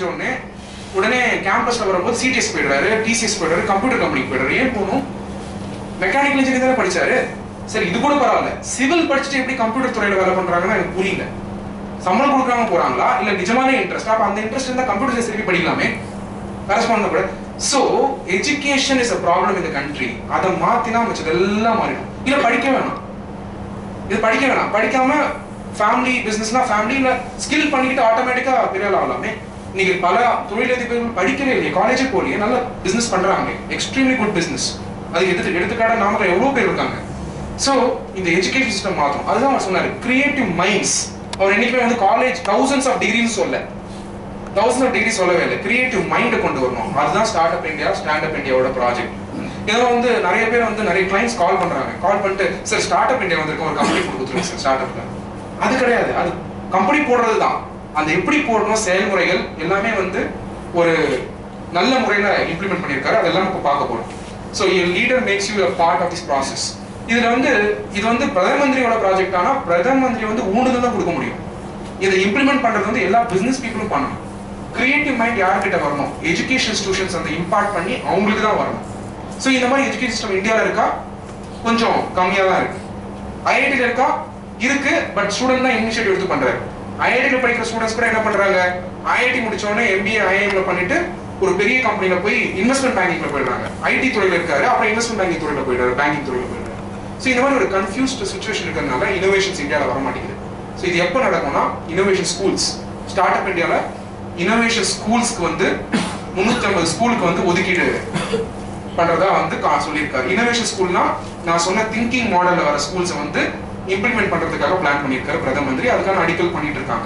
முடிச்ச உடனே உடனே கேம்பஸ்ல வரும்போது சிடிஎஸ் போயிடுறாரு டிசிஎஸ் போயிடுறாரு கம்ப்யூட்டர் கம்பெனிக்கு போயிடுறாரு ஏன் போகணும் மெக்கானிக்கல் இன்ஜினியர் தானே படிச்சாரு சரி இது கூட பரவாயில்ல சிவில் படிச்சுட்டு எப்படி கம்ப்யூட்டர் துறையில வேலை பண்றாங்கன்னு எனக்கு புரியல சம்பளம் கொடுக்காம போறாங்களா இல்ல நிஜமான இன்ட்ரெஸ்ட் அப்ப அந்த இன்ட்ரெஸ்ட் இருந்தா கம்ப்யூட்டர் சயின்ஸ் திருப்பி படிக்கலாமே கரஸ்பாண்ட் கூட so education is a problem இந்த கண்ட்ரி அதை மாத்தினா மிச்சது எல்லாம் மாறிடும் இல்ல படிக்க வேணாம் இது படிக்க வேணாம் படிக்காம ஃபேமிலி பிசினஸ்னா ஃபேமிலி இல்ல ஸ்கில் பண்ணிக்கிட்டு ஆட்டோமேட்டிக்கா பெரிய ஆள் ஆகலாமே இன்னைக்கு பல தொழிலதிபர்கள் படிக்கவே இல்லையே காலேஜே போகலையே நல்ல பிசினஸ் பண்றாங்க எக்ஸ்ட்ரீம்லி குட் பிசினஸ் அது எடுத்து எடுத்துக்காட்ட நாம எவ்வளவு பேர் இருக்காங்க சோ இந்த எஜுகேஷன் சிஸ்டம் மாத்தும் அதுதான் அவர் சொன்னாரு கிரியேட்டிவ் மைண்ட்ஸ் அவர் என்னைக்குமே வந்து காலேஜ் தௌசண்ட்ஸ் ஆஃப் டிகிரின்னு சொல்ல தௌசண்ட் ஆஃப் டிகிரி சொல்லவே இல்லை கிரியேட்டிவ் மைண்டை கொண்டு வரணும் அதுதான் ஸ்டார்ட் அப் இந்தியா ஸ்டாண்ட் அப் இந்தியாவோட ப்ராஜெக்ட் இதெல்லாம் வந்து நிறைய பேர் வந்து நிறைய கிளைண்ட்ஸ் கால் பண்றாங்க கால் பண்ணிட்டு சார் ஸ்டார்ட் அப் இந்தியா வந்திருக்க ஒரு கம்பெனி கொடுத்துருங்க சார் ஸ்டார்ட் அப்ல அது கிடையாது அது கம்பெனி போடுறது தான் அந்த எப்படி போடணும் செயல்முறைகள் எல்லாமே வந்து ஒரு நல்ல முறையில இம்ப்ளிமெண்ட் பண்ணியிருக்காரு அதெல்லாம் இப்போ பார்க்க போறோம் so leader makes you a part of this process இதுல வந்து இது வந்து பிரதம மந்திரியோட ப்ராஜெக்ட் ஆனா பிரதம மந்திரி வந்து ஊண்டுதல் தான் கொடுக்க முடியும் இதை இம்ப்ளிமெண்ட் பண்றது வந்து எல்லா பிசினஸ் பீப்புளும் பண்ணணும் கிரியேட்டிவ் மைண்ட் யார்கிட்ட வரணும் எஜுகேஷன் இன்ஸ்டியூஷன்ஸ் அந்த இம்பார்ட் பண்ணி அவங்களுக்கு தான் வரணும் ஸோ இந்த மாதிரி எஜுகேஷன் சிஸ்டம் இந்தியாவில் இருக்கா கொஞ்சம் கம்மியாக தான் இருக்கு ஐஐடியில் இருக்கா இருக்கு பட் ஸ்டூடெண்ட் தான் இனிஷியேட்டிவ் எடுத்து பண்றாரு ஐஐடியில் படிக்கிற ஸ்டூடெண்ட்ஸ் கூட என்ன பண்றாங்க ஐஐடி முடிச்ச உடனே எம்பிஏ ஐஐஎம்ல பண்ணிட்டு ஒரு பெரிய கம்பெனில போய் இன்வெஸ்ட்மெண்ட் பேங்கிங்ல போயிடுறாங்க ஐடி துறையில இருக்காரு அப்புறம் இன்வெஸ்ட்மெண்ட் பேங்கிங் துறையில போயிடுறாரு பேங்கிங் துறையில போயிடுறாரு ஸோ இந்த மாதிரி ஒரு கன்ஃபியூஸ்ட் சுச்சுவேஷன் இருக்கிறதுனால இனோவேஷன்ஸ் இந்தியாவில் வர மாட்டேங்குது ஸோ இது எப்போ நடக்கும்னா இனோவேஷன் ஸ்கூல்ஸ் ஸ்டார்ட் அப் இந்தியாவில் இனோவேஷன் ஸ்கூல்ஸ்க்கு வந்து முந்நூற்றி ஐம்பது ஸ்கூலுக்கு வந்து ஒதுக்கீடு பண்றதா வந்து கா- சொல்லியிருக்காரு இனோவேஷன் ஸ்கூல்னா நான் சொன்ன திங்கிங் மாடல்ல வர ஸ்கூல்ஸை வந்து இம்ப்ளிமெண்ட் பண்றதுக்காக பிளான் பண்ணியிருக்காரு பிரதம மந்திரி அதுக்கான அடிக்கல் பண்ணிட்டு இருக்காங்க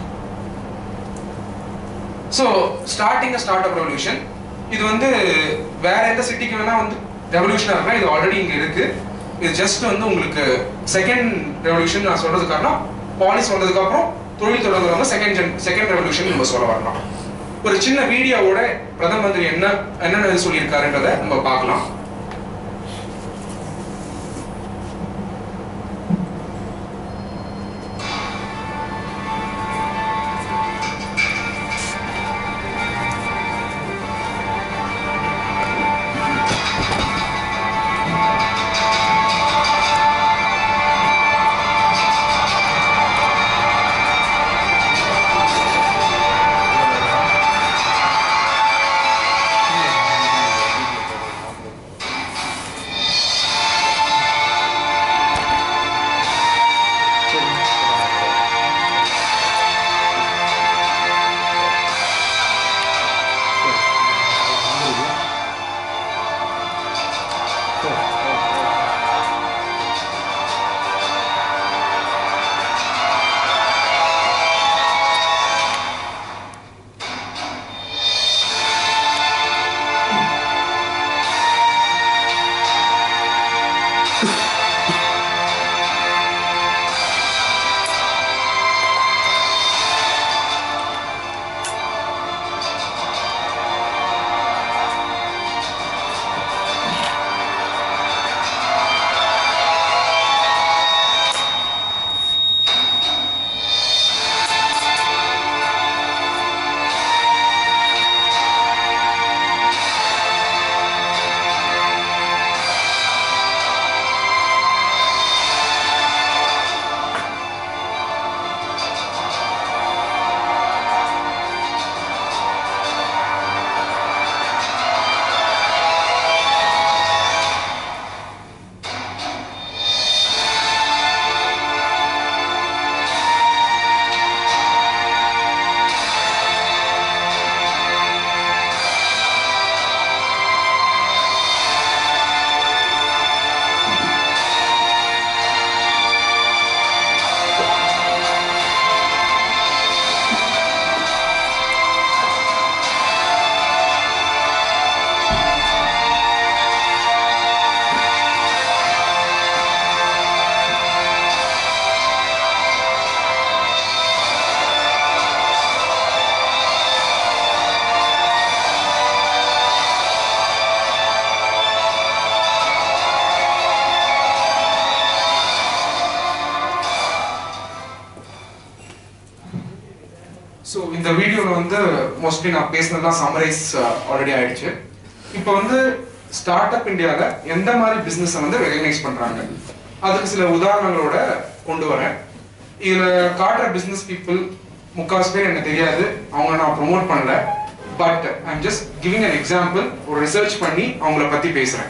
so starting start up revolution இது வந்து வேற எந்த சிட்டிக்கு வேணா வந்து ரெவல்யூஷனாக இருக்கா இது ஆல்ரெடி இங்க இருக்கு இது ஜஸ்ட் வந்து உங்களுக்கு செகண்ட் ரெவல்யூஷன் நான் சொல்றது காரணம் பாலிசி வந்ததுக்கு அப்புறம் தொழில் தொடங்குறவங்க செகண்ட் ஜென் செகண்ட் ரெவல்யூஷன் நம்ம சொல்ல வரலாம் ஒரு சின்ன வீடியோவோட பிரதம மந்திரி என்ன என்னென்ன சொல்லியிருக்காருன்றத நம்ம பார்க்கலாம் மோஸ்ட்லி நான் பேசினதுலாம் சம்மரைஸ் ஆல்ரெடி ஆயிடுச்சு இப்போ வந்து ஸ்டார்ட் அப் இந்தியாவில் எந்த மாதிரி பிஸ்னஸை வந்து ரெகனைஸ் பண்றாங்க அதுக்கு சில உதாரணங்களோட கொண்டு வரேன் இதுல காட்டுற பிசினஸ் பீப்புள் முக்காவாசி பேர் எனக்கு தெரியாது அவங்க நான் ப்ரோமோட் பண்ணல but I'm just giving an example ஒரு ரிசர்ச் பண்ணி அவங்கள பத்தி பேசுறேன்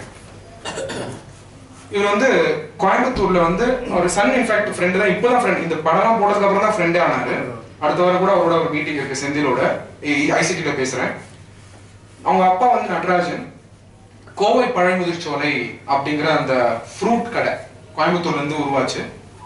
இவர் வந்து கோயம்புத்தூர்ல வந்து ஒரு சன் இன்ஃபேக்ட் ஃப்ரெண்டு தான் இப்போதான் ஃப்ரெண்ட் இந்த படம்லாம் போட்டதுக்கு அப்புறம் தான் ஃப்ரெண்டே ஆனாரு அடுத்த வாரம் கூட அவரோட ஒரு மீட்டிங் இருக்கு செந்திலோட ஐசிடில பேசுறேன் அவங்க அப்பா வந்து நடராஜன் கோவை பழமுதிர்ச்சோலை அப்படிங்கிற அந்த ஃப்ரூட் கடை கோயம்புத்தூர்ல இருந்து உருவாச்சு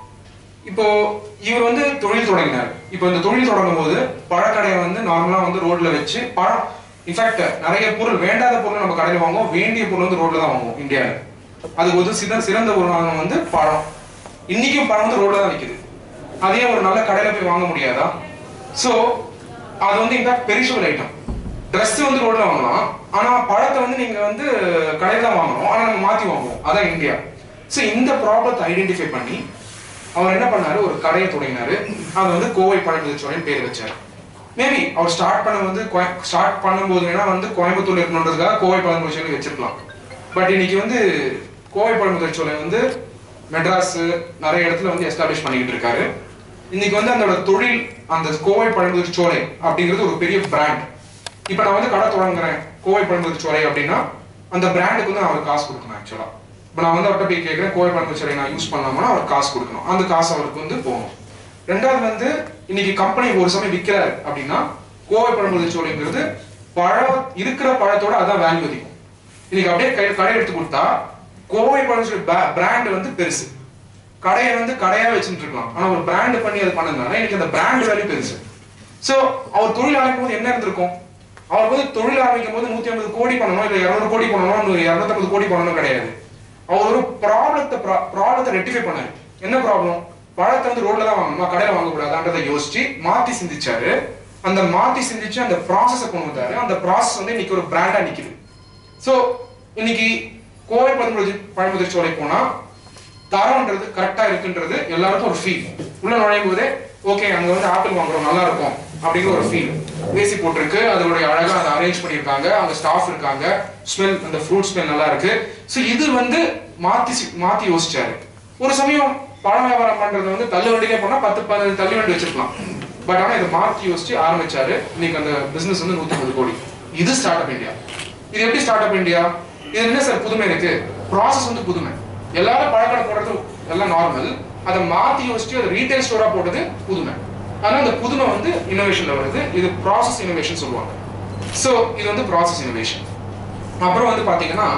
இப்போ இவர் வந்து தொழில் தொடங்கினார் இப்போ இந்த தொழில் தொடங்கும் போது பழக்கடையை வந்து நார்மலா வந்து ரோட்ல வச்சு பழம் இன்ஃபேக்ட் நிறைய பொருள் வேண்டாத பொருள் நம்ம கடையில் வாங்குவோம் வேண்டிய பொருள் வந்து ரோட்ல தான் வாங்குவோம் இந்தியாவில் அதுக்கு ஒரு சிறந்த சிறந்த ஒரு வாகனம் வந்து பழம் இன்னைக்கும் பழம் வந்து ரோட்ல தான் விற்குது அதே ஒரு நல்ல கடையில போய் வாங்க முடியாதா ஸோ அது வந்து இன்ஃபேக்ட் பெரிஷபிள் ஐட்டம் ட்ரெஸ் வந்து ரோட்ல வாங்கலாம் ஆனா பழத்தை வந்து நீங்க வந்து கடையில தான் வாங்கணும் ஆனா நம்ம மாத்தி வாங்குவோம் அதான் இந்தியா ஸோ இந்த ப்ராப்ளத்தை ஐடென்டிஃபை பண்ணி அவர் என்ன பண்ணாரு ஒரு கடையை தொடங்கினாரு அது வந்து கோவை பழமுதிர்ச்சோலைன்னு பேர் வச்சாரு மேபி அவர் ஸ்டார்ட் பண்ண வந்து ஸ்டார்ட் பண்ணும்போது வேணா வந்து கோயம்புத்தூர்ல இருக்கணுன்றதுக்காக கோவை பழமுதிர்ச்சோலை வச்சிருக்கலாம் பட் இன்னைக்கு வந்து கோவை பழமுதிர்ச்சோலை வந்து மெட்ராஸ் நிறைய இடத்துல வந்து எஸ்டாப்ளிஷ் பண்ணிக்கிட்டு இருக்காரு இன்னைக்கு வந்து அதோட தொழில் அந்த கோவை பழமுதிர்ச்சோலை அப்படிங்கிறது ஒரு பெரிய பிராண்ட் இப்போ நான் வந்து கடை தொடங்குறேன் கோவை பழமுதிர்ச்சோலை அப்படின்னா அந்த பிராண்டுக்கு வந்து நான் அவருக்கு காசு கொடுக்கணும் ஆக்சுவலா இப்போ நான் வந்து அவர்கிட்ட போய் கேட்குறேன் கோவை பழமுதிர்ச்சோலை நான் யூஸ் பண்ணலாமா அவருக்கு காசு கொடுக்கணும் அந்த காசு அவருக்கு வந்து போகணும் ரெண்டாவது வந்து இன்னைக்கு கம்பெனி ஒரு சமயம் விற்கிறாரு அப்படின்னா கோவை பழமுதிர்ச்சோலைங்கிறது பழம் இருக்கிற பழத்தோட அதான் வேல்யூ அதிகம் இன்னைக்கு அப்படியே கை கடை எடுத்து கொடுத்தா கோவை பழமுதிர்ச்சோலை பிராண்ட் வந்து பெருசு கடையை வந்து கடையா வச்சுட்டு இருக்கலாம் ஆனா ஒரு பிராண்ட் பண்ணி அது பண்ணதுனால இன்னைக்கு அந்த பிராண்ட் வேல்யூ பெருசு சோ அவர் தொழில் ஆரம்பிக்கும் போது என்ன இருந்திருக்கும் அவருக்கு வந்து தொழில் ஆரம்பிக்கும் போது நூத்தி ஐம்பது கோடி பண்ணணும் இல்ல இருநூறு கோடி பண்ணணும் இருநூத்தம்பது கோடி பண்ணணும் கிடையாது அவர் ஒரு ப்ராப்ளத்தை ப்ராப்ளத்தை ரெட்டிஃபை பண்ணாரு என்ன ப்ராப்ளம் பழத்தை வந்து ரோட்ல தான் வாங்கணும் கடையில வாங்கக்கூடாதுன்றதை யோசிச்சு மாத்தி சிந்திச்சாரு அந்த மாத்தி சிந்திச்சு அந்த ப்ராசஸை கொண்டு வந்தாரு அந்த ப்ராசஸ் வந்து இன்னைக்கு ஒரு பிராண்டா நிக்குது சோ இன்னைக்கு கோவை பழமுதிர் பழமுதிர்ச்சோலை போனா தரம்ன்றது கரெக்டா இருக்குன்றது எல்லாருக்கும் ஒரு ஃபீல் உள்ள நுழையும் போதே ஓகே அங்க வந்து ஆப்பிள் வாங்குறோம் நல்லா இருக்கும் அப்படிங்கிற ஒரு ஃபீல் ஏசி போட்டிருக்கு அதோடைய அழகா அதை அரேஞ்ச் பண்ணியிருக்காங்க அங்க ஸ்டாஃப் இருக்காங்க ஸ்மெல் அந்த ஃப்ரூட் ஸ்மெல் நல்லா இருக்கு ஸோ இது வந்து மாத்தி சி- மாத்தி யோசிச்சாரு ஒரு சமயம் பழம் வியாபாரம் பண்றது வந்து தள்ளு வண்டியிலே போனா பத்து பதினஞ்சு தள்ளு வண்டி வச்சிருக்கலாம் பட் ஆனா இதை மாத்தி யோசிச்சு ஆரம்பிச்சாரு இன்னைக்கு அந்த பிசினஸ் வந்து நூத்தி ஐம்பது கோடி இது ஸ்டார்ட் அப் இந்தியா இது எப்படி ஸ்டார்ட் அப் இந்தியா இது என்ன சார் புதுமை இருக்கு ப்ராசஸ் வந்து புதுமை எல்லாரும் பழக்கடை போடுறது எல்லாம் நார்மல் அதை மாத்தி யோசிச்சு அதை ரீட்டைல் ஸ்டோரா போட்டது புதுமை ஆனா அந்த புதுமை வந்து இன்னோவேஷன்ல வருது இது ப்ராசஸ் இன்னோவேஷன் சொல்லுவாங்க சோ இது வந்து ப்ராசஸ் இன்னோவேஷன் அப்புறம் வந்து பாத்தீங்கன்னா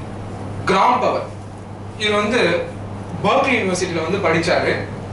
கிராம் பவர் இது வந்து பர்க்லி யூனிவர்சிட்டியில வந்து படிச்சாரு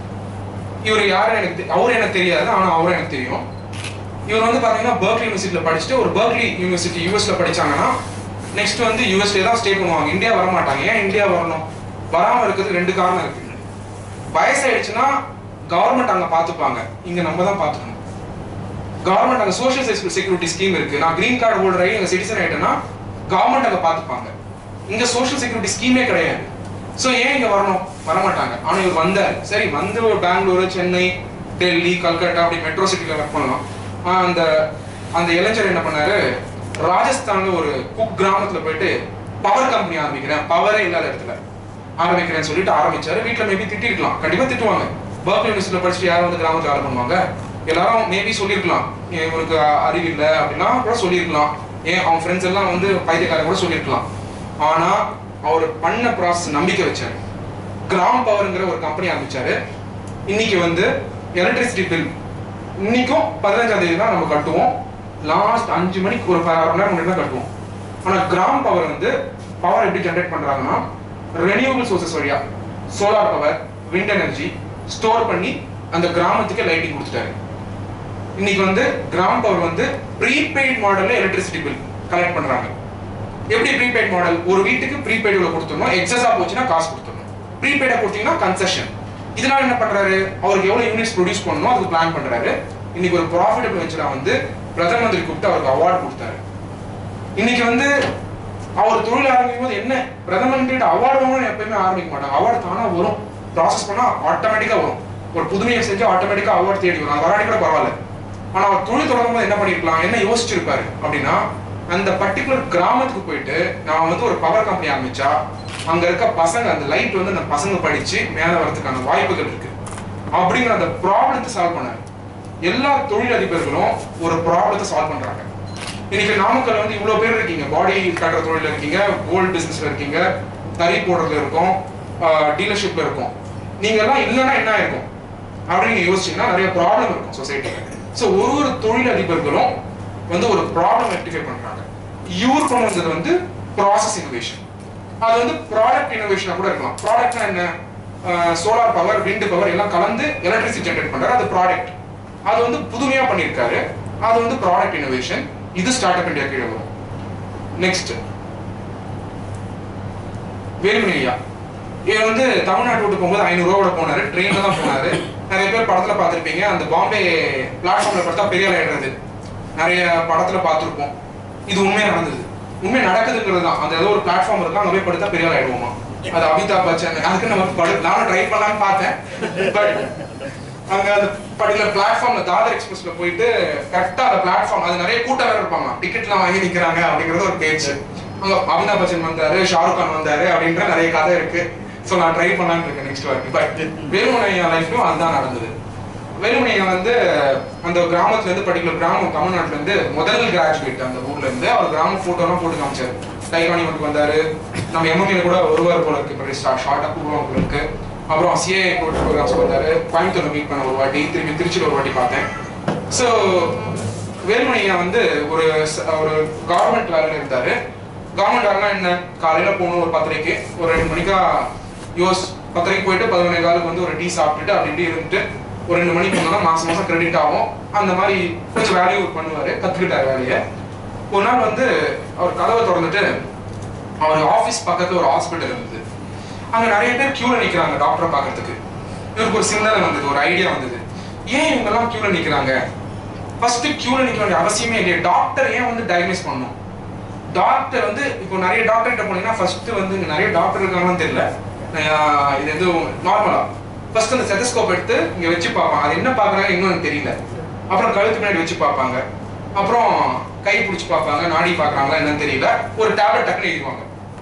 இவர் யாருன்னு எனக்கு தெ- அவரு எனக்கு தெரியாது ஆனா அவரும் எனக்கு தெரியும் இவர் வந்து பாத்தீங்கன்னா பர்க்லி யூனிவர்சிட்டியில படிச்சுட்டு ஒரு பர்க்லி யூனிவர்சிட்டி யூஎஸ்ல படிச்சாங்கன்னா நெக்ஸ்ட் வந்து யூஎஸ்ல தான் ஸ்டே பண்ணுவாங்க இந்தியா வர மாட்டாங்க ஏன் இந்தியா வரணும் வராம இருக்கிறதுக்கு ரெண்டு காரணம் இருக்கு வயசாயிடுச்சுன்னா கவர்மெண்ட் அங்க பாத்துப்பாங்க இங்க நம்ம தான் பாத்துக்கணும் கவர்மெண்ட் அங்க சோஷியல் செக்யூரிட்டி ஸ்கீம் இருக்கு நான் கிரீன் கார்டு ஹோல்டர் ஆகி எங்க சிட்டிசன் ஆயிட்டேன்னா கவர்மெண்ட் அங்க பாத்துப்பாங்க இங்க சோஷியல் செக்யூரிட்டி ஸ்கீமே கிடையாது சோ ஏன் இங்க வரணும் வர மாட்டாங்க ஆனா இவர் வந்தார் சரி வந்து ஒரு பெங்களூரு சென்னை டெல்லி கல்கட்டா அப்படி மெட்ரோ சிட்டில ஒர்க் பண்ணலாம் ஆனா அந்த அந்த இளைஞர் என்ன பண்ணாரு ராஜஸ்தான்ல ஒரு குக் கிராமத்துல போயிட்டு பவர் கம்பெனி ஆரம்பிக்கிறேன் பவரே இல்லாத இடத்துல ஆரம்பிக்கிறேன்னு சொல்லிட்டு ஆரம்பிச்சாரு வீட்ல மேபி திட்டிருக்கலாம் கண்டிப்பா திட்டுவாங்க பர்க் யூனிவர்சிட்டியில படிச்சுட்டு யாரும் வந்து கிராமத்துல வேலை பண்ணுவாங்க எல்லாரும் மேபி சொல்லியிருக்கலாம் ஏன் இவனுக்கு அறிவு இல்லை அப்படின்னா கூட சொல்லியிருக்கலாம் ஏன் அவன் ஃப்ரெண்ட்ஸ் எல்லாம் வந்து பைத்தியக்காரன் கூட சொல்லியிருக்கலாம் ஆனா அவர் பண்ண ப்ராசஸ் நம்பிக்கை வச்சாரு கிராம் பவர்ங்கிற ஒரு கம்பெனி ஆரம்பிச்சாரு இன்னைக்கு வந்து எலக்ட்ரிசிட்டி பில் இன்னைக்கும் பதினஞ்சாம் தேதி தான் நம்ம கட்டுவோம் லாஸ்ட் அஞ்சு மணிக்கு ஒரு ப- அரை மணி நேரம் முன்னாடி தான் கட்டுவோம் ஆனா கிராம் பவர் வந்து பவர் எப்படி ஜென்ரேட் பண்றாங்கன்னா ரெனியூவபிள் சோர்சஸ் வழியா solar power wind energy store பண்ணி அந்த கிராமத்துக்கு லைட்டிங் கொடுத்துட்டாரு இன்னைக்கு வந்து கிராம் பவர் வந்து ப்ரீபெய்ட் மாடல்ல எலக்ட்ரிசிட்டி பில் கலெக்ட் பண்றாங்க எப்படி ப்ரீபெய்ட் மாடல் ஒரு வீட்டுக்கு ப்ரீபெய்ட் இவ்வளவு கொடுத்துடணும் எக்ஸஸா போச்சுன்னா காசு கொடுத்துடணும் ப்ரீபெய்டா கொடுத்தீங்கன்னா கன்செஷன் இதனால என்ன பண்றாரு அவருக்கு எவ்வளவு யூனிட்ஸ் ப்ரொடியூஸ் பண்ணணும் அதுக்கு பிளான் பண்றாரு இன்னைக்கு ஒரு ப்ராஃபிட்டபிள் வெஞ்சரா வந்து பிரதம மந்திரி கூப்பிட்டு அவருக்கு அவார்டு கொடுத்தாரு இன்னைக்கு வந்து அவர் தொழில் ஆரம்பிக்கும் போது என்ன பிரதம மந்திரிட்ட அவார்டு வாங்கணும் எப்பயுமே ஆரம்பிக்க மாட்டாங்க அவார்டு தானா வரும் ப்ராசஸ் பண்ணா ஆட்டோமேட்டிக்கா வரும் ஒரு புதுமையை செஞ்சு ஆட்டோமேட்டிக்கா அவார்டு தேடி வரும் அது வராடி கூட பரவாயில்ல ஆனா அவர் தொழில் தொடங்கும் போது என்ன பண்ணிருக்கலாம் என்ன யோசிச்சிருப்பாரு அப்படின்னா அந்த பர்டிகுலர் கிராமத்துக்கு போயிட்டு நான் வந்து ஒரு பவர் கம்பெனி ஆரம்பிச்சா அங்க இருக்க பசங்க அந்த லைட் வந்து அந்த பசங்க படிச்சு மேல வரதுக்கான வாய்ப்புகள் இருக்கு அப்படிங்கிற அந்த ப்ராப்ளத்தை சால்வ் பண்ணாரு எல்லா தொழில் அதிபர்களும் ஒரு ப்ராப்ளத்தை சால்வ் பண்றாங்க இன்னைக்கு நாமக்கல் வந்து இவ்வளவு பேர் இருக்கீங்க பாடி கட்டுற தொழில இருக்கீங்க கோல்டு பிசினஸ்ல இருக்கீங்க தறி போடுறதுல இருக்கோம் டீலர்ஷிப்ல இருக்கோம் நீங்க எல்லாம் இல்லைன்னா என்ன இருக்கும் அப்படின்னு நீங்க யோசிச்சீங்கன்னா நிறைய ப்ராப்ளம் இருக்கும் சொசைட்டில ஸோ ஒரு ஒரு தொழில் அதிபர்களும் வந்து ஒரு ப்ராப்ளம் ரெக்டிஃபை பண்றாங்க இவர் கொண்டு வந்தது வந்து ப்ராசஸ் இனோவேஷன் அது வந்து ப்ராடக்ட் இனோவேஷனா கூட இருக்கலாம் ப்ராடக்ட்னா என்ன சோலார் பவர் விண்ட் பவர் எல்லாம் கலந்து எலக்ட்ரிசிட்டி ஜென்ரேட் பண்றாரு அது ப்ராடக்ட் அது வந்து புதுமையா பண்ணியிருக்காரு அது வந்து ப்ராடக்ட் இனோவேஷன் இது ஸ்டார்ட் அப் இந்தியா கீழே வரும் நெக்ஸ்ட் வேலுமணி ஐயா இவர் வந்து தமிழ்நாட்டு விட்டு போகும்போது ஐநூறு ரூபாவோட போனாரு ட்ரெயின்ல தான் போனாரு நிறைய பேர் படத்துல பார்த்திருப்பீங்க அந்த பாம்பே பிளாட்ஃபார்ம்ல படுத்தா பெரிய ஆயிடுறது நிறைய படத்துல பார்த்திருப்போம் இது உண்மையா நடந்தது உண்மை நடக்குதுங்கிறது தான் அந்த ஏதோ ஒரு பிளாட்ஃபார்ம் இருக்கு அங்க போய் படுத்தா பெரிய ஆயிடுவோமா அது அமிதாப் பச்சன் அதுக்கு நம்ம படு நானும் ட்ரை பண்ணலாம்னு பார்த்தேன் பட் அங்க அந்த பர்டிகுலர் பிளாட்ஃபார்ம்ல தாதர் எக்ஸ்பிரஸ்ல போயிட்டு கரெக்டா அந்த பிளாட்ஃபார்ம் அது நிறைய கூட்டம் வேற இருப்பாங்க டிக்கெட்லாம் வாங்கி நிக்கிறாங்க அப்படிங்கறது ஒரு பேச்சு அங்க அமிதாப் பச்சன் வந்தாரு ஷாருக் கான் வந்தாரு அப்படின்ற நிறைய கதை இருக்கு சோ நான் ட்ரை பண்ணலாம்னு இருக்கேன் நெக்ஸ்ட் வாட்டி பட் வேலுமணியா லைஃப்லயும் அதுதான் நடந்தது வேலுமணியா வந்து அந்த கிராமத்துல இருந்து பர்டிகுலர் கிராமம் தமிழ்நாட்டுல இருந்து முதல் கிராஜுவேட் அந்த ஊர்ல இருந்து அவர் கிராம போட்டோலாம் போட்டு காமிச்சாரு டைகானி வந்து வந்தாரு நம்ம எம்எம்ஏல கூட ஒருவர் போல இருக்கு இப்போ ஷார்ட்டா கூடுவோம் போல இருக்கு அப்புறம் சிஏ ப்ரோக்ராம்ஸ் வந்தாரு கோயம்புத்தூர்ல மீட் பண்ண ஒரு வாட்டி திரும்பி திருச்சியில் ஒரு வாட்டி பார்த்தேன் ஸோ வேலுமணியா வந்து ஒரு ச- ஒரு கவர்மெண்ட் வேலையில இருந்தாரு கவர்மெண்ட் வேலைனா என்ன காலையில போகணும் ஒரு பத்தரைக்கு ஒரு ரெண்டு மணிக்கா யோஸ் பத்தரைக்கு போயிட்டு பதினொன்னே காலுக்கு வந்து ஒரு டீ சாப்பிட்டுட்டு அப்படி இப்படி இருந்துட்டு ஒரு ரெண்டு மணிக்கு போனோம்னா மாசம் மாசம் கிரெடிட் ஆகும் அந்த மாதிரி கொஞ்சம் வேலையும் பண்ணுவாரு கத்துக்கிட்டாரு வேலையை ஒரு நாள் வந்து அவர் கதவை திறந்துட்டு அவர் ஆபீஸ் பக்கத்துல ஒரு ஹாஸ்பிட்டல் இருந்தது அங்க நிறைய பேர் கியூல நிக்கிறாங்க டாக்டரை பார்க்கறதுக்கு இவருக்கு ஒரு சிந்தனை வந்தது ஒரு ஐடியா வந்தது ஏன் இவங்க எல்லாம் கியூல நிக்கிறாங்க ஃபர்ஸ்ட் கியூல நிக்க வேண்டிய அவசியமே இல்லையா டாக்டர் ஏன் வந்து டயக்னைஸ் பண்ணணும் டாக்டர் வந்து இப்போ நிறைய டாக்டர் கிட்ட போனீங்கன்னா ஃபர்ஸ்ட் வந்து இங்க நிறைய டாக்டர் இருக்காங்கன்னு தெரியல ஆஹ் இது எதுவும் நார்மலா ஃபர்ஸ்ட் அந்த செதஸ்கோப் எடுத்து இங்க வச்சு பார்ப்பாங்க அது என்ன பார்க்கறாங்க இன்னும் எனக்கு தெரியல அப்புறம் கழுத்து பின்னாடி வச்சு பார்ப்பாங்க அப்புறம் கை பிடிச்சு பார்ப்பாங்க நாடி பார்க்கறாங்களா என்னன்னு தெரியல ஒரு டேப்லெட் டக்குனு எழுதிடுவாங்க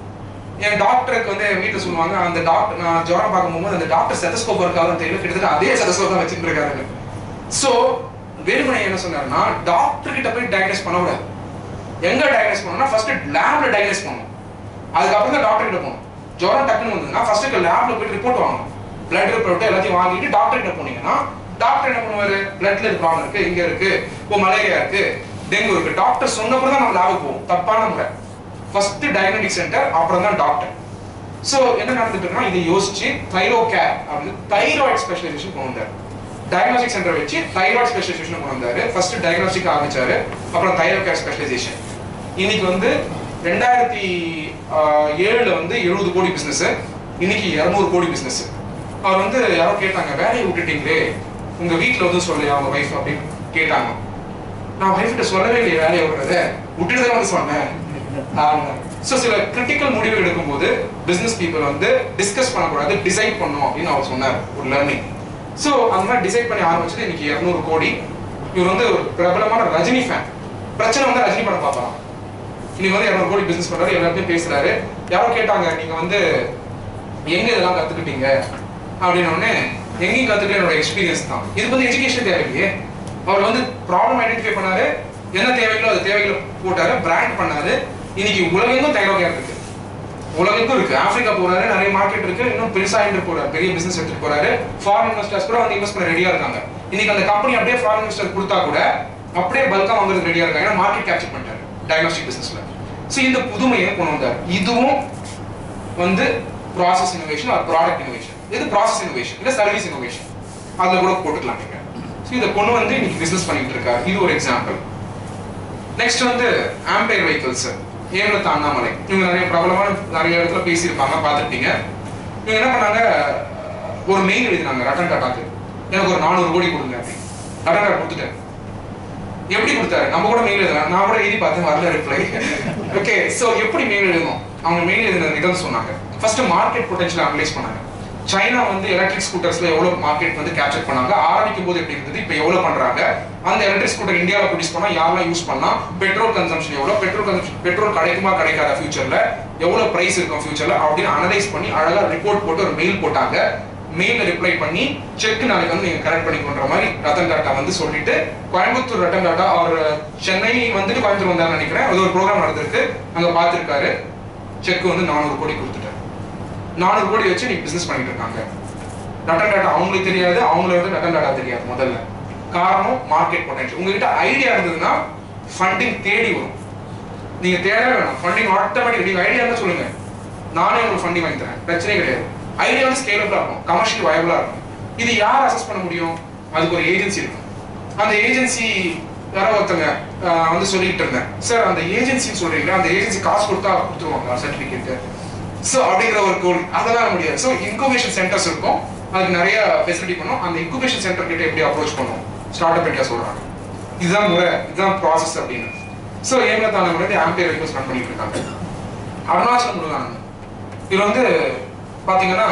என் டாக்டருக்கு வந்து என் வீட்டுல சொல்லுவாங்க அந்த டாக்டர் நான் ஜுரம் பார்க்கும் போது அந்த டாக்டர் செதஸ்கோப் இருக்காதுன்னு தெரியல கிட்டத்தட்ட அதே செதஸ்கோப் தான் வச்சுட்டு இருக்காரு சோ வேலுமணி என்ன சொன்னாருன்னா டாக்டர் கிட்ட போய் டயக்னைஸ் பண்ணக்கூடாது எங்க டயக்னைஸ் பண்ணணும்னா ஃபர்ஸ்ட் லேப்ல டயக்னைஸ் பண்ணணும் அதுக்கப்புறம் தான் டாக்டர் கிட்ட போகணும் ஜுரம் டக்குன்னு வந்ததுன்னா ஃபர்ஸ்ட் லேப்ல போய் ரிப்போர்ட் வாங்கணும் பிளட் ரிப்போர்ட் எல்லாத்தையும் வாங்கிட்டு டாக்டர் கிட்ட போனீங்கன்னா டாக்டர் என்ன பண்ணுவாரு பிளட்ல இது ப்ராப்ளம் இருக்கு இங்க இருக்கு இப்போ மலேரியா இருக்கு டெங்கு இருக்கு டாக்டர் சொன்னப்பறம் தான் நம்ம லேபுக்கு போவோம் தப்பான முறை ஃபர்ஸ்ட் டயக்னோடிக் சென்டர் அப்புறம் தான் டாக்டர் சோ என்ன நடந்துட்டு இருக்குன்னா இதை யோசிச்சு தைரோ கேர் அப்படின்னு தைராய்டு ஸ்பெஷலைசேஷன் கொண்டு வந்தார் டயக்னோஸ்டிக் சென்டர் வச்சு தைராய்டு ஸ்பெஷலைசேஷன் கொண்டு வந்தாரு ஃபர்ஸ்ட் டயக்னோஸ்டிக் ஆரம்பிச்சாரு அப்புறம் தைரோ கேர் ஸ்பெஷலைசேஷன் இன்னைக்கு வந்து ரெண்டாயிரத்தி ஆஹ், ஏழுல வந்து எழுபது கோடி பிசினஸ் இன்னைக்கு இருநூறு கோடி பிசினஸ் அவர் வந்து யாரோ கேட்டாங்க வேலையை விட்டுட்டீங்களே உங்க வீட்ல வந்து சொல்லலையா அவங்க வைஃப் அப்படின்னு கேட்டாங்க நான் வைஃப் கிட்ட சொல்லவே இல்லையே வேலையை விடுறத விட்டுட்டு தான் வந்து சொன்னேன் ஸோ சில கிரிட்டிக்கல் முடிவு எடுக்கும்போது பிசினஸ் பீப்புள் வந்து டிஸ்கஸ் பண்ணக்கூடாது டிசைட் பண்ணணும் அப்படின்னு அவர் சொன்னார் ஒரு லேர்னிங் ஸோ அந்த மாதிரி டிசைட் பண்ணி ஆரம்பிச்சது இன்னைக்கு இரநூறு கோடி இவர் வந்து ஒரு பிரபலமான ரஜினி ஃபேன் பிரச்சனை வந்து ரஜினி படம் பார்க்கலாம் இன்னைக்கு வந்து இரநூறு கோடி பிசினஸ் பண்றாரு எல்லாத்தையும் பேசுறாரு யாரோ கேட்டாங்க நீங்க வந்து எங்க இதெல்லாம் கத்துக்கிட்டீங்க அப்படின்னு உடனே எங்கேயும் கத்துக்கல என்னோட எக்ஸ்பீரியன்ஸ் தான் இதுக்கு வந்து எஜுகேஷன் தேவையில்லையே அவர் வந்து ப்ராப்ளம் ஐடென்டிஃபை பண்ணாரு என்ன தேவைகளோ அது தேவைகளை போட்டாரு பிராண்ட் பண்ணாரு இன்னைக்கு உலகெங்கும் தைரோ கேர் இருக்கு உலகெங்கும் இருக்கு ஆப்பிரிக்கா போறாரு நிறைய மார்க்கெட் இருக்கு இன்னும் பெருசா எடுத்து போறாரு பெரிய பிசினஸ் எடுத்துட்டு போறாரு ஃபாரின் இன்வெஸ்டர்ஸ் கூட வந்து இன்வெஸ்ட் பண்ண ரெடியா இருக்காங்க இன்னைக்கு அந்த கம்பெனி அப்படியே ஃபாரின் இன்வெஸ்டர் கொடுத்தா கூட அப்படியே பல்கா வாங்குறது ரெடியா இருக்காங்க ஏன்னா மார்க்கெட் கேப்சர் பண்ணிட்டாரு டயக்னோஸ்டிக் பிசினஸ்ல சோ இந்த புதுமையை கொண்டு வந்தார் இதுவும் வந்து process innovation or product innovation இது ப்ராசஸ் இனோவேஷன் இல்ல சர்வீஸ் இனோவேஷன் அதுல கூட போட்டுக்கலாம் நீங்க ஸோ இதை கொண்டு வந்து இன்னைக்கு பிசினஸ் பண்ணிட்டு இருக்காரு இது ஒரு எக்ஸாம்பிள் நெக்ஸ்ட் வந்து ஆம்பேர் வெஹிக்கிள்ஸ் ஏமலத்து அண்ணாமலை இவங்க நிறைய பிரபலமான நிறைய இடத்துல பேசியிருப்பாங்க பார்த்துருப்பீங்க இவங்க என்ன பண்ணாங்க ஒரு மெயில் எழுதினாங்க ரட்டன் டாட்டாக்கு எனக்கு ஒரு நானூறு கோடி கொடுங்க அப்படி ரட்டன் டாட்டா கொடுத்துட்டேன் எப்படி கொடுத்தாரு நம்ம கூட மெயில் எழுதலாம் நான் கூட எழுதி பார்த்தேன் வரல ரிப்ளை ஓகே சோ எப்படி மெயில் எழுதணும் அவங்க மெயில் எழுதின நிகழ்வு சொன்னாங்க ஃபர்ஸ்ட் மார்க்கெட் பொட்டன்ஷியல் அனலைஸ் பண்ணாங்க சைனா வந்து எலக்ட்ரிக் ஸ்கூட்டர்ஸ்ல எவ்வளவு மார்க்கெட் வந்து கேப்சர் பண்ணாங்க ஆரம்பிக்கும் போது எப்படி இருந்தது இப்போ எவ்வளவு பண்றாங்க அந்த எலக்ட்ரிக் ஸ்கூட்டர் இந்தியாவில் ப்ரொடியூஸ் பண்ணா யாரெல்லாம் யூஸ் பண்ணா பெட்ரோல் கன்சம்ஷன் எவ்வளவு பெட்ரோல் கன்சம்ஷன் பெட்ரோல் கிடைக்குமா கிடைக்காத ஃபியூச்சர்ல எவ்வளவு பிரைஸ் இருக்கும் ஃபியூச்சர்ல அப்படின்னு அனலைஸ் பண்ணி அழகா ரிப்போர்ட் போட்டு ஒரு மெயில் போட்டாங்க மெயில ரிப்ளை பண்ணி செக் நாளைக்கு வந்து நீங்க கரெக்ட் பண்ணிக்கோன்ற மாதிரி ரத்தன் டாட்டா வந்து சொல்லிட்டு கோயம்புத்தூர் ரத்தன் டாட்டா அவர் சென்னை வந்துட்டு கோயம்புத்தூர் வந்தாருன்னு நினைக்கிறேன் அது ஒரு ப்ரோக்ராம் நடந்திருக்கு அங்க பார்த்திருக்காரு செக் வந்து நானூறு கோடி கொடுத்துட்டாரு நானூறு கோடி வச்சு நீ பிசினஸ் பண்ணிட்டு இருக்காங்க ரட்டன் டாட்டா அவங்களுக்கு தெரியாது அவங்களுக்கு வந்து ரட்டன் டாட்டா தெரியாது முதல்ல காரணம் மார்க்கெட் பொட்டன்ஷியல் உங்ககிட்ட ஐடியா இருந்ததுன்னா ஃபண்டிங் தேடி வரும் நீங்க தேடவே வேணாம் ஃபண்டிங் ஆட்டோமேட்டிக் நீங்க ஐடியா இருந்தா சொல்லுங்க நானே உங்களுக்கு ஃபண்டிங் வாங்கி தரேன் பிரச்சனை கிடையாது ஐடியா வந்து ஸ்கேலபிளா இருக்கும் கமர்ஷியல் வயபிளா இருக்கும் இது யார் அசஸ் பண்ண முடியும் அதுக்கு ஒரு ஏஜென்சி இருக்கும் அந்த ஏஜென்சி யாரோ ஒருத்தங்க ஆஹ், வந்து சொல்லிட்டு இருந்தேன் சார் அந்த ஏஜென்சி சொல்றீங்களா அந்த ஏஜென்சி காசு கொடுத்தா கொடுத்துருவாங்க சர்டிபிகேட் ஸோ அப்படிங்கிற ஒரு கோல் அதெல்லாம் முடியாது ஸோ இன்குபேஷன் சென்டர்ஸ் இருக்கும் அதுக்கு நிறைய ஃபெசிலிட்டி பண்ணும் அந்த இன்குபேஷன் சென்டர் கிட்ட எப்படி அப்ரோச் பண்ணும் ஸ்டார்ட் அப் இந்தியா சொல்றாங்க இதுதான் முறை இதுதான் ப்ராசஸ் அப்படின்னு ஸோ ஏமலத்தான முறை ஆம்பியர் ரிக்வஸ்ட் ரன் பண்ணிட்டு இருக்காங்க அருணாச்சலம் முருகானந்தம் இவர் வந்து பாத்தீங்கன்னா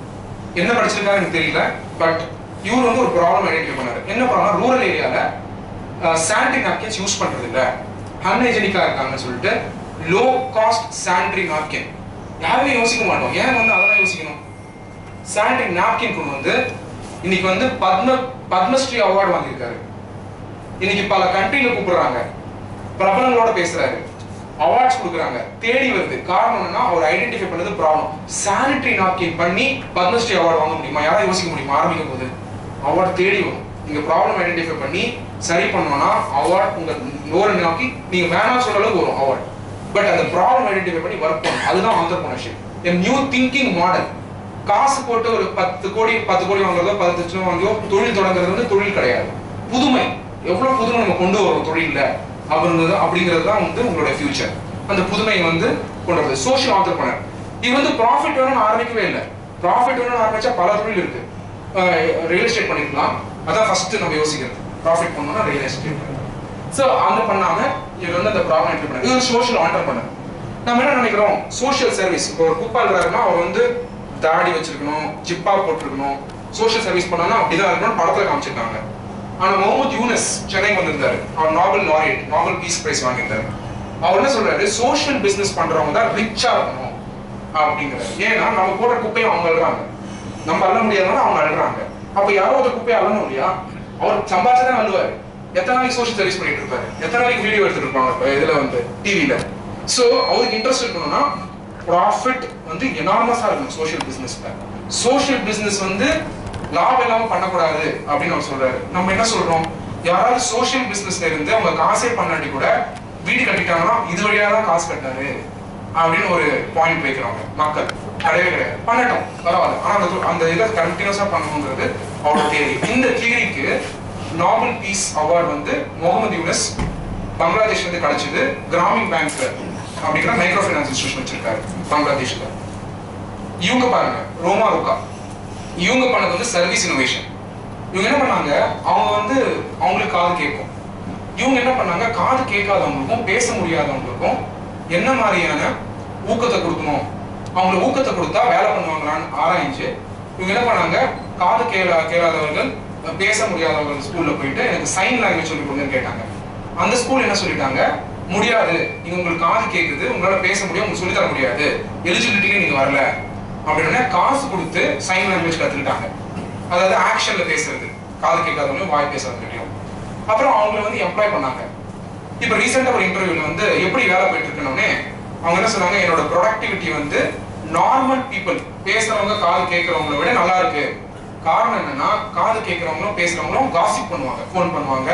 என்ன படிச்சிருக்காரு எனக்கு தெரியல பட் இவர் வந்து ஒரு ப்ராப்ளம் ஐடென்டிஃபை பண்ணாரு என்ன ப்ராப்ளம் ரூரல் ஏரியால சானிட்டரி நாப்கின்ஸ் யூஸ் பண்றது இல்ல அன்ஹைஜெனிக்கா இருக்காங்கன்னு சொல்லிட்டு லோ காஸ்ட் சானிட்டரி நாப்கின் யாருமே யோசிக்க மாட்டோம் ஏன் வந்து அதெல்லாம் யோசிக்கணும் சானிட்டரி நாப்கின் கொண்டு வந்து இன்னைக்கு வந்து பத்ம பத்மஸ்ரீ அவார்டு வாங்கியிருக்காரு இன்னைக்கு பல கண்ட்ரில கூப்பிடுறாங்க பிரபலங்களோட பேசுறாரு அவார்ட்ஸ் கொடுக்குறாங்க தேடி வருது காரணம் என்னன்னா அவர் ஐடென்டிஃபை பண்ணது ப்ராப்ளம் சானிட்டரி நாப்கின் பண்ணி பத்மஸ்ரீ அவார்டு வாங்க முடியுமா யாராவது யோசிக்க முடியுமா ஆரம்பிக்கும் போது அவார்டு தேடி வரும் நீங்க ப்ராப்ளம் ஐடென்டிஃபை பண்ணி சரி பண்ணோம்னா அவார்ட் உங்க லோரை நோக்கி நீங்க வேணாம் சொல்ற அளவுக்கு வரும் அவார்ட் பட் அந்த ப்ராப்ளம் ஐடென்டிஃபை பண்ணி ஒர்க் பண்ணணும் அதுதான் entrepreneurship a new thinking model காசு போட்டு ஒரு பத்து கோடி பத்து கோடி வாங்குறதோ பத்து லட்சம் வாங்கியோ தொழில் தொடங்குறது வந்து தொழில் கிடையாது புதுமை எவ்வளவு புதுமை நம்ம கொண்டு வரோம் தொழில்ல அப்படிங்கிறது அப்படிங்கிறது தான் வந்து உங்களோட ஃபியூச்சர் அந்த புதுமையை வந்து கொண்டு வரது சோஷியல் ஆண்டர்பனர் இது வந்து ப்ராஃபிட் வேணும்னு ஆரம்பிக்கவே இல்லை ப்ராஃபிட் வேணும்னு ஆரம்பிச்சா பல தொழில் இருக்கு ரியல் எஸ்டேட் பண்ணிருக்கலாம் அதான் ஃபர்ஸ்ட் நம்ம யோசிக்கிறது ப்ராஃபிட் பண்ணணும்னா ரியல் எஸ்டேட் ஸோ அந்த பண்ணாம இவர் வந்து அந்த ப்ராப்ளம் என்ட்ரி பண்ணாரு இது சோஷியல் ஆண்டர்பனர் நம்ம என்ன நினைக்கிறோம் சோஷியல் சர்வீஸ் இப்போ ஒரு குப்பா இருக்கிறாருன்னா அவர் வந்து தாடி வச்சிருக்கணும் ஜிப்பா போட்டிருக்கணும் சோஷியல் சர்வீஸ் பண்ணாலும் அப்படிதான் இருக்கணும் படத்துல காமிச்சிருக்காங்க ஆனா முகமது யூனஸ் சென்னைக்கு வந்திருந்தாரு அவர் Nobel laureate Nobel peace prize வாங்கியிருந்தாரு அவர் என்ன சொல்றாரு சோஷியல் பிசினஸ் பண்றவங்க தான் ரிச்சா இருக்கணும் அப்படிங்கிறாரு ஏன்னா நம்ம போடுற குப்பையை அவங்க அழுறாங்க நம்ம அள்ள முடியாதனால அவங்க அழுறாங்க அப்ப யாரோ ஒரு குப்பையை அள்ளணும் இல்லையா அவர் சம்பாதிச்சுதான் அழுவாரு எத்தனை நாளைக்கு சோஷியல் சர்வீஸ் பண்ணிட்டு இருப்பாரு எத்தனை நாளைக்கு வீடியோ எடுத்துட்டு இருப்பாங்க இப்ப இதுல வந்து டிவில சோ அவருக்கு இன்ட்ரெஸ்ட் இருக்கணும்னா ப்ராஃபிட் வந்து எனார்மஸா இருக்கணும் சோஷியல் பிசினஸ்ல சோஷியல் பிசினஸ் வந்து லாபம் இல்லாம பண்ணக்கூடாது அப்படின்னு அவர் சொல்றாரு நம்ம என்ன சொல்றோம் யாராவது சோஷியல் பிசினஸ்ல இருந்து அவங்க காசே பண்ணாட்டி கூட வீடு கட்டிட்டாங்கன்னா இது வழியா தான் காசு கட்டாரு அப்படின்னு ஒரு பாயிண்ட் வைக்கிறவங்க மக்கள் கிடையவே கிடையாது பண்ணட்டும் பரவாயில்ல ஆனா அந்த அந்த இதை கண்டினியூஸா பண்ணணுங்கிறது அவரோட தியரி இந்த தியரிக்கு நாபல் பீஸ் அவார்ட் வந்து முகமது யூனஸ் பங்களாதேஷ் வந்து கிடைச்சது கிராமின் பேங்க் அப்படிங்கிற மைக்ரோ ஃபைனான்ஸ் இன்ஸ்டியூஷன் வச்சிருக்காரு பங்களாதேஷ்ல இவங்க பாருங்க ரோமா ருக்கா இவங்க பண்ணது வந்து சர்வீஸ் இனோவேஷன் இவங்க என்ன பண்ணாங்க அவங்க வந்து அவங்களுக்கு காது கேட்கும் இவங்க என்ன பண்ணாங்க காது கேட்காதவங்களுக்கும் பேச முடியாதவங்களுக்கும் என்ன மாதிரியான ஊக்கத்தை கொடுக்கணும் அவங்களுக்கு ஊக்கத்தை கொடுத்தா வேலை பண்ணுவாங்களான்னு ஆராய்ஞ்சு இவங்க என்ன பண்ணாங்க காது கேளா கேளாதவர்கள் பேச முடியாதவர்கள் ஸ்கூல்ல போயிட்டு எனக்கு சைன் லாங்குவேஜ் சொல்லி கொடுங்கன்னு கேட்டாங்க அந்த ஸ்கூல் என்ன சொல்லிட்டாங்க முடியாது நீங்க உங்களுக்கு காது கேக்குது உங்களால பேச முடியும் உங்களுக்கு சொல்லி தர முடியாது எலிஜிபிலிட்டிக்கு நீங்க வரல அப்படின்னா காசு கொடுத்து சைன் லாங்குவேஜ் கத்துக்கிட்டாங்க அதாவது ஆக்ஷன்ல பேசுறது காது கேட்காதவங்க வாய் பேசாதவங்களையும் அப்புறம் அவங்களை வந்து எம்ப்ளாய் பண்ணாங்க இப்போ ரீசெண்டா ஒரு இன்டர்வியூல வந்து எப்படி வேலை போயிட்டு இருக்கணும்னே அவங்க என்ன சொன்னாங்க என்னோட ப்ரொடக்டிவிட்டி வந்து நார்மல் பீப்புள் பேசுறவங்க காது கேட்கறவங்கள விட நல்லா இருக்கு காரணம் என்னன்னா காது கேட்கறவங்களும் பேசுறவங்களும் காசிப் பண்ணுவாங்க ஃபோன் பண்ணுவாங்க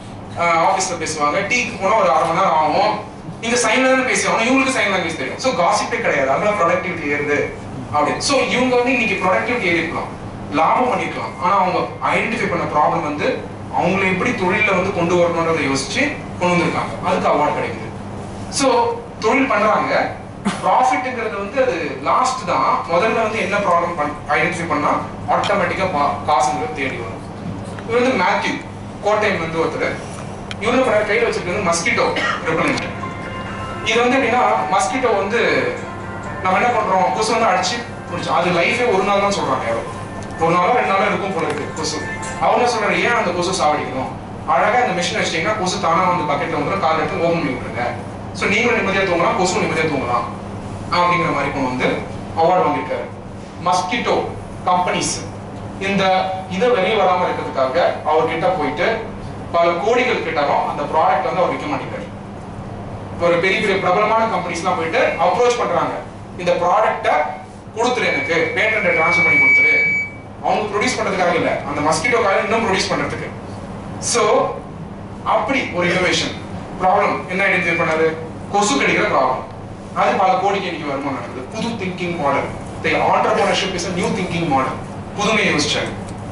ஆஃபீஸ்ல பேசுவாங்க டீக்கு போனா ஒரு அரை மணி நேரம் ஆகும் இங்க சைன்ல தானே பேசுவாங்க இவங்களுக்கு சைன் லாங்குவேஜ் தெரியும் ஸோ காசிப்பே கிடையாது அதெல்லாம் ப்ரொடக்டிவிட்டி ஏறுது அப்படின்னு ஸோ இவங்க வந்து இன்னைக்கு ப்ரொடக்டிவிட்டி ஏறிருக்கலாம் லாபம் பண்ணிருக்கலாம் ஆனா அவங்க ஐடென்டிஃபை பண்ண ப்ராப்ளம் வந்து அவங்களை எப்படி தொழில வந்து கொண்டு வரணும்ன்றதை யோசிச்சு கொண்டு வந்திருக்காங்க அதுக்கு அவார்ட் கிடைக்குது ஸோ தொழில் பண்றாங்க ப்ராஃபிட்ங்கிறது வந்து அது லாஸ்ட் தான் முதல்ல வந்து என்ன ப்ராப்ளம் பண் ஐடென்டிஃபை பண்ணா ஆட்டோமேட்டிக்கா காசுங்கிறது தேடி வரும் இவர் வந்து மேத்யூ கோட்டையம் வந்து ஒருத்தர் இவர் என்ன பண்ணாரு கையில் வச்சிருக்கிறது மஸ்கிட்டோ ரெப்பலண்ட் இது வந்து எப்படின்னா மஸ்கிட்டோ வந்து நம்ம என்ன பண்றோம் கொசு வந்து அடிச்சு முடிச்சு அது லைஃபே ஒரு நாள் தான் சொல்றாங்க யாரோ ஒரு நாளோ ரெண்டு நாளோ இருக்கும் போல இருக்கு கொசு அவங்க சொல்றாரு ஏன் அந்த கொசு சாவடிக்கணும் அழகா இந்த மிஷின் வச்சிட்டீங்கன்னா கொசு தானா வந்து பக்கெட்ல வந்துடும் கால் எடுத்து ஓபன் பண்ணி விட்டுருங்க ஸோ நீங்களும் நிம்மதியா தூங்கலாம் கொசு நிம்மதியா தூங்கலாம் அப்படிங்கிற மாதிரி கொண்டு வந்து அவார்டு வாங்கியிருக்காரு மஸ்கிட்டோ கம்பெனிஸ் இந்த இதை வெளியே வராம இருக்கிறதுக்காக அவர்கிட்ட போயிட்டு பல கோடிகள் கிட்டாலும் அந்த ப்ராடக்ட் வந்து அவர் விற்க மாட்டேங்கிறாரு ஒரு பெரிய பெரிய பிரபலமான கம்பெனிஸ்லாம் போயிட்டு அப்ரோச் பண்றாங்க இந்த ப்ராடக்ட்டை கொடுத்துரு எனக்கு பேட்டன்ட்டை ட்ரான்ஸ்ஃபர் பண்ணி கொடுத்துரு அவங்க ப்ரொடியூஸ் பண்றதுக்காக இல்ல அந்த மஸ்கிட்டோ காயில் இன்னும் ப்ரொடியூஸ் பண்றதுக்கு சோ அப்படி ஒரு இனோவேஷன் ப்ராப்ளம் என்ன ஐடென்டிஃபை பண்ணாரு கொசு கடிக்கிற ப்ராப்ளம் அது பல கோடிக்கு இன்னைக்கு வருமானம் நடக்குது புது thinking model the entrepreneurship is new thinking model புதுமை யோசிச்சாரு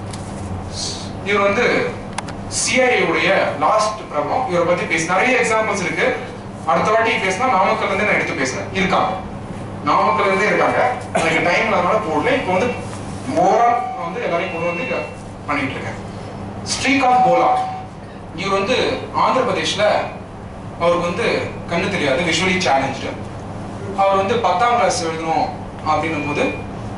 இவர் வந்து சிஐஏ உடைய லாஸ்ட் ப்ராப்ளம் இவரை பத்தி பேசி நிறைய எக்ஸாம்பிள்ஸ் இருக்கு அடுத்த வாட்டி பேசினா நாமக்கல்ல இருந்து நான் எடுத்து பேசுறேன் இருக்காங்க நாமக்கல்ல இருந்தே இருக்காங்க எனக்கு டைம் இல்லாதனால போடல இப்போ வந்து மோரா வந்து எல்லாரையும் கொண்டு வந்து இங்க பண்ணிட்டு இருக்கேன் ஸ்ரீகாந்த் போலா இவர் வந்து ஆந்திர பிரதேஷ்ல அவருக்கு வந்து கண்ணு தெரியாது விஷுவலி சேலஞ்சு அவர் வந்து பத்தாம் கிளாஸ் எழுதணும் அப்படின்னும் போது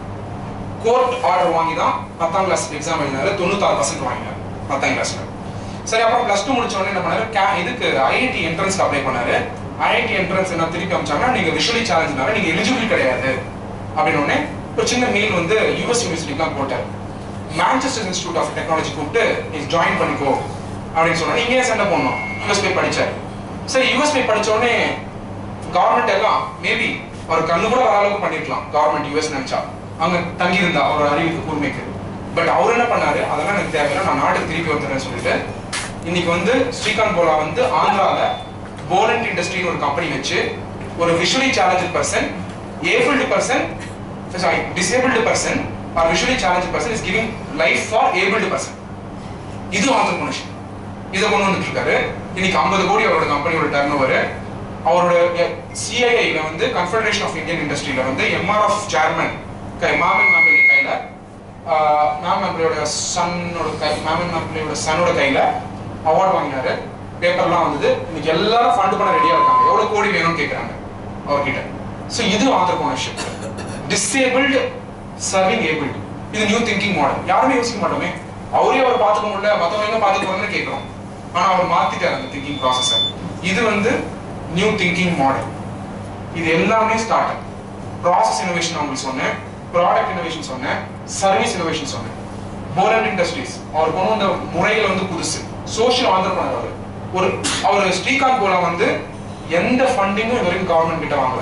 கோர்ட் ஆர்டர் வாங்கி தான் பத்தாம் கிளாஸ் எக்ஸாம் எழுதினாரு தொண்ணூத்தாறு பர்சன்ட் வாங்கினார் பத்தாம் கிளாஸ்ல சரி அப்புறம் பிளஸ் டூ முடிச்ச உடனே என்ன பண்ணாரு கே- இதுக்கு ஐஐடி என்ட்ரன்ஸ் அப்ளை பண்ணாரு ஐஐடி என்ட்ரன்ஸ் என்ன திருப்பி அமைச்சாங்கன்னா நீங்க விஷுவலி சேலஞ்ச்னால நீங்க எலிஜிபிள் கிடையாது அப்படின்னு உடனே ஒரு சின்ன மெயில் வந்து யூஎஸ் யூனிவர்சிட்டிக்கு போட்டார் மான்செஸ்டர் இன்ஸ்டியூட் ஆஃப் டெக்னாலஜி கூப்பிட்டு நீ ஜாயின் பண்ணிக்கோ அப்படின்னு சொன்னா நீங்க ஏன் சண்டை போடணும் யூஎஸ் போய் படிச்சாரு சரி யூஎஸ் போய் படிச்ச உடனே கவர்மெண்ட் எல்லாம் மேபி அவர் கண்ணு கூட வர அளவுக்கு பண்ணிருக்கலாம் கவர்மெண்ட் யூஎஸ் நினைச்சா அங்க தங்கி இருந்தா அவர் அறிவுக்கு கூர்மைக்கு பட் அவர் என்ன பண்ணாரு அதெல்லாம் எனக்கு தேவையில்லை நான் நாட்டுக்கு திருப்பி வந்துடுறேன்னு சொல்லிட்டு இன்னைக்கு வந்து ஸ்ரீகாந்த் போலா வந்து ஆந்திரால போலண்ட் இண்டஸ்ட்ரின்னு ஒரு கம்பெனி வச்சு ஒரு visually challenged person abled person sorry disabled person or visually challenged person is giving life for abled person இது ஆண்டர்பிரினர்ஷிப் இதை கொண்டு வந்துட்டு இருக்காரு இன்னைக்கு 50 கோடி அவரோட கம்பெனியோட டர்ன் ஓவர் அவரோட சிஐஐல வந்து கன்ஃபெடரேஷன் ஆஃப் இந்தியன் இண்டஸ்ட்ரியில வந்து எம்ஆர்எஃப் சேர்மன் கை மாமன் மாப்பிள்ளை கையில மேம் மாப்பிள்ளையோட சன்னோட கை மாமன் மாப்பிள்ளையோட சனோட கையில அவார்ட் வாங்கினாரு பேப்பர்லாம் வந்தது இன்னைக்கு எல்லாரும் ஃபண்ட் பண்ண ரெடியா இருக்காங்க எவ்வளவு கோடி வேணும்னு கேக்குறாங்க அவர்கிட்ட ஸோ இது ஆண்டர்பிரினர்ஷிப் டிசேபிள்டு சர்விங் ஏபிள்டு இது நியூ திங்கிங் மாடல் யாருமே யோசிக்க மாட்டோமே அவரே அவர் பார்த்துக்க முடியல மற்றவங்க எங்க பார்த்துக்கணும்னு கேட்கிறோம் ஆனா அவர் மாத்திட்டார் அந்த திங்கிங் ப்ராசஸை இது வந்து நியூ திங்கிங் மாடல் இது எல்லாமே ஸ்டார்ட் அப் ப்ராசஸ் இனோவேஷன் உங்களுக்கு சொன்னேன் ப்ராடக்ட் இனோவேஷன் சொன்னேன் சர்வீஸ் இனோவேஷன் சொன்னேன் போலண்ட் இண்டஸ்ட்ரீஸ் அவர் கொண்டு வந்த முறைகள் வந்து புதுசு சோஷியல் ஆண்டர்பனர் அவர் ஒரு அவர் ஸ்ரீகாந்த் போலா வந்து எந்த ஃபண்டிங்கும் இது வரைக்கும் கவர்மெண்ட் கிட்ட வாங்கல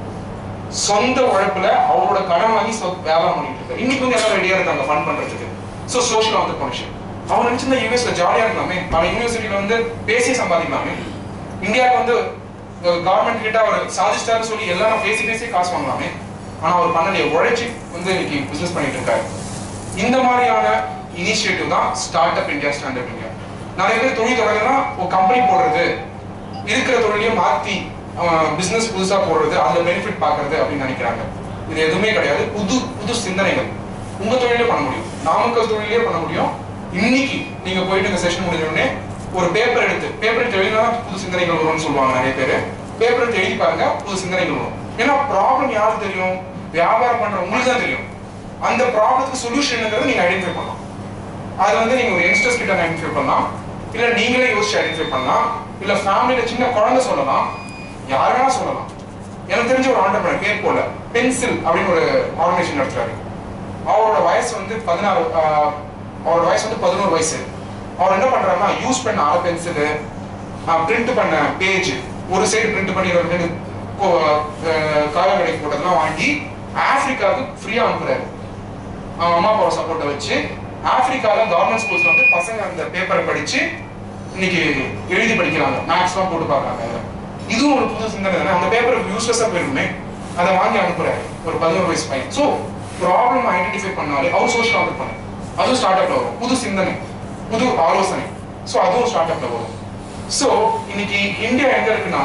சொந்த உழைப்புல அவரோட கடன் வாங்கி சொ- வியாபாரம் பண்ணிட்டு இருக்காரு இன்னைக்கு வந்து எல்லாரும் ரெடியா இருக்காங்க ஃபண்ட் பண்றதுக்கு சோ சோஷியல் ஆண்டர்பிரினர்ஷிப் அவர் நினைச்சிருந்தா யூஎஸ்ல ஜாலியா இருக்கலாமே பல யூனிவர்சிட்டியில வந்து பேசி சம்பாதிக்கலாமே இந்தியாவுக்கு வந்து கவர்மெண்ட் கிட்ட அவர் சாதிச்சிட்டாருன்னு சொல்லி எல்லாரும் பேசி பேசி காசு வாங்கலாமே ஆனா அவர் பண்ணலையே உழைச்சி வந்து இன்னைக்கு பிசினஸ் பண்ணிட்டு இருக்காரு இந்த மாதிரியான இனிஷியேட்டிவ் தான் start up India standup India நிறைய பேர் தொழில் தொடங்குனா ஒரு கம்பெனி போடுறது இருக்கிற தொழிலையும் மாத்தி பிசினஸ் புதுசா போடுறது அதுல பெனிஃபிட் பாக்குறது அப்படின்னு நினைக்கிறாங்க இது எதுவுமே கிடையாது புது புது சிந்தனைகள் உங்க தொழிலே பண்ண முடியும் நாமக்கல் தொழிலே பண்ண முடியும் இன்னைக்கு நீங்க போயிட்டு இந்த செஷன் முடிஞ்ச உடனே ஒரு பேப்பர் எடுத்து பேப்பர் எடுத்து எழுதினா புது சிந்தனைகள் வரும்னு சொல்லுவாங்க நிறைய பேர் பேப்பர் எடுத்து எழுதி பாருங்க புது சிந்தனைகள் வரும் ஏன்னா ப்ராப்ளம் யாருக்கு தெரியும் வியாபாரம் பண்ற உங்களுக்கு தான் தெரியும் அந்த ப்ராப்ளத்துக்கு சொல்யூஷன்ங்கிறத நீங்க ஐடென்டிஃபை பண்ணலாம் அது வந்து நீங்க ஒரு யங்ஸ்டர்ஸ் கிட்ட ஐடென்டிஃபை பண்ணலாம் இல்ல நீங்களே யோசிச்சு ஐடென்டிஃபை பண்ணலாம் இல்ல ஃபேமிலியில சின்ன குழந்தை சொல்லலாம் யார் வேணா சொல்லலாம் எனக்கு தெரிஞ்ச ஒரு ஆண்டர்பனர் பேர் போல பென்சில் அப்படின்னு ஒரு ஆர்கனைசேஷன் நடத்துறாரு அவரோட வயசு வந்து பதினாறு ஆஹ், அவரோட வயசு வந்து பதினோரு வயசு அவர் என்ன பண்றாருன்னா யூஸ் பண்ண அரை பென்சிலு பிரிண்ட் பண்ண பேஜ் ஒரு சைடு பிரிண்ட் பண்ணி ஒரு ரெண்டு கால கடைக்கு போட்டதெல்லாம் வாங்கி ஆப்பிரிக்காவுக்கு ஃப்ரீயா அனுப்புறாரு அவன் அம்மா அப்பாவோட சப்போர்ட்டை வச்சு ஆப்பிரிக்கால கவர்மெண்ட் ஸ்கூல்ஸ்ல வந்து பசங்க அந்த பேப்பரை படிச்சு இன்னைக்கு எழுதி படிக்கிறாங்க மேக்ஸ்லாம் போட்டு பார்க்கறாங்க அதுல. இதுவும் ஒரு புது சிந்தனை தானே அந்த பேப்பர் யூஸ்லெஸ்ஸா போயிருக்குமே அதை வாங்கி அனுப்புறாரு ஒரு பதினோரு வயசு பையன் ஸோ ப்ராப்ளம் ஐடென்டிஃபை பண்ணாலே அவர் சோஷியல் ஆர்டர் பண்ணு அதுவும் ஸ்டார்ட் அப்ல வரும் புது சிந்தனை புது ஆலோசனை ஸோ அதுவும் ஸ்டார்ட் அப்ல வரும் ஸோ இன்னைக்கு இந்தியா எங்க இருக்குன்னா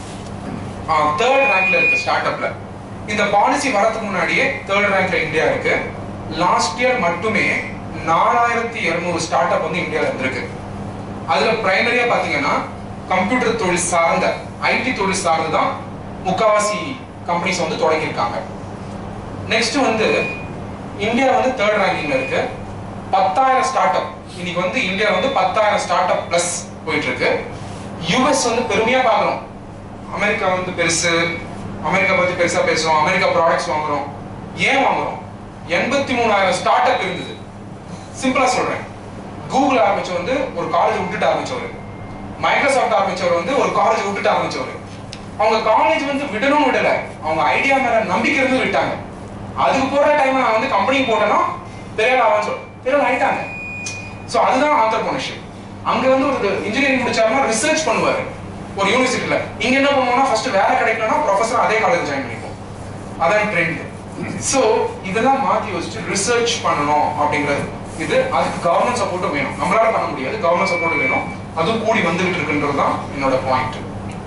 தேர்ட் ரேங்க்ல இருக்கு ஸ்டார்ட் அப்ல இந்த பாலிசி வரதுக்கு முன்னாடியே தேர்ட் ரேங்க்ல இந்தியா இருக்கு லாஸ்ட் இயர் மட்டுமே நாலாயிரத்தி இருநூறு ஸ்டார்ட் அப் வந்து இந்தியால இருந்திருக்கு அதுல பிரைமரியா பாத்தீங்கன்னா கம்ப்யூட்டர் தொழில் சார்ந்த ஐடி தொழில் சார்ந்து தான் முக்காவாசி கம்பெனிஸ் வந்து தொடங்கியிருக்காங்க நெக்ஸ்ட் வந்து இந்தியா வந்து தேர்ட் ரேங்கிங்ல இருக்கு பத்தாயிரம் ஸ்டார்ட் அப் இன்னைக்கு வந்து இந்தியா வந்து பத்தாயிரம் ஸ்டார்ட் அப் பிளஸ் போயிட்டு இருக்கு யூஎஸ் வந்து பெருமையா பார்க்கறோம் அமெரிக்கா வந்து பெருசு அமெரிக்கா பத்தி பெருசா பேசுறோம் அமெரிக்கா ப்ராடக்ட்ஸ் வாங்குறோம் ஏன் வாங்குறோம் எண்பத்தி மூணாயிரம் ஸ்டார்ட் அப் இருந்தது சிம்பிளா சொல்றேன் கூகுள் ஆரம்பிச்ச வந்து ஒரு காலேஜ் விட்டுட்டு ஆரம்பிச்சவர் மைக்ரோசாஃப்ட் ஆரம்பிச்சவர் வந்து ஒரு காலேஜ் விட்டுட்டு ஆரம்பிச்சவர் அவங்க காலேஜ் வந்து விடணும் விடல அவங்க ஐடியா மேல நம்பிக்கை இருந்து விட்டாங்க அதுக்கு போற டைம் நான் வந்து கம்பெனி போட்டேன்னா பெரிய ஆகும் சொல் பெரிய ஆயிட்டாங்க ஸோ அதுதான் ஆண்டர்பிரினர்ஷிப் அங்க வந்து ஒரு இன்ஜினியரிங் முடிச்சாருன்னா ரிசர்ச் பண்ணுவாரு ஒரு யூனிவர்சிட்டியில இங்க என்ன பண்ணுவோம்னா ஃபர்ஸ்ட் வேலை கிடைக்கலன்னா ப்ரொஃபஸர் அதே காலேஜ் ஜாயின் பண்ணிப்போம் அதான் ட்ரெண்ட் ஸோ இதெல்லாம் மாத்தி யோசிச்சு ரிசர்ச் பண்ணணும் அப்படிங்கிறது இது அதுக்கு கவர்மெண்ட் சப்போர்ட்டும் வேணும் நம்மளால பண்ண முடியாது கவர்மெண்ட் சப்போர்ட் வேணும் அதுவும் கூடி வந்துகிட்டு இருக்குன்றது தான் என்னோட பாயிண்ட்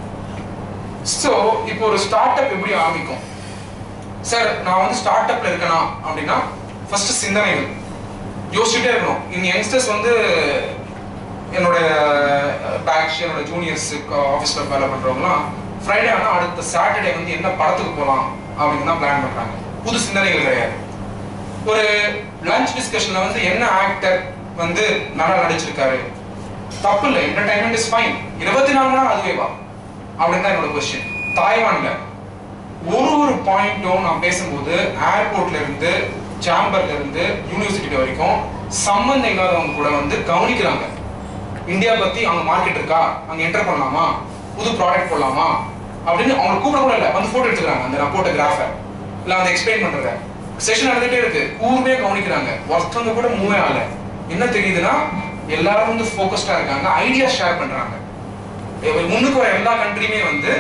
ஸோ இப்போ ஒரு ஸ்டார்ட் அப் எப்படி ஆரம்பிக்கும் சார் நான் வந்து ஸ்டார்ட் அப்ல இருக்கேனா அப்படின்னா ஃபர்ஸ்ட் சிந்தனைகள் யோசிச்சுட்டே இருக்கணும் இந்த யங்ஸ்டர்ஸ் வந்து என்னோட பேட்ச் என்னோட ஜூனியர்ஸ் ஆஃபீஸ்ல வேலை பண்றவங்கலாம் ஃப்ரைடே ஆனா அடுத்த சாட்டர்டே வந்து என்ன படத்துக்கு போகலாம் அப்படின்னு தான் பிளான் பண்றாங்க புது சிந்தனைகள் கிடையாது ஒரு லஞ்ச் டிஸ்கஷன்ல வந்து என்ன ஆக்டர் வந்து நல்லா நடிச்சிருக்காரு தப்பு இல்லை என்டர்டைன்மெண்ட் இஸ் ஃபைன் இருபத்தி நாலு நாள் அதுவே வா அப்படின்னு தான் என்னோட கொஸ்டின் தாய்வான்ல ஒரு ஒரு பாயிண்ட்டும் நான் பேசும்போது ஏர்போர்ட்ல இருந்து சேம்பர்ல இருந்து யூனிவர்சிட்டி வரைக்கும் சம்பந்தம் இல்லாதவங்க கூட வந்து கவனிக்கிறாங்க இந்தியா பத்தி அங்க மார்க்கெட் இருக்கா அங்க என்டர் பண்ணலாமா புது ப்ராடக்ட் போடலாமா அப்படின்னு அவங்க கூப்பிட கூட இல்ல வந்து போட்டோ எடுத்துக்கிறாங்க அந்த நான் போட்ட கிராஃபை இல்ல அந்த எக்ஸ்பிளைன் பண்றத செஷன் நடந்துட்டே இருக்கு கூர்மையா கவனிக்கிறாங்க ஒருத்தவங்க கூட மூவே ஆகல என்ன தெரியுதுன்னா எல்லாரும் வந்து ஃபோக்கஸ்டா இருக்காங்க ஐடியா ஷேர் பண்றாங்க முன்னுக்கு வர எல்லா கண்ட்ரியுமே வந்து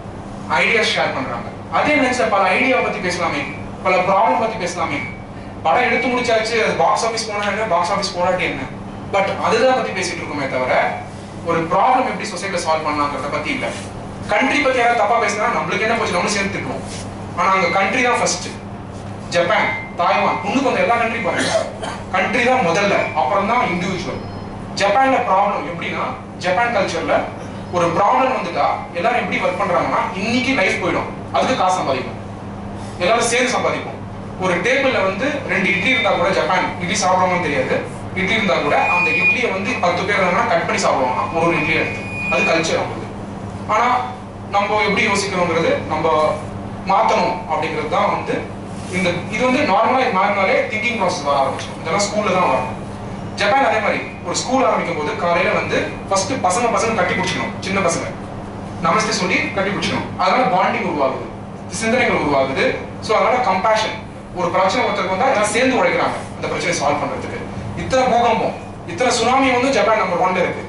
ஐடியா ஷேர் பண்றாங்க அதே நினைச்ச பல ஐடியா பத்தி பேசலாமே பல ப்ராப்ளம் பத்தி பேசலாமே படம் எடுத்து முடிச்சாச்சு அது பாக்ஸ் ஆஃபீஸ் போனா என்ன பாக்ஸ் ஆஃபீஸ் போடாட்டி என்ன பட் அதுதான் பத்தி பேசிட்டு இருக்கோமே தவிர ஒரு ப்ராப்ளம் எப்படி சொசைட்டில சால்வ் பண்ணலாங்கிறத பத்தி இல்ல கண்ட்ரி பத்தி யாராவது தப்பா பேசினா நம்மளுக்கு என்ன போச்சு நம்மளும் சேர்ந்து திட்டுவோம் ஆனா அங்க கண்ட்ரி தான் ஃபர்ஸ்ட் ஜப்பான் தாய்வான் இன்னும் கொஞ்சம் எல்லா கண்ட்ரி பாருங்க கண்ட்ரி தான் முதல்ல அப்புறம் தான் இண்டிவிஜுவல் ஜப்பான்ல ப்ராப்ளம் எப்படின்னா ஜப்பான் கல்ச்சர்ல ஒரு ப்ராப்ளம் வந்துட்டா எல்லாரும் எப்படி ஒர்க் பண்றாங்கன்னா இன்னைக்கு லைஃப் போயிடும் அதுக்கு காசு சம்பாதிக்கும் எல்லாரும் சேர்ந்து சம்பாதிப்போம் ஒரு டேபிள்ல வந்து ரெண்டு இட்லி இருந்தா கூட ஜப்பான் இட்லி சாப்பிடாம தெரியாது இட்லி இருந்தா கூட அந்த இட்லியை வந்து பத்து பேர் இருந்தாங்கன்னா கட் பண்ணி சாப்பிடுவாங்க ஒரு ஒரு இட்லி எடுத்து அது கல்ச்சர் அவங்களுக்கு ஆனா நம்ம எப்படி யோசிக்கிறோங்கிறது நம்ம மாத்தணும் அப்படிங்கிறது தான் வந்து இந்த இது வந்து நார்மலா இது மாறினாலே திங்கிங் ப்ராசஸ் வர ஆரம்பிச்சிடும் இதெல்லாம் ஸ்கூல்ல தான் வரும் ஜப்பான் அதே மாதிரி ஒரு ஸ்கூல் ஆரம்பிக்கும் போது காலையில வந்து ஃபர்ஸ்ட் பசங்க பசங்க கட்டி பிடிச்சிக்கணும் சின்ன பசங்க நமஸ்தே சொல்லி கட்டி பிடிச்சிக்கணும் அதனால பாண்டிங் உருவாகுது சிந்தனைகள் உருவாகுது ஸோ அதனால கம்பேஷன் ஒரு பிரச்சனை ஒருத்தருக்கு வந்தா எல்லாம் சேர்ந்து உழைக்கிறாங்க அந்த பிரச்சனையை சால்வ் பண்றதுக்கு இத்தனை பூகம்பம் இத்தனை சுனாமி வந்து ஜப்பான் நம்பர் ஒன்ல இருக்கு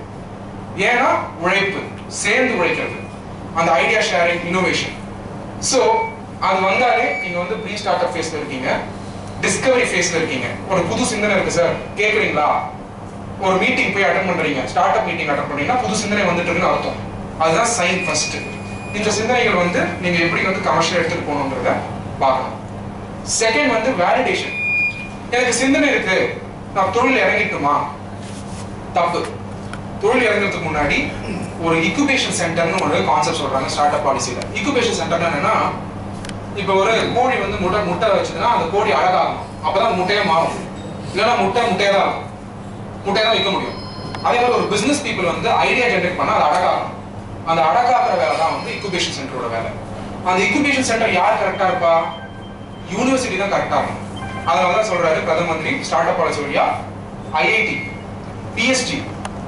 ஏன்னா உழைப்பு சேர்ந்து உழைக்கிறது அந்த ஐடியா ஷேரிங் இன்னோவேஷன் ஸோ அது வந்தாலே நீங்க வந்து ப்ரீ ஸ்டார்ட் அப் ஃபேஸ்ல இருக்கீங்க டிஸ்கவரி ஃபேஸ்ல இருக்கீங்க ஒரு புது சிந்தனை இருக்கு சார் கேக்குறீங்களா ஒரு மீட்டிங் போய் அட்டன் பண்றீங்க ஸ்டார்ட் அப் மீட்டிங் அட்டன் பண்ணீங்கன்னா புது சிந்தனை வந்துட்டு இருக்குன்னு அர்த்தம் அதுதான் சைன் ஃபர்ஸ்ட் இந்த சிந்தனைகள் வந்து நீங்க எப்படி வந்து கமர்ஷியல் எடுத்துட்டு போகணுங்கிறத பார்க்கணும் செகண்ட் வந்து வேலிடேஷன் எனக்கு சிந்தனை இருக்கு நான் தொழில் இறங்கிட்டுமா தப்பு தொழில் இறங்குறதுக்கு முன்னாடி ஒரு இக்குபேஷன் சென்டர்னு ஒரு கான்செப்ட் சொல்றாங்க ஸ்டார்ட் அப் பாலிசியில இக்குபேஷன் சென்டர் என்னன்னா இப்போ ஒரு கோழி வந்து முட்டை முட்டை வச்சதுன்னா அந்த கோழி அழகாகும் அப்பதான் முட்டையே மாறும் இல்லைன்னா முட்டை முட்டையே தான் இருக்கும் முட்டையை தான் விற்க முடியும் அதே மாதிரி ஒரு பிசினஸ் பீப்புள் வந்து ஐடியா ஜென்ரேட் பண்ணா அது அழகாகும் அந்த அழகாக்குற வேலை தான் வந்து இக்குபேஷன் சென்டரோட வேலை அந்த இக்குபேஷன் சென்டர் யார் கரெக்டா இருப்பா யூனிவர்சிட்டி தான் கரெக்டா இருக்கும் அதனால தான் சொல்றாரு பிரதம மந்திரி ஸ்டார்ட் அப் பாலிசி வழியா ஐஐடி பிஎஸ்டி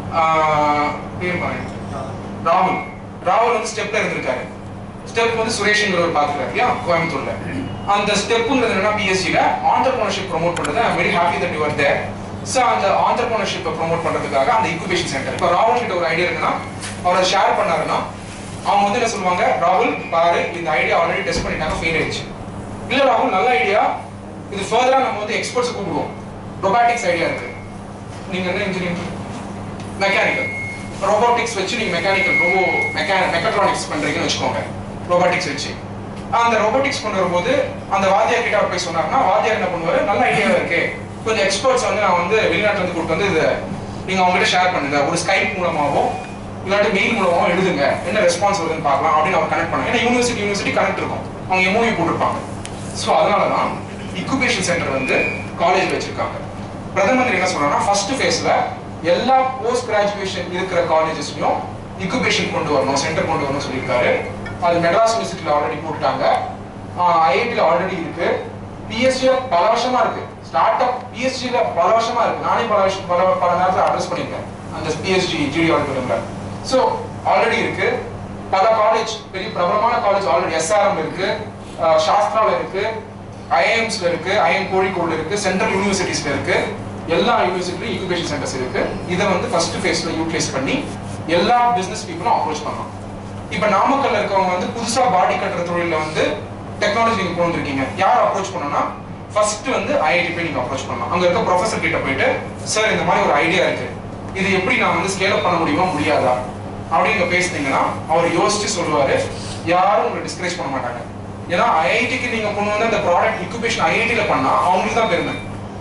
பேர் பாருங்க ராகுல் ராகுல் வந்து ஸ்டெப்ல இருந்திருக்காரு ஸ்டெப் வந்து சுரேஷ்ங்கிற ஒரு பாத்துக்கிறாரு இல்லையா கோயம்புத்தூர்ல அந்த ஸ்டெப்புங்கிறது என்னன்னா பிஎஸ்சில ஆண்டர்பிரினர்ஷிப் ப்ரோமோட் பண்றது I very happy that you are there so அந்த ஆண்டர்பிரினர்ஷிப்பை ப்ரோமோட் பண்றதுக்காக அந்த இக்குபேஷன் சென்டர் இப்போ ராகுல் கிட்ட ஒரு ஐடியா இருக்குன்னா அவரை ஷேர் பண்ணாருன்னா அவங்க வந்து என்ன சொல்லுவாங்க ராகுல் பாரு இந்த ஐடியா ஆல்ரெடி டெஸ்ட் பண்ணிட்டாங்க ஃபெயில் ஆயிடுச்சு இல்ல ராகுல் நல்ல ஐடியா இது ஃபர்தரா நம்ம வந்து எக்ஸ்பர்ட்ஸ் கூப்பிடுவோம் ரொபாட்டிக்ஸ் ஐடியா இருக்கு நீங்க என்ன இன்ஜினியரிங் மெக்கானிக்கல் ரோபோட்டிக்ஸ் வச்சு நீங்க மெக்கானிக்கல் ரோபோ மெக்கா மெக்கட்ரானிக்ஸ் பண்றீங்கன்னு வச்சுக்கோங்க ரோபோட்டிக்ஸ் வச்சு அந்த ரோபோட்டிக்ஸ் கொண்டு வரும்போது அந்த வாத்தியார் கிட்ட அவர் போய் சொன்னாருன்னா வாத்தியார் என்ன பண்ணுவாரு நல்ல ஐடியா இருக்கு கொஞ்சம் எக்ஸ்பர்ட்ஸ் வந்து நான் வந்து வெளிநாட்டுல இருந்து கூட்டு வந்து இதை நீங்க அவங்க கிட்ட ஷேர் பண்ணுங்க ஒரு ஸ்கைப் மூலமாவோ இல்லாட்டி மெயில் மூலமாவோ எழுதுங்க என்ன ரெஸ்பான்ஸ் வருதுன்னு பார்க்கலாம் அப்படின்னு அவர் கனெக்ட் பண்ணாங்க ஏன்னா யூனிவர்சிட்டி யூனிவர்சிட்டி கனெக்ட் இருக்கும் அவங்க எம்ஓயு போட்டிருப்பாங்க ஸோ அதனால தான் இக்குபேஷன் சென்டர் வந்து காலேஜ் வச்சிருக்காங்க பிரதமர் என்ன சொல்றாங்கன்னா ஃபர்ஸ்ட் ஃபேஸ்ல எல்லா போஸ்ட் கிராஜுவேஷன் இருக்கிற காலேஜஸ்லயும் இக்குபேஷன் கொண்டு வரணும் சென்டர் கொண்டு வரணும் சொல்லியிருக்காரு அது மெட்ராஸ் யூனிவர்சிட்டியில ஆல்ரெடி போட்டுட்டாங்க ஐஐடியில் ஆல்ரெடி இருக்கு பிஎஸ்சியில் பல வருஷமா இருக்கு ஸ்டார்ட் அப் பிஎஸ்சியில் பல வருஷமா இருக்கு நானே பல வருஷம் பல பல நேரத்தில் அட்ரஸ் பண்ணியிருக்கேன் அந்த பிஎஸ்சி ஜிடி ஆடிட்டோரியம்ல ஸோ ஆல்ரெடி இருக்கு பல காலேஜ் பெரிய பிரபலமான காலேஜ் ஆல்ரெடி எஸ்ஆர்எம் இருக்கு அஹ் சாஸ்திரால இருக்கு ஐஎம்ஸ்ல இருக்கு ஐஎம் கோழிக்கோடுல இருக்கு சென்ட்ரல் யூனிவர்சிட்டிஸ்ல இருக்கு எல்லா யூனிவர்சிட்டிலும் இன்குபேஷன் சென்டர்ஸ் இருக்கு இதை வந்து ஃபர்ஸ்ட் ஃபேஸ்ல யூட்டிலைஸ் பண்ணி எல்லா பிசினஸ் பீப்புளும் அப்ரோச் பண்ணலாம் இப்ப நாமக்கல்ல இருக்கவங்க வந்து புதுசா பாடி கட்டுற தொழில வந்து டெக்னாலஜி நீங்க கொண்டு வந்திருக்கீங்க யார் அப்ரோச் பண்ணணும்னா ஃபர்ஸ்ட் வந்து ஐஐடி போய் நீங்க அப்ரோச் பண்ணலாம் அங்க இருக்க ப்ரொஃபசர் கிட்ட போயிட்டு சார் இந்த மாதிரி ஒரு ஐடியா இருக்கு இது எப்படி நான் வந்து ஸ்கேல் அப் பண்ண முடியுமா முடியாதா அப்படின்னு பேசுனீங்கன்னா அவர் யோசிச்சு சொல்லுவாரு யாரும் உங்களை டிஸ்கரேஜ் பண்ண மாட்டாங்க ஏன்னா ஐஐடிக்கு நீங்க கொண்டு வந்து அந்த ப்ராடக்ட் இக்குபேஷன் ஐஐடில பண்ணா அவங்களுக்கு தான் பெருமை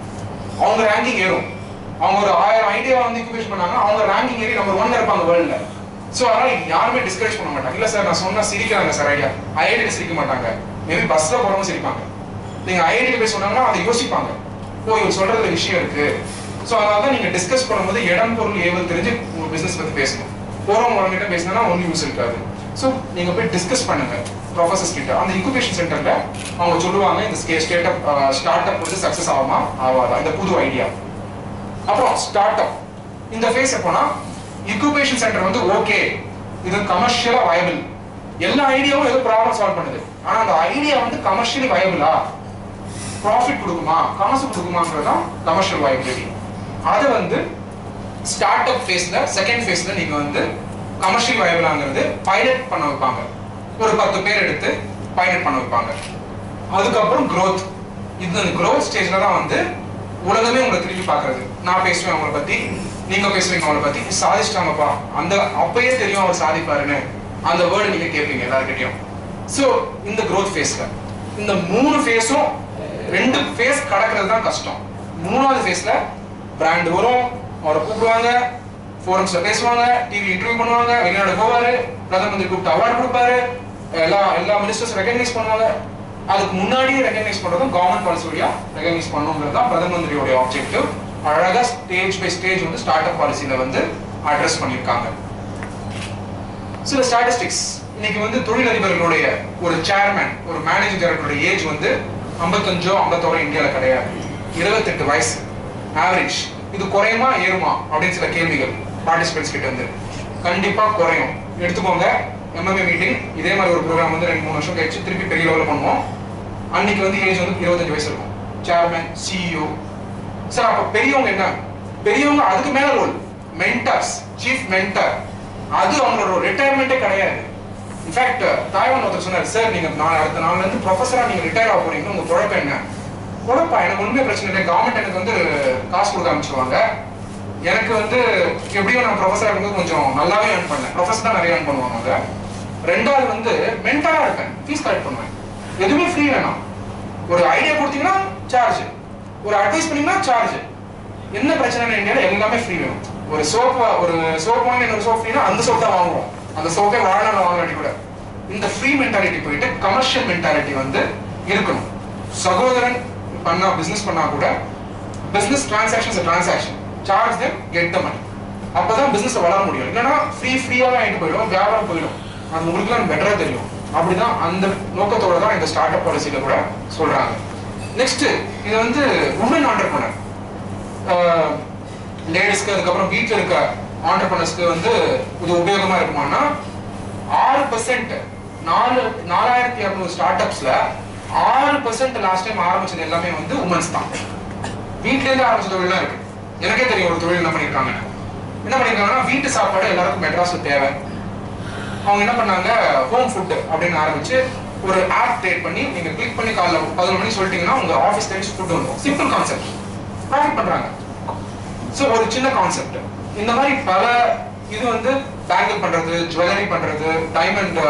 அவங்க ரேங்கிங் ஏறும் அவங்க ஒரு ஆயிரம் ஐடியா வந்து இன்குபேஷன் பண்ணாங்க அவங்க ரேங்கிங் ஏறி நம்பர் ஒன்ல இருப்பாங்க வேர்ல்ட்ல சோ அதனால யாருமே டிஸ்கரேஜ் பண்ண மாட்டாங்க இல்ல சார் நான் சொன்னா சிரிக்கிறாங்க சார் ஐடியா ஐஐடி சிரிக்க மாட்டாங்க மேபி பஸ்ல போறவங்க சிரிப்பாங்க நீங்க ஐஐடி போய் சொன்னாங்கன்னா அதை யோசிப்பாங்க ஓ இவர் சொல்றதுல விஷயம் இருக்கு சோ அதனால தான் நீங்க டிஸ்கஸ் பண்ணும்போது இடம் பொருள் ஏவல் தெரிஞ்சு உங்க பிசினஸ் பத்தி பேசணும் போறவங்க கிட்ட பேசினா ஒன்றும் யூஸ் இருக்காது சோ நீங்க போய் டிஸ்கஸ் பண்ணுங்க ப்ரொஃபசர்ஸ் கிட்ட அந்த இன்குபேஷன் சென்டர்ல அவங்க சொல்லுவாங்க இந்த ஸ்டேட் அப் ஸ்டார்ட் அப் வந்து சக்சஸ் ஆகுமா ஆகாதா இந்த புது ஐடியா அப்புறம் ஸ்டார்ட் அப் இந்த ஃபேஸ் போனா இன்குபேஷன் சென்டர் வந்து ஓகே இது கமர்ஷியலா வயபிள் எல்லா ஐடியாவும் ஏதோ ப்ராப்ளம் சால்வ் பண்ணுது ஆனா அந்த ஐடியா வந்து கமர்ஷியலி வயபிளா ப்ராஃபிட் கொடுக்குமா காசு கொடுக்குமான்றது தான் கமர்ஷியல் வயபிலிட்டி அது வந்து ஸ்டார்ட் அப் ஃபேஸ்ல செகண்ட் ஃபேஸ்ல நீங்க வந்து கமர்ஷியல் வயபிளாங்கிறது பைலட் பண்ண வைப்பாங்க ஒரு பத்து பேர் எடுத்து பைலட் பண்ண வைப்பாங்க அதுக்கப்புறம் growth இந்த growth ஸ்டேஜ்ல தான் வந்து உலகமே உங்களை திரும்பி பார்க்கிறது நான் பேசுவேன் அவங்கள பத்தி நீங்க பேசுவீங்க அவங்கள பத்தி சாதிச்சிட்டாங்கப்பா அந்த அப்பயே தெரியும் அவர் சாதிப்பாருன்னு அந்த வேர்டு நீங்க கேட்பீங்க எல்லார்கிட்டயும் சோ இந்த growth ஃபேஸ்ல இந்த மூணு ஃபேஸும் ரெண்டு ஃபேஸ் கடக்கிறது தான் கஷ்டம் மூணாவது ஃபேஸ்ல பிராண்ட் வரும் அவரை கூப்பிடுவாங்க ஃபோரம்ஸ்ல பேசுவாங்க டிவி இன்டர்வியூ பண்ணுவாங்க வெளிநாடு போவாரு பிரதம மந்திரி கூப்பிட்டு அவார்டு கொடுப்பாரு எல்லா எல்லா மினிஸ்டர்ஸ் ரெகக்னைஸ் பண்ணுவாங்க அதுக்கு முன்னாடியே ரெகக்னைஸ் பண்றதும் கவர்மெண்ட் பாலிசி வழியா ரெகக்னைஸ் பண்ணுங்கிறது தான் பிரதம மந்திரியோட ஆப்ஜெக்டிவ் அழகா ஸ்டேஜ் பை ஸ்டேஜ் வந்து ஸ்டார்ட் அப் பாலிசியில வந்து அட்ரஸ் பண்ணியிருக்காங்க சில ஸ்டாட்டிஸ்டிக்ஸ் இன்னைக்கு வந்து தொழிலதிபர்களுடைய ஒரு சேர்மேன் ஒரு மேனேஜிங் டைரக்டருடைய ஏஜ் வந்து ஐம்பத்தஞ்சோ ஐம்பத்தோரோ இந்தியாவில் கிடையாது இருபத்தெட்டு வயசு ஆவரேஜ் இது குறையுமா ஏறுமா அப்படின்னு சில கேள்விகள் பார்ட்டிசிபென்ட்ஸ் கிட்ட இருந்து கண்டிப்பா குறையும் எடுத்துக்கோங்க எம்எம்ஏ மீட்டிங் இதே மாதிரி ஒரு ப்ரோக்ராம் வந்து ரெண்டு மூணு வருஷம் கழிச்சு திருப்பி பெரிய லெவலில் பண்ணுவோம் அன்னைக்கு வந்து ஏஜ் வந்து இருபத்தஞ்சு வயசு இருக்கும் சேர்மேன் சிஇஓ சார் அப்ப பெரியவங்க என்ன பெரியவங்க அதுக்கு மேல ரோல் மென்டர்ஸ் சீஃப் மென்டர் அது அவங்களோட ரிட்டையர்மெண்ட்டே கிடையாது இன்ஃபேக்ட் தாய்வான் ஒருத்தர் சொன்னார் சார் நீங்க நான் அடுத்த நாள்ல இருந்து ப்ரொஃபஸரா நீங்க ரிட்டையர் ஆக போறீங்க உங்க குழப்ப என்ன குழப்பா எனக்கு ஒண்ணுமே பிரச்சனை இல்லை கவர்மெண்ட் எனக்கு வந்து காசு கொடுக்க ஆரம்பிச்சிருவாங்க எனக்கு வந்து எப்படியும் நான் ப்ரொஃபஸரா இருக்கும்போது கொஞ்சம் நல்லாவே ஏர்ன் பண்ணேன் ப்ரொஃபஸர் தான் நிறைய ஏர்ன் பண்ணுவாங்க அவங்க ரெண்டாவது வந்து மென்டரா இருப்பேன் ஃபீஸ் கலெக்ட் பண்ணுவேன் எதுவுமே ஃப்ரீ வேணாம் ஒரு ஐடியா கொடுத்தீங்கன்னா சார்ஜ் ஒரு அட்வைஸ் பண்ணீங்கன்னா சார்ஜ் என்ன பிரச்சனை இந்தியாவில் எல்லாமே ஃப்ரீ வேணும் ஒரு சோப் ஒரு சோப் வாங்கி இன்னொரு சோப் ஃப்ரீனா அந்த சோப் தான் வாங்குவோம் அந்த சோப்பே வாழ்நாள் வாங்காட்டி கூட இந்த ஃப்ரீ மென்டாலிட்டி போயிட்டு கமர்ஷியல் மென்டாலிட்டி வந்து இருக்கணும் சகோதரன் பண்ணா பிசினஸ் பண்ணா கூட business transactions transaction charge them get the money அப்பதான் பிசினஸ் வளர முடியும் இல்லைன்னா ஃப்ரீ ஃப்ரீயாவே ஆகிட்டு போயிடும் வியாபாரம் போயிடும் அது உங்களுக்குலாம் பெட்டரா தெரியும் அப்படிதான் அந்த நோக்கத்தோட தான் இந்த ஸ்டார்ட் அப் பாலிசியில கூட சொல்றாங்க நெக்ஸ்ட் இது வந்து உமன் ஆண்டர்பனர் லேடிஸ்க்கு அதுக்கப்புறம் வீட்டில் இருக்க ஆண்டர்பனர்ஸ்க்கு வந்து இது உபயோகமா இருக்குமானா ஆறு பர்சன்ட் நாலு நாலாயிரத்தி இரநூறு ஸ்டார்ட் அப்ஸ்ல ஆறு பர்சன்ட் லாஸ்ட் டைம் ஆரம்பிச்சது எல்லாமே வந்து உமன்ஸ் தான் வீட்ல இருந்து ஆரம்பிச்ச தொழிலாம் இருக்கு எனக்கே தெரியும் ஒரு தொழில் என்ன பண்ணிருக்காங்க என்ன பண்ணிருக்காங்கன்னா வீட்டு சாப்பாடு எல்லாருக்கும் மெட்ராஸ்ல தேவை அவங்க என்ன பண்ணாங்க ஹோம் ஃபுட் அப்படின்னு ஆரம்பிச்சு ஒரு ஆப் கிரியேட் பண்ணி நீங்க கிளிக் பண்ணி காலைல பதினொரு மணி சொல்லிட்டீங்கன்னா உங்க ஆஃபீஸ் தேடி ஃபுட் வந்துடும் சிம்பிள் கான்செப்ட் ப்ராஃபிட் பண்றாங்க ஸோ ஒரு சின்ன கான்செப்ட் இந்த மாதிரி பல இது வந்து பேங்கிள் பண்றது ஜுவல்லரி பண்றது டைமண்ட்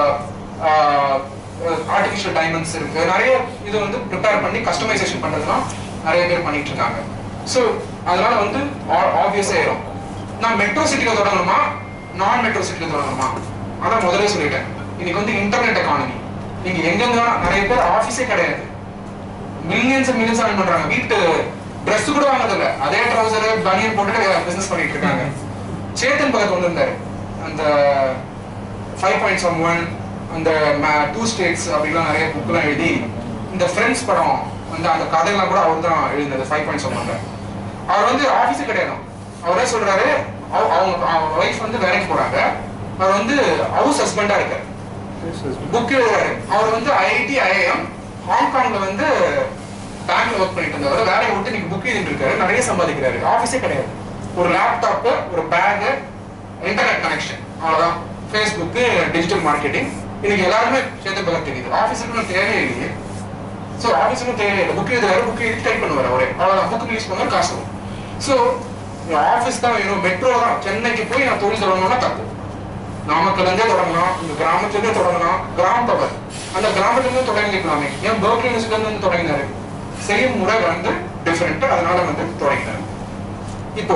ஆர்டிஃபிஷியல் டைமண்ட்ஸ் இருக்கு நிறைய இது வந்து ப்ரிப்பேர் பண்ணி கஸ்டமைசேஷன் பண்றதுலாம் நிறைய பேர் பண்ணிட்டு இருக்காங்க ஸோ அதனால வந்து ஆப்வியஸா ஏறும் நான் மெட்ரோ சிட்டில தொடங்கணுமா நான் மெட்ரோ சிட்டில தொடங்கணுமா அதான் முதல்ல சொல்லிட்டேன் இன்னைக்கு வந்து இன்டர்நெட் எக்கானமி நீங்க எங்கெங்க வேணா- நிறைய பேர் ஆஃபீஸே கிடையாது மில்லியன்ஸ் மில்லியன்ஸ் earn பண்றாங்க வீட்டு Dress கூட வாங்குறது இல்ல அதே ட்ரௌசர் பனியன் போட்டுட்டு பிசினஸ் பண்ணிட்டு இருக்காங்க சேத்தன் பகத் கொண்டு வந்தாரு அந்த ஃபைவ் பாயிண்ட் சம் ஒன் அந்த டூ ஸ்டேட்ஸ் அப்படிலாம் நிறைய புக்லாம் எழுதி இந்த ஃப்ரெண்ட்ஸ் படம் அந்த அந்த கதையெல்லாம் கூட அவர் தான் எழுதினது ஃபைவ் பாயிண்ட் சம் அவர் வந்து ஆஃபீஸே கிடையாது அவரே சொல்றாரு அவ- அவங்க அவங்க ஒய்ஃப் வந்து வேலைக்கு போறாங்க அவர் வந்து ஹவுஸ் ஹஸ்பண்டா இருக்காரு புக் எழுதுறாரு அவர் வந்து ஐஐடி ஐஐஎம் ஹாங்காங்ல வந்து பேங்க்ல ஒர்க் பண்ணிட்டு இருந்தவர் வேலையை விட்டு நீங்க புக் எழுதிட்டு இருக்காரு நிறைய சம்பாதிக்கிறாரு ஆஃபீஸே கிடையாது ஒரு லேப்டாப் ஒரு பேக் இன்டர்நெட் கனெக்ஷன் அவ்வளவுதான் ஃபேஸ்புக் டிஜிட்டல் மார்க்கெட்டிங் இன்னைக்கு எல்லாருமே சேர்த்து பக்கம் தெரியுது ஆஃபீஸுக்கு தேவையே இல்லையே ஸோ ஆஃபீஸுக்கும் தேவையே இல்லை புக் எழுதுறாரு புக் எழுதி டைப் பண்ணுவார் அவரே அவ்வளோதான் புக் ரிலீஸ் பண்ணுவார் காசு வரும் ஸோ ஆஃபீஸ் தான் வேணும் மெட்ரோ தான் சென்னைக்கு போய் நான் தொழில் தொடங்கணும்னா தப்பு நாமக்கல்லேருந்தே தொடங்கலாம் இந்த கிராமத்துலேருந்தே தொடங்கலாம் கிராமத்தவர் அந்த கிராமத்துலேருந்து தொடங்கிக்கலாமே ஏன் பர்க்லி யூனிவர்சிட்டிலேருந்து தொடங்கினாரு செய்யும் முறை வந்து டிஃப்ரெண்ட் அதனால வந்து தொடங்கினாரு இப்போ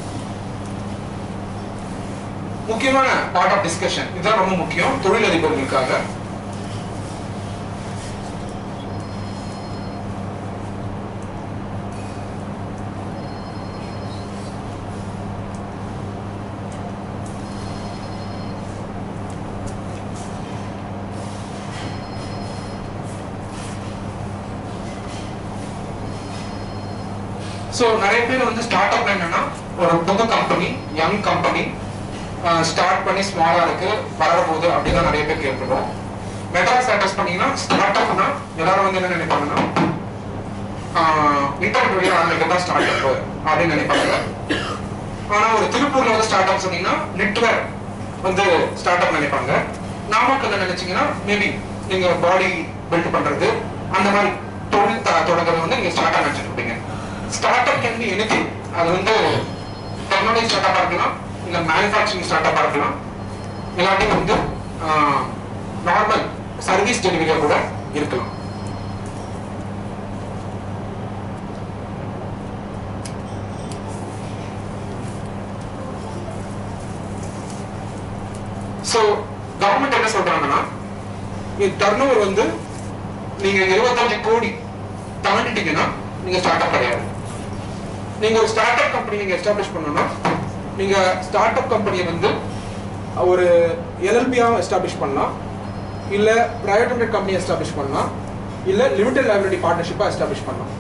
முக்கியமான பார்ட் ஆஃப் டிஸ்கஷன் இதுதான் ரொம்ப முக்கியம் தொழிலதிபர்களுக்காக ஸோ நிறைய பேர் வந்து ஸ்டார்ட் அப் என்னன்னா ஒரு புது கம்பெனி யங் கம்பெனி ஸ்டார்ட் பண்ணி ஸ்மாலா இருக்கு வளர போகுது அப்படின்னு நிறைய பேர் கேட்கிறோம் மெட்ராஸ் அட்ரஸ் பண்ணீங்கன்னா ஸ்டார்ட் அப்னா எல்லாரும் வந்து என்ன நினைப்பாங்கன்னா இன்டர்நெட் வழியாக ஆரம்பிக்கிறது தான் ஸ்டார்ட் அப் அப்படின்னு நினைப்பாங்க ஆனா ஒரு திருப்பூர்ல வந்து ஸ்டார்ட் அப் சொன்னீங்கன்னா நெட்வேர் வந்து ஸ்டார்ட் அப் நினைப்பாங்க நாமக்கல்ல நினைச்சீங்கன்னா மேபி நீங்க பாடி பில்ட் பண்றது அந்த மாதிரி தொழில் த- தொடங்குறது வந்து நீங்க ஸ்டார்ட் அப் நினைச்சிட்டு இருப்பீங்க startup can be anything அது வந்து டெக்னாலஜி ஸ்டார்ட் அப் இருக்கலாம் இல்ல மேனுஃபேக்சரிங் ஸ்டார்ட் அப் இருக்கலாம் இல்லாட்டி வந்து நார்மல் சர்வீஸ் டெலிவரியா கூட இருக்கலாம் ஸோ கவர்மெண்ட் என்ன சொல்றாங்கன்னா டர்ன் ஓவர் வந்து நீங்க இருபத்தஞ்சு கோடி தாண்டிட்டீங்கன்னா நீங்க ஸ்டார்ட் அப் கிடையாது நீங்க ஒரு ஸ்டார்ட் அப் கம்பெனி நீங்க எஸ்டாப்ளிஷ் பண்ணணும்னா நீங்க ஸ்டார்ட் அப் கம்பெனியை வந்து ஒரு எல்எல்பியாக எஸ்டாப்ளிஷ் பண்ணலாம் இல்ல பிரைவேட் லிமிடெட் கம்பெனி எஸ்டாப்ளிஷ் பண்ணலாம் இல்ல லிமிடெட் லைபிலிட்டி பார்ட்னர்ஷிப்பா எஸ்டாப்ளிஷ் பண்ணலாம்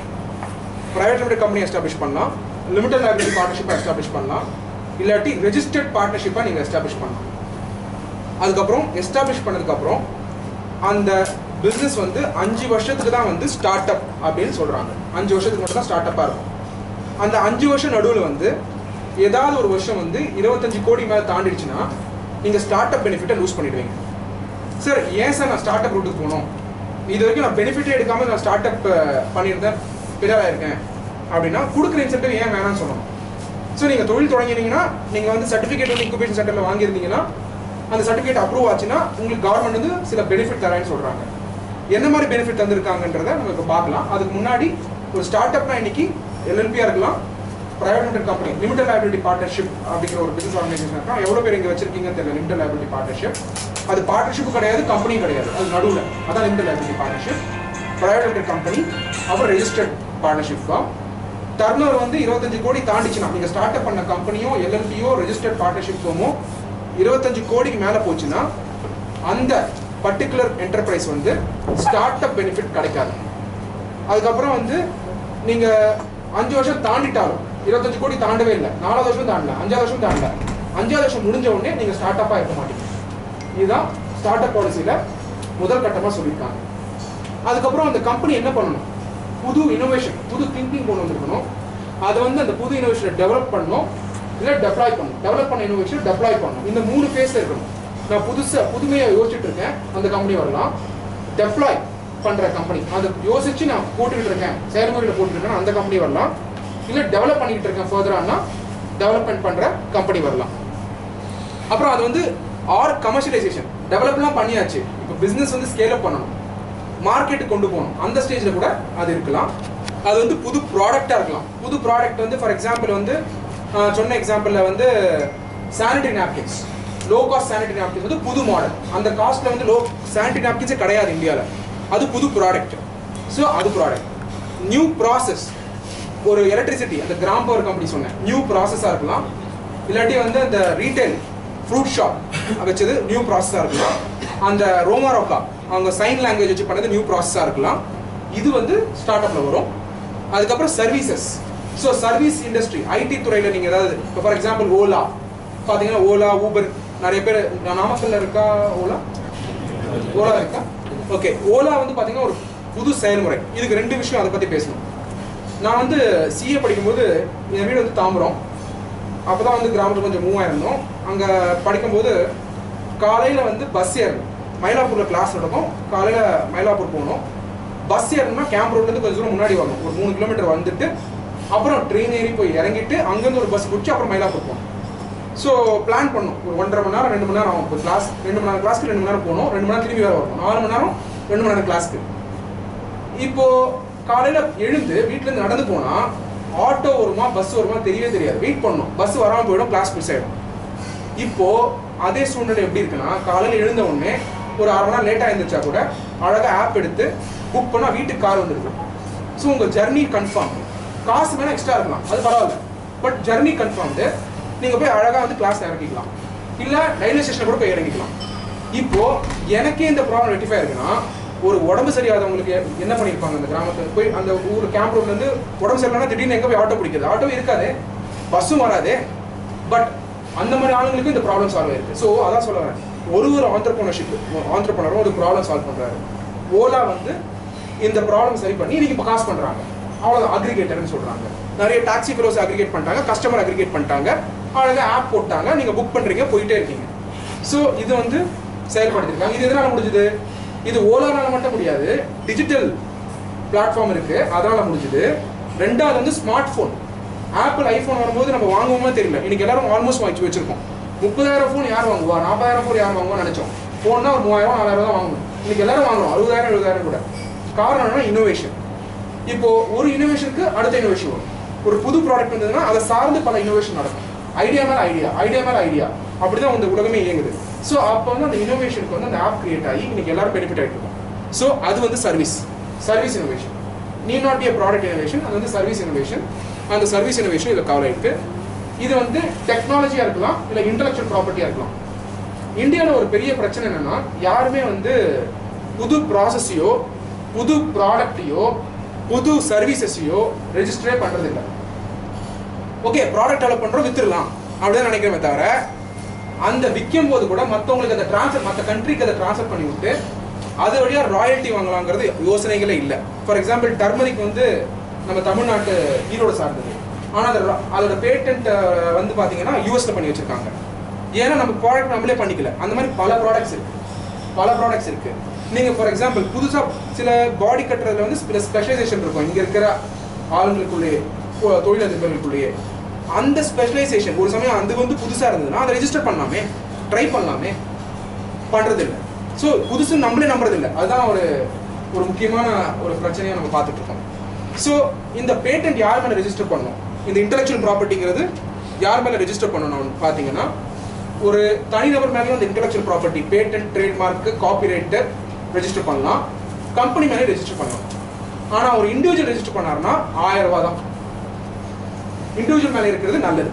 பிரைவேட் லிமிடெட் கம்பெனி எஸ்டாப்ளிஷ் பண்ணலாம் லிமிடெட் லைபிலிட்டி பார்ட்னர்ஷிப்பா எஸ்டாப்ளிஷ் பண்ணலாம் இல்லாட்டி ரெஜிஸ்டர்ட் பார்ட்னர்ஷிப்பா நீங்க எஸ்டாப்ளிஷ் பண்ணலாம் அதுக்கப்புறம் எஸ்டாப்ளிஷ் பண்ணதுக்கப்புறம் அந்த பிஸ்னஸ் வந்து அஞ்சு வருஷத்துக்கு தான் வந்து ஸ்டார்ட் அப் அப்படின்னு சொல்றாங்க அஞ்சு வருஷத்துக்கு மட்டும் தான் ஸ்டார்ட் அப்பாக இருக்கும் அந்த அஞ்சு வருஷம் நடுவில் வந்து ஏதாவது ஒரு வருஷம் வந்து இருபத்தஞ்சு கோடி மேலே தாண்டிடுச்சுன்னா நீங்கள் ஸ்டார்ட் அப் பெனிஃபிட்டை லூஸ் பண்ணிடுவீங்க சார் ஏன் சார் நான் ஸ்டார்ட் அப் ரூட்டுக்கு போகணும் இது வரைக்கும் நான் பெனிஃபிட்டே எடுக்காம நான் ஸ்டார்ட் அப் பண்ணியிருந்தேன் பெரியாராக இருக்கேன் அப்படின்னா கொடுக்குற இன்சென்டிவ் ஏன் வேணாம்னு சொல்லணும் ஸோ நீங்கள் தொழில் தொடங்கினீங்கன்னா நீங்கள் வந்து சர்டிஃபிகேட் வந்து இன்குபேஷன் சென்டரில் வாங்கியிருந்தீங்கன்னா அந்த சர்டிஃபிகேட் அப்ரூவ் ஆச்சுன்னா உங்களுக்கு கவர்மெண்ட் வந்து சில பெனிஃபிட் தரேன்னு சொல்கிறாங்க என்ன மாதிரி பெனிஃபிட் தந்திருக்காங்கன்றத நம்ம இப்போ பார்க்கலாம் அதுக்கு முன்னாடி ஒரு ஸ்டார்ட் அப்னா இன்னைக்கு எல்எல்பியாக இருக்கலாம் private limited company limited liability partnership அப்படிங்கிற ஒரு பிசினஸ் ஆர்கனைசேஷன் இருக்கா எவ்வளோ பேர் இங்கே வச்சிருக்கீங்கன்னு தெரியல லிமிடெட் லைபிலிட்டி பார்ட்னர்ஷிப் அது பார்ட்னர்ஷிப் கிடையாது கம்பெனியும் கிடையாது அது நடுவில் அதான் limited liability partnership private limited company அப்புறம் ரெஜிஸ்டர்ட் பார்ட்னர்ஷிப் தான் டர்னர் வந்து இருபத்தஞ்சு கோடி தாண்டிச்சுன்னா நீங்க ஸ்டார்ட் அப் பண்ண கம்பெனியோ எல்எல்பியோ ரெஜிஸ்டர்ட் பார்ட்னர்ஷிப் ஃபோமோ இருபத்தஞ்சு கோடிக்கு மேல போச்சுன்னா அந்த பர்டிகுலர் என்டர்பிரைஸ் வந்து ஸ்டார்ட் அப் பெனிஃபிட் கிடைக்காது அதுக்கப்புறம் வந்து நீங்க அஞ்சு வருஷம் தாண்டிட்டாலும் இருபத்தஞ்சு கோடி தாண்டவே இல்லை நாலாவது வருஷம் தாண்டல அஞ்சாவது வருஷம் தாண்டல அஞ்சாவது வருஷம் முடிஞ்ச உடனே நீங்க ஸ்டார்ட் அப்பா இருக்க மாட்டீங்க இதுதான் ஸ்டார்ட் அப் பாலிசியில முதல் கட்டமா சொல்லியிருக்காங்க அதுக்கப்புறம் அந்த கம்பெனி என்ன பண்ணணும் புது இனோவேஷன் புது திங்கிங் கொண்டு வந்திருக்கணும் அதை வந்து அந்த புது இனோவேஷனை டெவலப் பண்ணணும் இல்லை டெப்ளாய் பண்ணணும் டெவலப் பண்ண இனோவேஷன் டெப்ளாய் பண்ணணும் இந்த மூணு ஃபேஸ் இருக்கணும் நான் புதுசா புதுமையா யோசிச்சுட்டு இருக்கேன் அந்த கம்பெனி வரலாம் டெப்ளாய் பண்ற கம்பெனி அதை யோசிச்சு நான் போட்டுக்கிட்டு இருக்கேன் செயல்முறையில் போட்டுட்டு இருக்கேன் அந்த கம்பெனி வரலாம் இல்லை டெவலப் பண்ணிக்கிட்டு இருக்கேன் ஃபர்தரானா டெவலப்மெண்ட் பண்ற கம்பெனி வரலாம் அப்புறம் அது வந்து ஆர் கமர்ஷியலைசேஷன் டெவலப்லாம் பண்ணியாச்சு இப்போ பிசினஸ் வந்து ஸ்கேல் அப் பண்ணணும் மார்க்கெட்டுக்கு கொண்டு போகணும் அந்த ஸ்டேஜில் கூட அது இருக்கலாம் அது வந்து புது ப்ராடக்டாக இருக்கலாம் புது ப்ராடக்ட் வந்து ஃபார் எக்ஸாம்பிள் வந்து ஆஹ், சொன்ன எக்ஸாம்பிளில் வந்து sanitary napkins low cost sanitary napkins வந்து புது மாடல் அந்த காஸ்ட்ல வந்து லோ சானிடரி நாப்கின்ஸே கிடையாது இந்தியாவில் அது புது ப்ராடக்ட் ஸோ அது ப்ராடக்ட் நியூ ப்ராசஸ் ஒரு எலக்ட்ரிசிட்டி அந்த கிராம் பவர் கம்பெனி சொன்னேன் நியூ ப்ராசஸாக இருக்கலாம் இல்லாட்டி வந்து அந்த ரீட்டைல் ஃப்ரூட் ஷாப் வச்சது நியூ ப்ராசஸாக இருக்கலாம் அந்த ரோமாரோக்கா அவங்க சைன் லாங்குவேஜ் வச்சு பண்ணது நியூ ப்ராசஸாக இருக்கலாம் இது வந்து ஸ்டார்ட் அப்பில் வரும் அதுக்கப்புறம் services so service industry IT துறையில் நீங்கள் ஏதாவது இப்போ ஃபார் எக்ஸாம்பிள் ஓலா பார்த்தீங்கன்னா ஓலா ஊபர் நிறைய பேர் நாமக்கல்ல இருக்கா ஓலா ஓலா இருக்கா ஓகே ஓலா வந்து பார்த்தீங்கன்னா ஒரு புது செயல்முறை இதுக்கு ரெண்டு விஷயம் அதை பற்றி பேசணும் நான் வந்து சிஏ படிக்கும்போது என் வீடு வந்து தாம்பரம் அப்போ தான் வந்து கிராமத்தில் கொஞ்சம் மூவ் ஆயிருந்தோம் அங்கே படிக்கும்போது காலையில் வந்து பஸ் ஏறணும் மயிலாப்பூரில் கிளாஸ் நடக்கும் காலையில் மயிலாப்பூர் போகணும் பஸ் ஏறணும்னா கேம்ப் ரோட்லேருந்து கொஞ்சம் தூரம் முன்னாடி வரணும் ஒரு மூணு கிலோமீட்டர் வந்துட்டு அப்புறம் ட்ரெயின் ஏறி போய் இறங்கிட்டு அங்கேருந்து ஒரு பஸ் பிடிச்சி அப்புறம் மயிலாப்பூர் போகணும் ஸோ பிளான் பண்ணோம் ஒரு ஒன்றரை மணி நேரம் ரெண்டு மணி நேரம் ஆகும் இப்போ கிளாஸ் ரெண்டு மணி நேரம் கிளாஸ்க்கு ரெண்டு மணி நேரம் போகணும் ரெண்டு மணி நேரம் திரும்பி வேறு வரணும் நாலு மணி நேரம் ரெண்டு மணி நேரம் கிளாஸ்க்கு இப்போ காலையில எழுந்து வீட்ல இருந்து நடந்து போனா ஆட்டோ வருமா பஸ் வருமா தெரியவே தெரியாது வெயிட் பண்ணணும் பஸ் வராம போயிடும் கிளாஸ் மிஸ் ஆயிடும் இப்போ அதே சூழ்நிலை எப்படி இருக்குன்னா காலையில எழுந்த உடனே ஒரு அரை மணி நேரம் லேட்டா எழுந்திரிச்சா கூட அழகா ஆப் எடுத்து புக் பண்ணா வீட்டுக்கு கார் வந்துருக்கு ஸோ உங்க ஜர்னி கன்ஃபார்ம் காசு வேணா எக்ஸ்ட்ரா இருக்கலாம் அது பரவாயில்ல பட் ஜர்னி கன்ஃபார்ம்டு நீங்க போய் அழகா வந்து கிளாஸ் இறங்கிக்கலாம் இல்ல ரயில்வே ஸ்டேஷன் கூட போய் இறங்கிக்கலாம் இப்போ எனக்கே இந்த ப்ராப்ளம் ரெட்டிஃபை இருக்குன்னா ஒரு உடம்பு சரியாதவங்களுக்கு என்ன பண்ணியிருப்பாங்க அந்த கிராமத்துல போய் அந்த ஊர் கேம்ப் ரோட்ல இருந்து உடம்பு சரியில்லைனா திடீர்னு எங்க போய் ஆட்டோ பிடிக்கிறது ஆட்டோ இருக்காது பஸ்ஸும் வராது பட் அந்த மாதிரி ஆளுங்களுக்கு இந்த ப்ராப்ளம் சால்வ் ஆயிருக்கு ஸோ அதான் சொல்ல வரேன் ஒரு ஒரு ஆண்டர்போனர்ஷிப் ஆண்டர்பனரும் ஒரு ப்ராப்ளம் சால்வ் பண்றாரு ஓலா வந்து இந்த ப்ராப்ளம் சரி பண்ணி இன்னைக்கு இப்போ காசு பண்றாங்க அவ்வளோ அக்ரிகேட்டர்னு சொல்றாங்க நிறைய டாக்ஸி ஃபெலோஸ் அக்ரிகேட் பண்ணிட்டாங்க கஸ்டமர் அக்ரிகேட் பண்ணிட்டாங்க அழகா ஆப் போட்டாங்க நீங்க புக் பண்றீங்க போயிட்டே இருக்கீங்க ஸோ இது வந்து செயல்படுத்திருக்காங்க இது எதனால முடிஞ்சது இது ஓலானால மட்டும் முடியாது டிஜிட்டல் பிளாட்ஃபார்ம் இருக்கு அதனால முடிஞ்சது ரெண்டாவது வந்து ஸ்மார்ட் ஃபோன் ஆப்பிள் ஐஃபோன் வரும்போது நம்ம வாங்குவோமே தெரியல இன்னைக்கு எல்லாரும் ஆல்மோஸ்ட் வாங்கி வச்சிருக்கோம் முப்பதாயிரம் ஃபோன் யார் வாங்குவா நாற்பதாயிரம் ஃபோன் யார் வாங்குவான்னு நினைச்சோம் ஃபோன்னா ஒரு மூவாயிரம் நாலாயிரம் தான் வாங்கணும் இன்னைக்கு எல்லாரும் வாங்குறோம் அறுபதாயிரம் எழுபதாயிரம் கூட காரணம் என்னன்னா இன்னோவேஷன் இப்போ ஒரு இனோவேஷனுக்கு அடுத்த இனோவேஷன் வரும் ஒரு புது ப்ராடக்ட் வந்ததுன்னா அதை சார்ந்து பல இனோவேஷன் நடக்கும் ஐடியா மேல ஐடியா ஐடியா மேல ஐடியா அப்படிதான் இந்த உலகமே இயங்குது ஸோ அப்போ வந்து அந்த இனோவேஷனுக்கு வந்து அந்த ஆப் கிரியேட் ஆகி இன்னைக்கு எல்லாரும் பெனிஃபிட் ஆகிட்டு இருக்கோம் ஸோ அது வந்து service service innovation need not be product innovation அது வந்து சர்வீஸ் இனோவேஷன் அந்த சர்வீஸ் இனோவேஷன் இதில் கவர் ஆயிருக்கு இது வந்து டெக்னாலஜியா இருக்கலாம் இல்லை இன்டெலக்சுவல் ப்ராப்பர்ட்டியா இருக்கலாம் இந்தியாவில் ஒரு பெரிய பிரச்சனை என்னன்னா யாருமே வந்து புது ப்ராசஸையோ புது ப்ராடக்டையோ புது சர்வீசஸையோ ரெஜிஸ்டரே பண்றது இல்லை ஓகே ப்ராடக்ட் டெவலப் பண்றோம் வித்துடலாம் அப்படின்னு நினைக்கிறமே தவிர அந்த விற்கும் போது கூட மற்றவங்களுக்கு அந்த ட்ரான்ஸ்ஃபர் மற்ற கண்ட்ரிக்கு அதை ட்ரான்ஸ்ஃபர் பண்ணி விட்டு அது வழியா ராயல்ட்டி வாங்கலாங்கிறது யோசனைகளே இல்லை ஃபார் எக்ஸாம்பிள் டர்மரிக் வந்து நம்ம தமிழ்நாட்டு ஈரோடு சார்ந்தது ஆனால் அது அதோட பேட்டன்ட் வந்து பார்த்தீங்கன்னா யூஎஸ்ல பண்ணி வச்சிருக்காங்க ஏன்னா நம்ம ப்ராடக்ட் நம்மளே பண்ணிக்கல அந்த மாதிரி பல ப்ராடக்ட்ஸ் இருக்கு பல ப்ராடக்ட்ஸ் இருக்கு நீங்க ஃபார் எக்ஸாம்பிள் புதுசா சில பாடி கட்டுறதுல வந்து சில ஸ்பெஷலைசேஷன் இருக்கும் இங்க இருக்கிற ஆளுங்களுக்குள்ளேயே தொ- தொழிலதிபர்களுக்குள்ளேயே அந்த ஸ்பெஷலைசேஷன் ஒரு சமயம் அது வந்து புதுசா இருந்ததுன்னா அதை ரெஜிஸ்டர் பண்ணலாமே ட்ரை பண்ணலாமே பண்றது இல்லை ஸோ புதுசு நம்மளே நம்புறது இல்லை அதுதான் ஒரு ஒரு முக்கியமான ஒரு பிரச்சனையை நம்ம பார்த்துட்டு இருக்கோம் ஸோ இந்த பேட்டன்ட் யார் மேலே ரெஜிஸ்டர் பண்ணணும் இந்த இன்டெலெக்சுவல் ப்ராப்பர்ட்டிங்கிறது யார் மேலே ரெஜிஸ்டர் பண்ணணும் பார்த்தீங்கன்னா ஒரு தனிநபர் மேலேயும் அந்த intellectual property patent trademark copyright register பண்ணலாம் கம்பெனி மேலே ரெஜிஸ்டர் பண்ணலாம் ஆனால் ஒரு இண்டிவிஜுவல் ரெஜிஸ்டர் பண்ணாருன்னா ஆயிரம் ரூபாய் தான் இண்டிவிஜுவல் மேலே இருக்கிறது நல்லது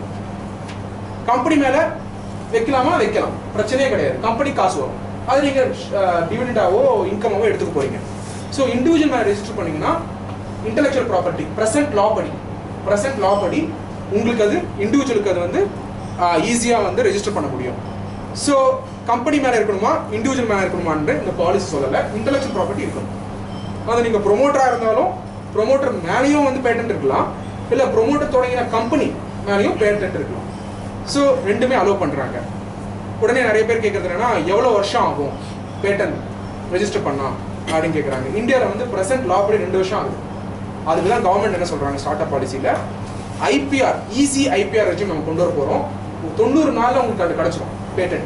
கம்பெனி மேல வைக்கலாமா வைக்கலாம் பிரச்சனையே கிடையாது கம்பெனி காசு வரும் அது நீங்க டிவிடெண்டாவோ இன்கமாவோ எடுத்துக்க போறீங்க ஸோ இண்டிவிஜுவல் மேல ரெஜிஸ்டர் பண்ணீங்கன்னா இன்டெலெக்சுவல் ப்ராப்பர்ட்டி பிரசன்ட் லா படி பிரசன்ட் லா படி உங்களுக்கு அது இண்டிவிஜுவலுக்கு அது வந்து ஈஸியாக வந்து ரெஜிஸ்டர் பண்ண முடியும் ஸோ கம்பெனி மேலே இருக்கணுமா இண்டிவிஜுவல் மேலே இருக்கணுமான்னு இந்த பாலிசி சொல்லலை இன்டெலெக்சுவல் ப்ராப்பர்ட்டி இருக்கணும் அது நீங்கள் ப்ரொமோட்டராக இருந்தாலும் ப்ரொமோட்டர் மேலேயும் வந்து பேட்டன்ட் இருக்கலாம் இல்லை ப்ரொமோட்டர் தொடங்கின கம்பெனி மேலேயும் பேட்டன்ட் இருக்கலாம் ஸோ ரெண்டுமே அலோவ் பண்ணுறாங்க உடனே நிறைய பேர் கேட்குறது என்னன்னா எவ்வளோ வருஷம் ஆகும் பேட்டன் ரெஜிஸ்டர் பண்ணா அப்படின்னு கேட்குறாங்க இந்தியாவில் வந்து ப்ரெசென்ட் லா படி ரெண்டு வருஷம் ஆகுது அதுக்கு தான் கவர்மெண்ட் என்ன சொல்கிறாங்க ஸ்டார்ட் அப் பாலிசியில் ஐபிஆர் ஈஸி ஐபிஆர் வச்சு நம்ம கொண்டு வர போகிறோம் தொண்ணூறு நாளில் உங்களுக்கு அது கிடச்சிரும் பேட்டன்ட்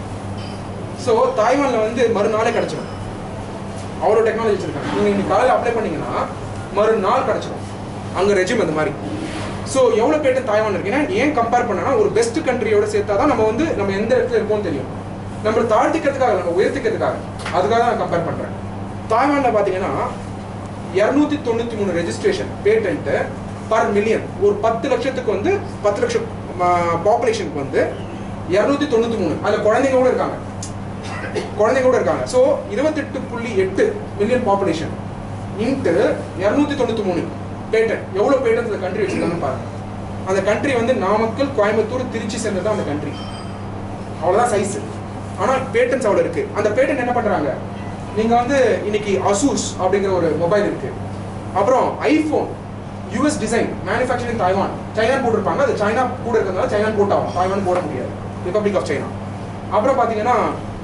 ஸோ தாய்வானில் வந்து மறுநாளே கிடச்சிரும் அவ்வளோ டெக்னாலஜி வச்சிருக்காங்க நீங்கள் இன்னைக்கு காலையில் அப்ளை பண்ணீங்கன்னா மறுநாள் கிடச்சிரும் அங்கே ரெஜிம் அந்த மாதிரி ஸோ எவ்வளோ பேட்டன் தாய்வான் இருக்குன்னா ஏன் கம்பேர் பண்ணனா ஒரு பெஸ்ட் கண்ட்ரியோட சேர்த்தா தான் நம்ம வந்து நம்ம எந்த இடத்துல இருக்கோம்னு தெரியும் நம்ம தாழ்த்திக்கிறதுக்காக நம்ம உயர்த்திக்கிறதுக்காக அதுக்காக தான் நான் கம்பேர் பண்ணுறேன் தாய்வானில் பார்த்தீங்கன்னா இரநூத்தி தொண்ணூத்தி மூணு ரெஜிஸ்ட்ரேஷன் பேட்டன்ட் பர் மில்லியன் ஒரு பத்து லட்சத்துக்கு வந்து பத்து லட்சம் பாப்புலேஷனுக்கு வந்து இரநூத்தி தொண்ணூத்தி மூணு அதுல குழந்தைங்க கூட இருக்காங்க குழந்தைங்க கூட இருக்காங்க ஸோ இருபத்தெட்டு புள்ளி எட்டு மில்லியன் பாப்புலேஷன் இன்ட்டு இரநூத்தி தொண்ணூத்தி மூணு பேட்டன் எவ்வளவு பேட்டன் இந்த கண்ட்ரி வச்சிருக்காங்கன்னு பாருங்க அந்த கண்ட்ரி வந்து நாமக்கல் கோயம்புத்தூர் திருச்சி சேர்ந்தது தான் அந்த கண்ட்ரி அவ்வளவுதான் சைஸ் ஆனா பேட்டன்ஸ் அவ்வளவு இருக்கு அந்த பேட்டன் என்ன பண்றாங்க நீங்க வந்து இன்னைக்கு அசூஸ் அப்படிங்கிற ஒரு மொபைல் இருக்கு அப்புறம் iPhone US design manufacturing Taiwan China போட்டிருப்பாங்க அது சைனா கூட இருக்கிறதுனால சைனா போட்டாகும் தாய்வான் போட முடியாது ரிபப்ளிக் ஆஃப் சைனா அப்புறம் பாத்தீங்கன்னா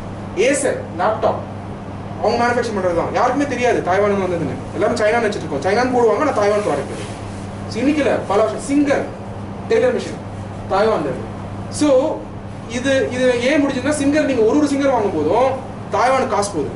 ஏசர் லேப்டாப் அவங்க மேனுஃபேக்சர் பண்றது தான் யாருக்குமே தெரியாது தாய்வான் வந்ததுன்னு எல்லாரும் சைனா வச்சுட்டு இருக்கோம் சைனான்னு போடுவாங்க நான் தாய்வான் ப்ராடக்ட் இன்னைக்குல பல வருஷம் Singer tailor machine Taiwan so இது இது ஏன் முடிஞ்சதுன்னா சிங்கர் நீங்க ஒரு ஒரு சிங்கர் வாங்கும் போதும் தாய்வான் காசு போகுது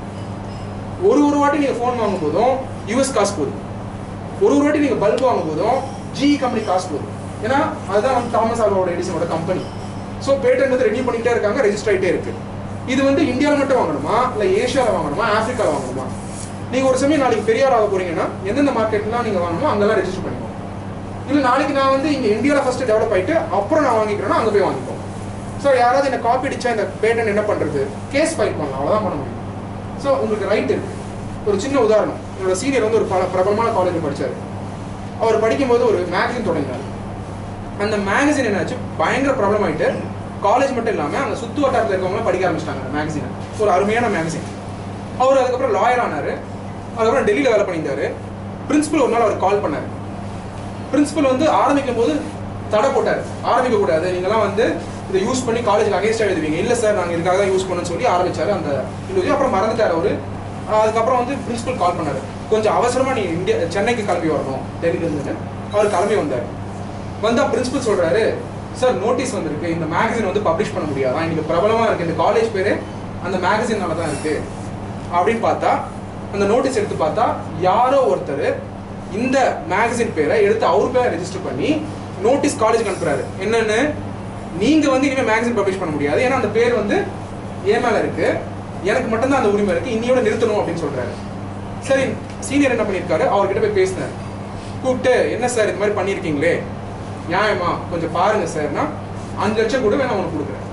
ஒரு ஒரு வாட்டி நீங்க ஃபோன் வாங்கும் போதும் யூஎஸ் காசு போகுது ஒரு ஒரு வாட்டி நீங்க பல்ப் வாங்கும் போதும் ஜிஇ கம்பெனி காசு போகுது ஏன்னா அதுதான் வந்து தாமஸ் ஆல்வாவோட எடிசனோட கம்பெனி ஸோ பேட்டன் வந்து ரெனியூ பண்ணிட்டே இருக்காங்க ரெஜிஸ்டர் ஆகிட்டே இருக்கு இது வந்து இந்தியாவில் மட்டும் வாங்கணுமா இல்லை ஏஷியாவில் வாங்கணுமா ஆப்பிரிக்காவில் வாங்கணுமா நீங்க ஒரு சமயம் நாளைக்கு பெரியார் ஆக போறீங்கன்னா எந்தெந்த மார்க்கெட்லாம் நீங்க வாங்கணுமோ அங்கெல்லாம் ரெஜிஸ்டர் பண்ணிக்கோங்க இல்லை நாளைக்கு நான் வந்து இங்க இந்தியாவில் ஃபர்ஸ்ட் டெவலப் ஆயிட்டு அப்புறம் நான் வாங்கிக்கிறேன்னா அங்கே போய் வாங்கிக்கோங்க ஸோ யாராவது என்ன காப்பி அடிச்சா இந்த பேட்டன் என்ன பண்றது கேஸ் ஃபைல் பண்ணலாம் அவ்வளோதான் பண்ண முடியும் ஸோ உங்களுக்கு ரைட் இருக்கு ஒரு சின்ன உதாரணம் என்னோட சீனியர் வந்து ஒரு பல பிரபலமான காலேஜில் படிச்சாரு அவர் படிக்கும்போது ஒரு மேகசின் தொடங்கினார் அந்த மேகசின் என்னாச்சு பயங்கர ப்ராப்ளம் ஆயிட்டு காலேஜ் மட்டும் இல்லாமல் அங்கே சுத்து வட்டாரத்தில் இருக்கவங்களாம் படிக்க ஆரம்பிச்சிட்டாங்க அந்த மேகசினை ஒரு அருமையான மேகசின் அவர் அதுக்கப்புறம் லாயர் ஆனாரு அதுக்கப்புறம் டெல்லியில் வேலை பண்ணியிருந்தாரு பிரின்சிபல் ஒரு நாள் அவர் கால் பண்ணாரு பிரின்சிபல் வந்து ஆரம்பிக்கும் போது தடை போட்டார் ஆரம்பிக்க கூடாது நீங்களாம் வந்து இதை யூஸ் பண்ணி காலேஜ்ல அகேன்ஸ்டா எழுதுவீங்க இல்ல சார் நாங்க இதுக்காக தான் யூஸ் பண்ணணும்னு சொல்லி ஆரம்பிச்சாரு அந்த இது அப்புறம் மறந்துட்டாரு அவரு ஆஹ் அதுக்கப்புறம் வந்து பிரின்சிபல் கால் பண்ணாரு கொஞ்சம் அவசரமா நீ இந்தியா சென்னைக்கு கிளம்பி வரணும் டெல்லியில இருந்து அவர் கிளம்பி வந்தார் வந்தா பிரின்சிபல் சொல்றாரு சார் நோட்டீஸ் வந்திருக்கு இந்த மேகசின் வந்து பப்ளிஷ் பண்ண முடியாதா இன்னைக்கு பிரபலமா இருக்கு இந்த காலேஜ் பேரு அந்த மேகசினால தான் இருக்கு அப்படின்னு பார்த்தா அந்த நோட்டீஸ் எடுத்து பார்த்தா யாரோ ஒருத்தர் இந்த மேகசின் பேரை எடுத்து அவர் பேரை ரெஜிஸ்டர் பண்ணி நோட்டீஸ் காலேஜ் அனுப்புறாரு என்னன்னு நீங்க வந்து இனிமே மேகசின் பப்ளிஷ் பண்ண முடியாது ஏன்னா அந்த பேர் வந்து என் மேல இருக்கு எனக்கு மட்டும்தான் அந்த உரிமை இருக்கு இன்னையோட நிறுத்தணும் அப்படின்னு சொல்றாரு சரி சீனியர் என்ன பண்ணியிருக்காரு அவர்கிட்ட போய் பேசினார் கூப்பிட்டு என்ன சார் இது மாதிரி பண்ணியிருக்கீங்களே நியாயமா கொஞ்சம் பாருங்க சார்னா அஞ்சு லட்சம் கூட வேணா உனக்கு கொடுக்குறேன்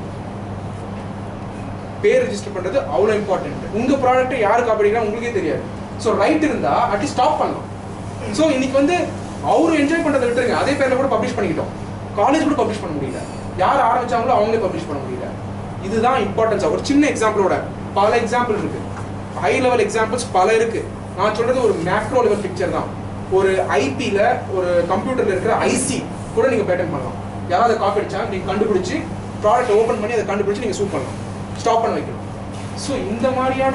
பேர் ரெஜிஸ்டர் பண்றது அவ்வளோ இம்பார்ட்டன்ட் உங்க ப்ராடக்ட் யாரு காப்பிடிக்கலாம் உங்களுக்கே தெரியாது ஸோ ரைட் இருந்தா அட்லீஸ்ட் ஸ்டாப் பண்ணலாம் ஸோ இன்னைக்கு வந்து அவரு என்ஜாய் பண்றதை விட்டுருங்க அதே பேர்ல கூட பப்ளிஷ் பண்ணிக்கிட்டோம் காலேஜ் கூட பப்ளிஷ் பண்ண முடியல யார் ஆரம்பிச்சாங்களோ அவங்களே பப்ளிஷ் பண்ண முடியல இதுதான் இம்பார்ட்டன்ஸ் ஒரு சின்ன எக்ஸாம்பிளோட பல எக்ஸாம்பிள் இருக்கு ஹை லெவல் எக்ஸாம்பிள்ஸ் பல இருக்கு நான் சொல்றது ஒரு மேக்ரோ லெவல் பிக்சர் தான் ஒரு ஐபில ஒரு கம்ப்யூட்டர்ல இருக்கிற ஐசி கூட நீங்க பேட்டன் பண்ணலாம் யாராவது காப்பி அடிச்சா நீங்க கண்டுபிடிச்சு ப்ராடக்ட் ஓபன் பண்ணி அதை கண்டுபிடிச்சு நீங்க சூப் பண்ணலாம் ஸ்டாப் பண்ண வைக்கணும் ஸோ இந்த மாதிரியான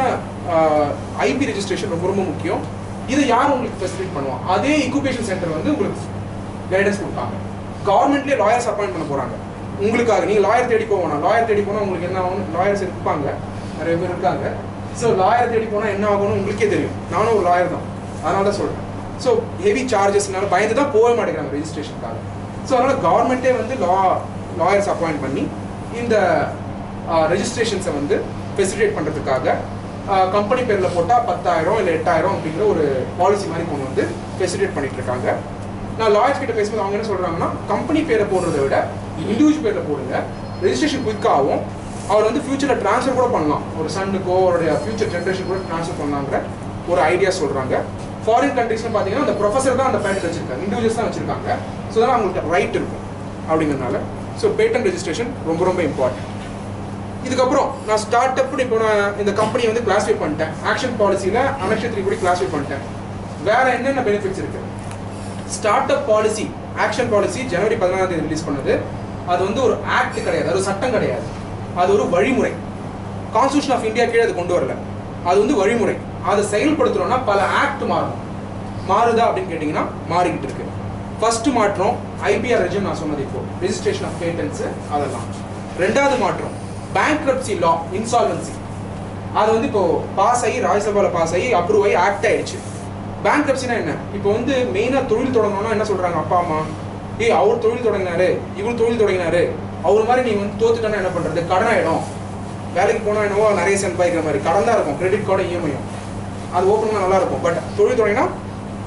ஐபி ரெஜிஸ்ட்ரேஷன் ரொம்ப ரொம்ப முக்கியம் இதை யார் உங்களுக்கு ஃபெசிலிட் பண்ணுவோம் அதே இக்குபேஷன் சென்டர் வந்து உங்களுக்கு கைடன்ஸ் கொடுப்பாங்க கவர்மெண்ட்லேயே லாயர்ஸ் அப்பாயிண்ட் பண்ண போறாங்க உங்களுக்காக நீங்க லாயர் தேடி போகணும் லாயர் தேடி போனா உங்களுக்கு என்ன ஆகும் லாயர்ஸ் இருப்பாங்க நிறைய பேர் இருக்காங்க ஸோ லாயர் தேடி போனா என்ன ஆகும்னு உங்களுக்கே தெரியும் நானும் ஒரு லாயர் தான் அதனால தான் சொல்றேன் ஸோ ஹெவி சார்ஜஸ்னால பயந்து தான் போக மாட்டேங்கிறாங்க ரெஜிஸ்ட்ரேஷனுக்காக ஸோ அதனால கவர்மெண்ட்டே வந்து லா லாயர்ஸ் அப்பாயிண்ட் பண்ணி இந்த ரெஜிஸ்ட்ரேஷன்ஸை வந்து ஃபெசிலிட்டேட் பண்ணுறதுக்காக கம்பெனி பேரில் போட்டால் பத்தாயிரம் இல்லை எட்டாயிரம் அப்படிங்கிற ஒரு பாலிசி மாதிரி கொண்டு வந்து ஃபெசிலிட்டேட் பண்ணிட்டு இருக்காங்க நான் லாயர்ஸ் கிட்ட பேசும்போது அவங்க என்ன சொல்றாங்கன்னா கம்பெனி பேரை போடுறதை விட இண்டிவிஜுவல் பேரில் போடுங்க ரெஜிஸ்ட்ரேஷன் குயிக்காகவும் அவர் வந்து ஃபியூச்சரில் ட்ரான்ஸ்ஃபர் கூட பண்ணலாம் ஒரு சன்னுக்கோ அவருடைய ஃபியூச்சர் ஜென்ரேஷன் கூட ட்ரான்ஸ்ஃபர் பண்ணலாங்கிற ஒரு ஐடியா சொல்றாங்க ஃபாரின் கண்ட்ரீஸ்னு பார்த்தீங்கன்னா அந்த ப்ரொஃபஸர் தான் அந்த பேட்டன்ட் வச்சிருக்காங்க இண்டிவிஜுவல்ஸ் தான் வச்சிருக்காங்க ஸோ அதனால் அவங்களுக்கு ரைட் இருக்கும் அப்படிங்கிறதுனால ஸோ பேட்டன் ரெஜிஸ்ட்ரேஷன் ரொம்ப ரொம்ப இம்பார்ட்டன்ட் இதுக்கப்புறம் நான் ஸ்டார்ட் அப் இப்போ நான் இந்த கம்பெனியை வந்து கிளாஸிஃபை பண்ணிட்டேன் ஆக்ஷன் பாலிசியில் அனக்ஷத்ரி கூட கிளாஸிஃபை பண்ணிட்டேன் வேற என்னென்ன பெனிஃபிட்ஸ் இருக்கு startup policy action policy ஜனவரி பதினாறாம் தேதி ரிலீஸ் பண்ணது அது வந்து ஒரு ஆக்ட் கிடையாது அது ஒரு சட்டம் கிடையாது அது ஒரு வழிமுறை கான்ஸ்டியூஷன் ஆஃப் இந்தியா கீழே அது கொண்டு வரல அது வந்து வழிமுறை அதை செயல்படுத்துறோம்னா பல ஆக்ட் மாறும் மாறுதா அப்படின்னு கேட்டிங்கன்னா மாறிக்கிட்டு இருக்கு ஃபர்ஸ்ட் மாற்றம் ஐபிஆர் ரெஜிம் நான் சொன்னது இப்போ ரெஜிஸ்ட்ரேஷன் ஆஃப் பேட்டன்ஸ் அதெல்லாம் ரெண்டாவது மாற்றம் பேங்க்ரப்சி லா இன்சால்வன்சி அது வந்து இப்போ பாஸ் ஆகி ராஜ்யசபால பாஸ் ஆகி அப்ரூவ் ஆகி ஆக்ட் ஆயிடுச்சு பேங்க்ரப்சினா என்ன இப்போ வந்து மெயினா தொழில் தொடங்கணும்னா என்ன சொல்றாங்க அப்பா அம்மா ஏய் அவர் தொழில் தொடங்கினாரு இவர் தொழில் தொடங்கினாரு அவர் மாதிரி நீ வந்து தோத்துட்டா என்ன பண்றது கடன் ஆயிடும் வேலைக்கு போனா என்னவோ நிறைய சம்பாதிக்கிற மாதிரி கடன் தான் இருக்கும் கிரெடிட் கார்டு இஎம்ஐயும் அது ஓப்பன் நல்லா இருக்கும் பட் தொழில் தொடங்கினா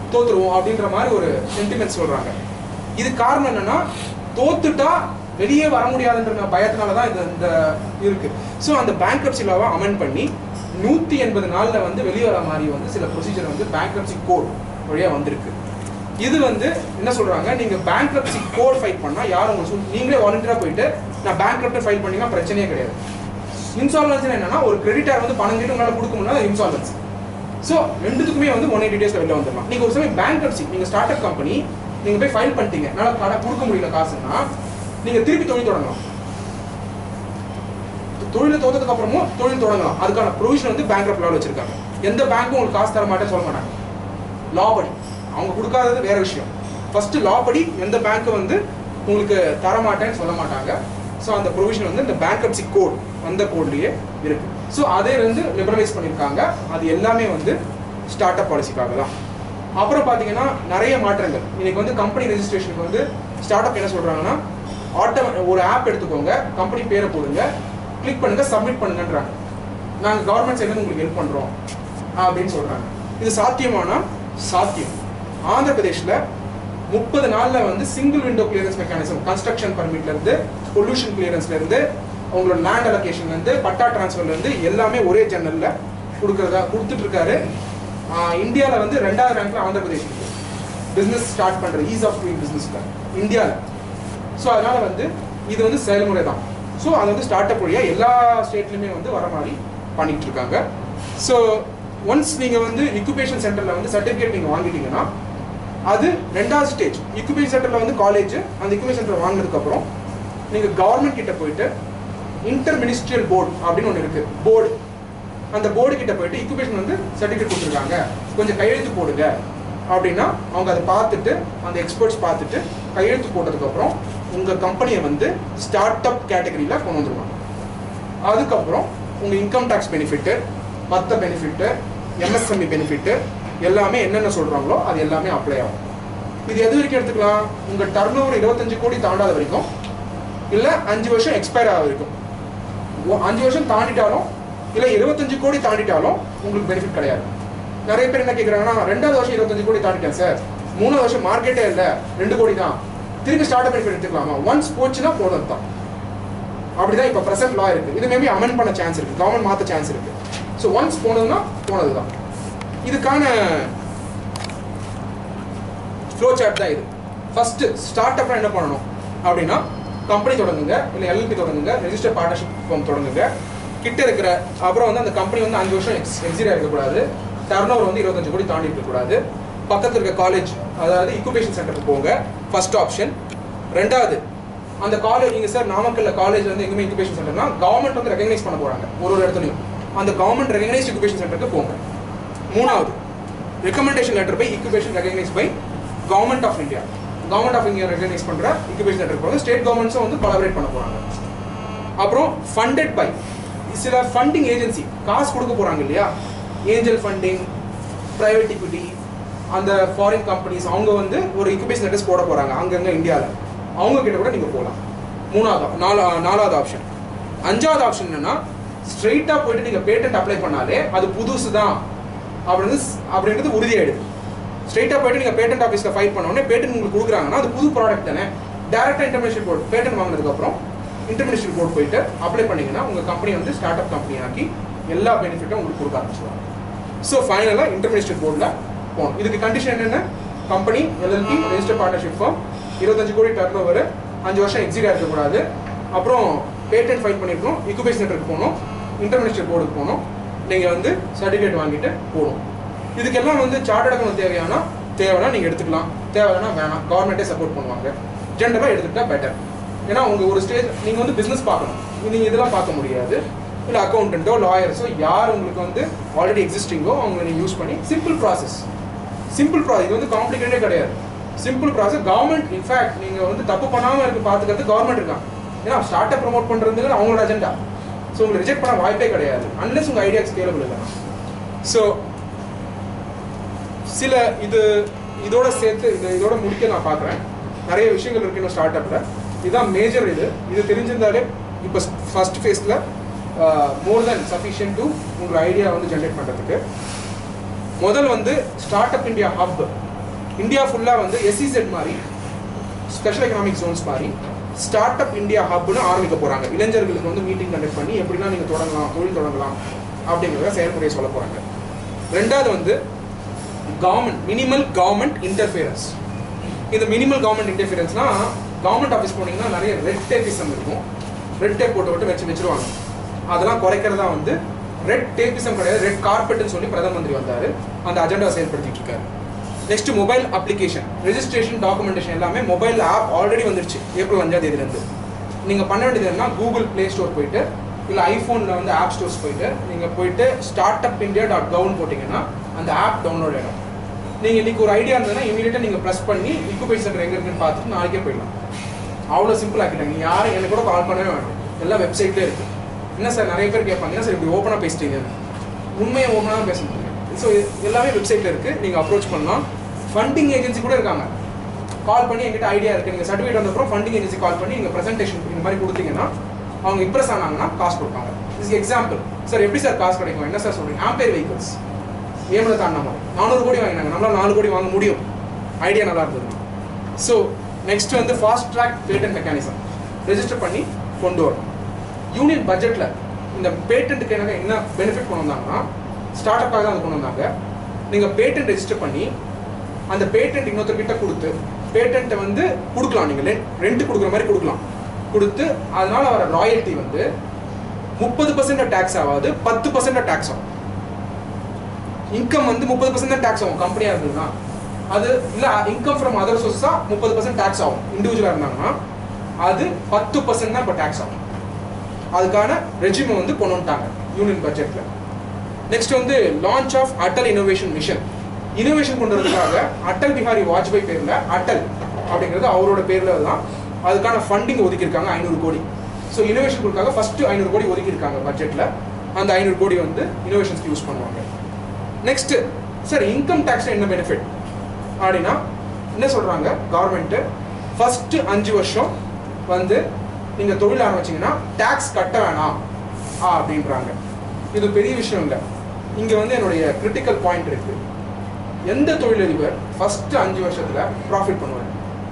தோத்துருவோம் அப்படின்ற மாதிரி ஒரு சென்டிமெண்ட் சொல்றாங்க இது காரணம் என்னன்னா தோத்துட்டா வெளியே வர முடியாதுன்ற பயத்தினால தான் இது இந்த இருக்கு ஸோ அந்த பேங்க்ரப்சி லாவை அமெண்ட் பண்ணி நூற்றி எண்பது நாளில் வந்து வெளியே வர மாதிரி வந்து சில ப்ரொசீஜர் வந்து பேங்க்ரப்சி கோட் வழியாக வந்திருக்கு இது வந்து என்ன சொல்றாங்க நீங்க பேங்க்ரப்சி கோட் ஃபைல் பண்ணா யாரும் உங்களுக்கு சொல்- நீங்களே வாலண்டியரா போயிட்டு நான் பேங்க்ரப்ட் ஃபைல் பண்ணீங்கன்னா பிரச்சனையே கிடையாது இன்சால்வன்சி என்னன்னா ஒரு கிரெடிட்டார் வந்து பணம் கேட்டு உங்களால கொடுக்க முடியல இன்சால்வன்சி ஸோ ரெண்டுத்துக்குமே வந்து ஒன் எயிட்டி டேஸ்ல வெளில வந்துடலாம் நீங்க ஒரு சமயம் பேங்க்ரப்சி நீங்க ஸ்டார்ட் அப் கம்பெனி நீங்க போய் ஃபைல் பண்ணிட்டீங்க என்னால கடை கொடுக்க முடியல காசுன்னா நீங்க திருப்பி தொழில் தொடங்கலாம் தொழிலை தோத்ததுக்கு அப்புறமும் தொழில் தொடங்கலாம் அதுக்கான ப்ரொவிஷன் வந்து பேங்க் லாவில் வச்சிருக்காங்க எந்த பேங்க்கும் உங்களுக்கு காசு தர மாட்டேன்னு சொல்ல மாட்டாங்க லா படி அவங்க கொடுக்காதது வேற விஷயம் ஃபர்ஸ்ட் லா படி எந்த பேங்க் வந்து உங்களுக்கு தர மாட்டேன்னு சொல்ல மாட்டாங்க ஸோ அந்த ப்ரொவிஷன் வந்து இந்த பேங்க்ரப்சி கோட் அந்த கோட்லயே இருக்கு ஸோ அதே வந்து லிபரலைஸ் பண்ணியிருக்காங்க அது எல்லாமே வந்து ஸ்டார்ட் அப் பாலிசிக்காக தான் அப்புறம் பார்த்தீங்கன்னா நிறைய மாற்றங்கள் இன்னைக்கு வந்து கம்பெனி ரெஜிஸ்ட்ரேஷனுக்கு வந்து ஸ்டார்ட் அப் என்ன சொல்றாங்கன்னா ஆட்டோ ஒரு ஆப் எடுத்துக்கோங்க கம்பெனி பேரை போடுங்க கிளிக் பண்ணுங்க சப்மிட் பண்ணுங்கன்றாங்க நாங்கள் கவர்மெண்ட் சைட்ல உங்களுக்கு ஹெல்ப் பண்றோம் அப்படின்னு சொல்றாங்க இது சாத்தியமானா சாத்தியம் ஆந்திர பிரதேஷ்ல முப்பது நாள்ல வந்து single window clearance mechanism construction பர்மிட்ல இருந்து பொல்யூஷன் கிளியரன்ஸ்ல இருந்து உங்களோட லேண்ட் அலோகேஷன்ல இருந்து பட்டா டிரான்ஸ்ஃபர்ல இருந்து எல்லாமே ஒரே ஜன்னல்ல கொடுக்கறதா கொடுத்துட்டு இருக்காரு ஆஹ் இந்தியால வந்து ரெண்டாவது ரேங்க்ல ஆந்திர பிரதேஷ் இருக்கு பிசினஸ் ஸ்டார்ட் பண்ற ஈஸ் ஆஃப் டூயிங் பிசினஸ்ல இந்தியால ஸோ அதனால வந்து இது வந்து செயல்முறை தான் ஸோ அது வந்து ஸ்டார்ட் அப் வழியா எல்லா ஸ்டேட்லையுமே வந்து வர மாதிரி பண்ணிட்டு இருக்காங்க ஸோ ஒன்ஸ் நீங்க வந்து இக்குபேஷன் சென்டர்ல வந்து சர்டிஃபிகேட் நீங்க வாங்கிட்டீங்கன்னா அது ரெண்டாவது ஸ்டேஜ் இக்குபேஷன் சென்டர்ல வந்து காலேஜ் அந்த இக்குபேஷன் சென்டர் வாங்கினதுக்கு அப்புறம் நீங்க கவர்மெண்ட் கிட்ட போயிட்டு இன்டர் மினிஸ்ட்ரியல் போர்டு அப்படின்னு ஒன்று இருக்கு போர்டு அந்த போர்டு கிட்ட போயிட்டு இக்குபேஷன் வந்து சர்டிஃபிகேட் கொடுத்துருக்காங்க கொஞ்சம் கையெழுத்து போடுங்க அப்படின்னா அவங்க அதை பார்த்துட்டு அந்த எக்ஸ்பர்ட்ஸ் பார்த்துட்டு கையெழுத்து போட்டதுக்கு அப்புறம் உங்க கம்பெனியை வந்து ஸ்டார்ட் அப் கேட்டகரியில கொண்டு வந்துருவாங்க அதுக்கப்புறம் உங்க இன்கம் டேக்ஸ் பெனிஃபிட்டு மற்ற பெனிஃபிட்டு எம்எஸ்எம்இ பெனிஃபிட்டு எல்லாமே என்னென்ன சொல்றாங்களோ அது எல்லாமே அப்ளை ஆகும் இது எது வரைக்கும் எடுத்துக்கலாம் உங்க டர்ன் ஓவர் இருபத்தஞ்சு கோடி தாண்டாத வரைக்கும் இல்ல அஞ்சு வருஷம் எக்ஸ்பயர் ஆக வரைக்கும் ஒ- அஞ்சு வருஷம் தாண்டிட்டாலும் இல்ல இருபத்தஞ்சு கோடி தாண்டிட்டாலும் உங்களுக்கு பெனிஃபிட் கிடையாது நிறைய பேர் என்ன கேக்குறாங்கன்னா ரெண்டாவது வருஷம் இருபத்தஞ்சு கோடி தாண்டிட்டேன் சார் மூணாவது வருஷம் மார்க்கெட்டே இல்ல ரெண்டு கோடி தான் திருப்பி ஸ்டார்ட் அப் பெனிஃபிட் எடுத்துக்கலாமா ஒன்ஸ் போச்சுன்னா போதும் தான் அப்படிதான் இப்போ பிரசன்ட் லா இருக்கு இது மேபி அமெண்ட் பண்ண சான்ஸ் இருக்கு கவர்மெண்ட் மாத்த சான்ஸ் இருக்கு ஸோ ஒன்ஸ் போனதுன்னா போனது தான் இதுக்கான ஃப்ளோ சார்ட் தான் இது ஃபர்ஸ்ட் ஸ்டார்ட் அப்னா என்ன பண்ணணும் அப்படின்னா கம்பெனி தொடங்குங்க இல்லை எல்எல்பி தொடங்குங்க ரெஜிஸ்டர் பார்ட்னர்ஷிப் ஃபார்ம் தொடங்குங்க கிட்ட இருக்கிற அப்புறம் வந்து அந்த கம்பெனி வந்து அஞ்சு வருஷம் எக்ஸ் எக்ஸிட் இருக்கக்கூடாது டர்ன் ஓவர் வந்து இருபத்தஞ்சு கோடி தாண்டி இருக்கக்கூடாது பக்கத்தில் இருக்க காலேஜ் அதாவது இக்குபேஷன் சென்டருக்கு போங்க ஃபர்ஸ்ட் ஆப்ஷன் ரெண்டாவது அந்த காலேஜ் இங்க சார் நாமக்கல்ல காலேஜ் வந்து எங்குமே இன்குபேஷன் சென்டர்னா கவர்மெண்ட் வந்து ரெகனைஸ் பண்ண போறாங்க ஒரு ஒரு இடத்துலையும் அந்த கவர்மெண்ட் ரெகனைஸ் இன்குபேஷன் சென்டருக்கு போங்க மூணாவது recommendation letter by incubation recognise by government of India government of India recognise பண்ற இன்குபேஷன் சென்டருக்கு போங்க ஸ்டேட் கவர்மெண்ட்ஸும் வந்து கொலாபரேட் பண்ண போறாங்க அப்புறம் ஃபண்டட் பை சில ஃபண்டிங் ஏஜென்சி காசு கொடுக்க போறாங்க இல்லையா ஏஞ்சல் ஃபண்டிங் பிரைவேட் equity அந்த ஃபாரின் கம்பெனிஸ் அவங்க வந்து ஒரு இன்குபேஷன் சென்டர்ஸ் போட போறாங்க அங்கங்க இந்தியாவில் அவங்க கிட்ட கூட நீங்க போகலாம் மூணாவது நாலா நாலாவது ஆப்ஷன் அஞ்சாவது ஆப்ஷன் என்னன்னா ஸ்ட்ரெயிட்டா போயிட்டு நீங்க பேட்டன்ட் அப்ளை பண்ணாலே அது புதுசு தான் அப்படின்னு அப்படின்றது உறுதியாயிடுது ஸ்ட்ரெயிட்டா போயிட்டு நீங்க பேட்டன்ட் ஆஃபீஸ்ல ஃபைல் பண்ண உடனே பேட்டன்ட் உங்களுக்கு கொடுக்குறாங்கன்னா அது புது ப்ராடக்ட் தானே டேரக்டா இன்டர்நேஷனல் போர்டு பேட்டன்ட் வாங்கினதுக்கு அப்புறம் இன்டர்நேஷனல் போர்டு போயிட்டு அப்ளை பண்ணீங்கன்னா உங்க கம்பெனி வந்து ஸ்டார்ட் அப் கம்பெனி ஆக்கி எல்லா பெனிஃபிட்டும் உங்களுக்கு கொடுக்க ஆரம்பிச்சிடுவாங்க ஸோ ஃபைனலாக இன்டர்நேஷனல் போர்டில் போகணும் இதுக்கு கண்டிஷன் என்னென்ன company LLP register partnership firm இருபத்தஞ்சு கோடி டர்ன் ஓவர் அஞ்சு வருஷம் எக்ஸிட் இருக்கக்கூடாது அப்புறம் பேட்டன்ட் ஃபைல் பண்ணிருக்கணும் இக்குபேஷன் சென்டருக்கு போகணும் இன்டர்நேஷனல் போர்டுக்கு போகணும் நீங்கள் வந்து சர்டிஃபிகேட் வாங்கிட்டு போகணும் இதுக்கெல்லாம் வந்து சார்ட்டட் அக்கௌண்ட் தேவையானா தேவைன்னா நீங்கள் எடுத்துக்கலாம் தேவைன்னா வேணாம் கவர்மெண்ட்டே சப்போர்ட் பண்ணுவாங்க ஜென்ரலாக எடுத்துக்கிட்டா பெட்டர் ஏன்னா உங்க ஒரு ஸ்டேஜ் நீங்கள் வந்து பிஸ்னஸ் பார்க்கணும் நீங்கள் இதெல்லாம் பார்க்க முடியாது இல்லை அக்கௌண்டன்ட்டோ லாயர்ஸோ யார் உங்களுக்கு வந்து ஆல்ரெடி எக்ஸிஸ்டிங்கோ அவங்களை நீங்கள் யூஸ் பண்ணி சிம்பிள் ப்ராசஸ் சிம்பிள் ப்ராசஸ் இது வந்து காம்ப்ளிகேட்டே கிடையாது சிம்பிள் ப்ராசஸ் கவர்மெண்ட் இன்ஃபேக்ட் நீங்கள் வந்து தப்பு பண்ணாமல் இருக்க பார்த்துக்கிறது கவர்மெண்ட் இருக்காங்க ஏன்னா ஸ்டார்ட் அப் ப்ரொமோட் பண்ணுறதுக்கு அவங்களோட அஜெண்டா ஸோ உங்களை ரிஜெக்ட் பண்ண வாய்ப்பே கிடையாது அன்லெஸ் உங்கள் ஐடியா ஸ்கேலபிள் இல்லை ஸோ சில இது இதோட சேர்த்து இது இதோட முடிக்க நான் பார்க்குறேன் நிறைய விஷயங்கள் இருக்கு இன்னும் ஸ்டார்ட் அப்பில் இதுதான் மேஜர் இது இது தெரிஞ்சிருந்தாலே இப்போ ஃபர்ஸ்ட் ஃபேஸில் மோர் தென் சஃபிஷியன்ட் டு உங்களோட ஐடியா வந்து ஜென்ரேட் பண்ணுறதுக்கு முதல் வந்து start up India hub India ஃபுல்லாக வந்து எஸ்இசெட் மாதிரி ஸ்பெஷல் எக்கனாமிக் ஜோன்ஸ் மாதிரி ஸ்டார்ட் அப் இந்தியா ஹப்னு ஆரம்பிக்க போகிறாங்க இளைஞர்களுக்கு வந்து மீட்டிங் கண்டக்ட் பண்ணி எப்படிலாம் நீங்கள் தொடங்கலாம் தொழில் தொடங்கலாம் அப்படிங்கிறத செயல்முறையை சொல்ல போகிறாங்க ரெண்டாவது வந்து கவர்மெண்ட் மினிமல் கவர்மெண்ட் இன்டர்ஃபியரன்ஸ் இந்த மினிமல் கவர்மெண்ட் இன்டர்ஃபியரன்ஸ்னா கவர்மெண்ட் ஆஃபீஸ் போனீங்கன்னா நிறைய ரெட் டேபிசம் இருக்கும் ரெட் டேப் போட்டு விட்டு வச்சு வச்சிருவாங்க அதெல்லாம் குறைக்கிறதா வந்து ரெட் டேபிசம் கிடையாது ரெட் கார்பெட்னு சொல்லி பிரதம மந்திரி வந்தார் அந்த அஜெண்டா செயல்படுத்திட்டு இருக்காரு next mobile application registration documentation எல்லாமே மொபைல் ஆப் ஆல்ரெடி வந்துருச்சு ஏப்ரல் அஞ்சாம் தேதியிலேருந்து நீங்கள் பண்ண வேண்டியது என்ன கூகுள் ப்ளே ஸ்டோர் போயிட்டு இல்லை ஐஃபோனில் வந்து ஆப் ஸ்டோர்ஸ் போயிட்டு நீங்கள் போயிட்டு ஸ்டார்ட் அப் இந்தியா டாட் கவுன் போட்டிங்கன்னா அந்த ஆப் டவுன்லோட் ஆகிடும் நீங்கள் இன்னைக்கு ஒரு ஐடியா இருந்ததுன்னா இமீடியட்டாக நீங்கள் ப்ரெஸ் பண்ணி இக்குபேட் சென்டர் எங்கே இருக்குன்னு பார்த்துட்டு நாளைக்கே போயிடலாம் அவ்வளோ சிம்பிள் ஆக்கிட்டாங்க நீ யாரும் எனக்கு கூட கால் பண்ணவே வேண்டாம் எல்லாம் வெப்சைட்லேயே இருக்குது என்ன சார் நிறைய பேர் கேட்பாங்க என்ன சார் இப்படி ஓப்பனாக பேசிட்டீங்க உண்மையை ஓப்பனாக தான் பேச முடியும் ஸோ எல்லாமே வெப்சைட்டில் இருக்குது நீங்கள் அப்ரோச் பண்ணலாம் ஃபண்டிங் ஏஜென்சி கூட இருக்காங்க கால் பண்ணி எங்கிட்ட ஐடியா இருக்குது நீங்கள் சர்டிஃபிகேட் வந்தப்பறம் ஃபண்டிங் ஏஜென்சி கால் பண்ணி நீங்கள் ப்ரெசன்டேஷன் இந்த மாதிரி கொடுத்தீங்கன்னா அவங்க இம்ப்ரெஸ் ஆனாங்கன்னா காசு கொடுப்பாங்க இது எக்ஸாம்பிள் சார் எப்படி சார் காசு கிடைக்கும் என்ன சார் சொல்கிறீங்க ஆம்பேர் வெஹிக்கிள்ஸ் ஏமலை தாண்டின மாதிரி நானூறு கோடி வாங்கினாங்க நம்மளால நாலு கோடி வாங்க முடியும் ஐடியா நல்லா இருந்ததுன்னா ஸோ நெக்ஸ்ட் வந்து fast track patent mechanism register பண்ணி கொண்டு வரணும் யூனியன் பட்ஜெட்டில் இந்த பேட்டன்ட்டுக்கு எனக்கு என்ன பெனிஃபிட் கொண்டு வந்தாங்கன்னா ஸ்டார்ட் அப்பாக தான் அது கொண்டு வந்தாங்க நீங்கள் பேட்டன்ட் ரெஜிஸ்டர் பண்ணி அந்த பேட்டன்ட் இன்னொருத்தர்கிட்ட கொடுத்து பேட்டன்ட்டை வந்து கொடுக்கலாம் நீங்கள் ரெண்ட் கொடுக்குற மாதிரி கொடுக்கலாம் கொடுத்து அதனால வர ராயல்ட்டி வந்து முப்பது பர்சன்ட் டேக்ஸ் ஆகாது பத்து பர்சன்ட் டேக்ஸ் ஆகும் இன்கம் வந்து முப்பது பர்சன்ட் தான் டேக்ஸ் ஆகும் கம்பெனியாக இருந்ததுன்னா அது இல்லை இன்கம் ஃப்ரம் அதர் சோர்ஸாக முப்பது பர்சன்ட் டேக்ஸ் ஆகும் இண்டிவிஜுவலாக இருந்தாங்கன்னா அது பத்து பர்சன்ட் தான் இப்போ டேக்ஸ் ஆகும் அதுக்கான ரெஜிமை வந்து கொண்டு வந்துட்டாங்க யூனியன் பட்ஜெட்டில் நெக்ஸ்ட் வந்து launch of Atal innovation mission innovation கொண்டு வரதுக்காக அட்டல் பிஹாரி வாஜ்பாய் பேரில் அட்டல் அப்படிங்கிறது அவரோட பேரில் தான் அதுக்கான ஃபண்டிங் ஒதுக்கியிருக்காங்க ஐநூறு கோடி ஸோ இனோவேஷன் கொடுக்காக ஃபஸ்ட்டு ஐநூறு கோடி ஒதுக்கியிருக்காங்க பட்ஜெட்டில் அந்த ஐநூறு கோடி வந்து இனோவேஷன்ஸ்க்கு யூஸ் பண்ணுவாங்க நெக்ஸ்ட் சார் இன்கம் டேக்ஸ் என்ன பெனிஃபிட் அப்படின்னா என்ன சொல்றாங்க கவர்மெண்ட் ஃபர்ஸ்ட் அஞ்சு வருஷம் வந்து நீங்க தொழில் ஆரம்பிச்சீங்கன்னா டேக்ஸ் கட்ட வேணாம் ஆ அப்படின்றாங்க இது பெரிய விஷயம் இல்லை இங்க வந்து என்னுடைய கிரிட்டிக்கல் பாயிண்ட் இருக்கு எந்த தொழிலதிபர் ஃபர்ஸ்ட் அஞ்சு வருஷத்துல ப்ராஃபிட் பண்ணுவார்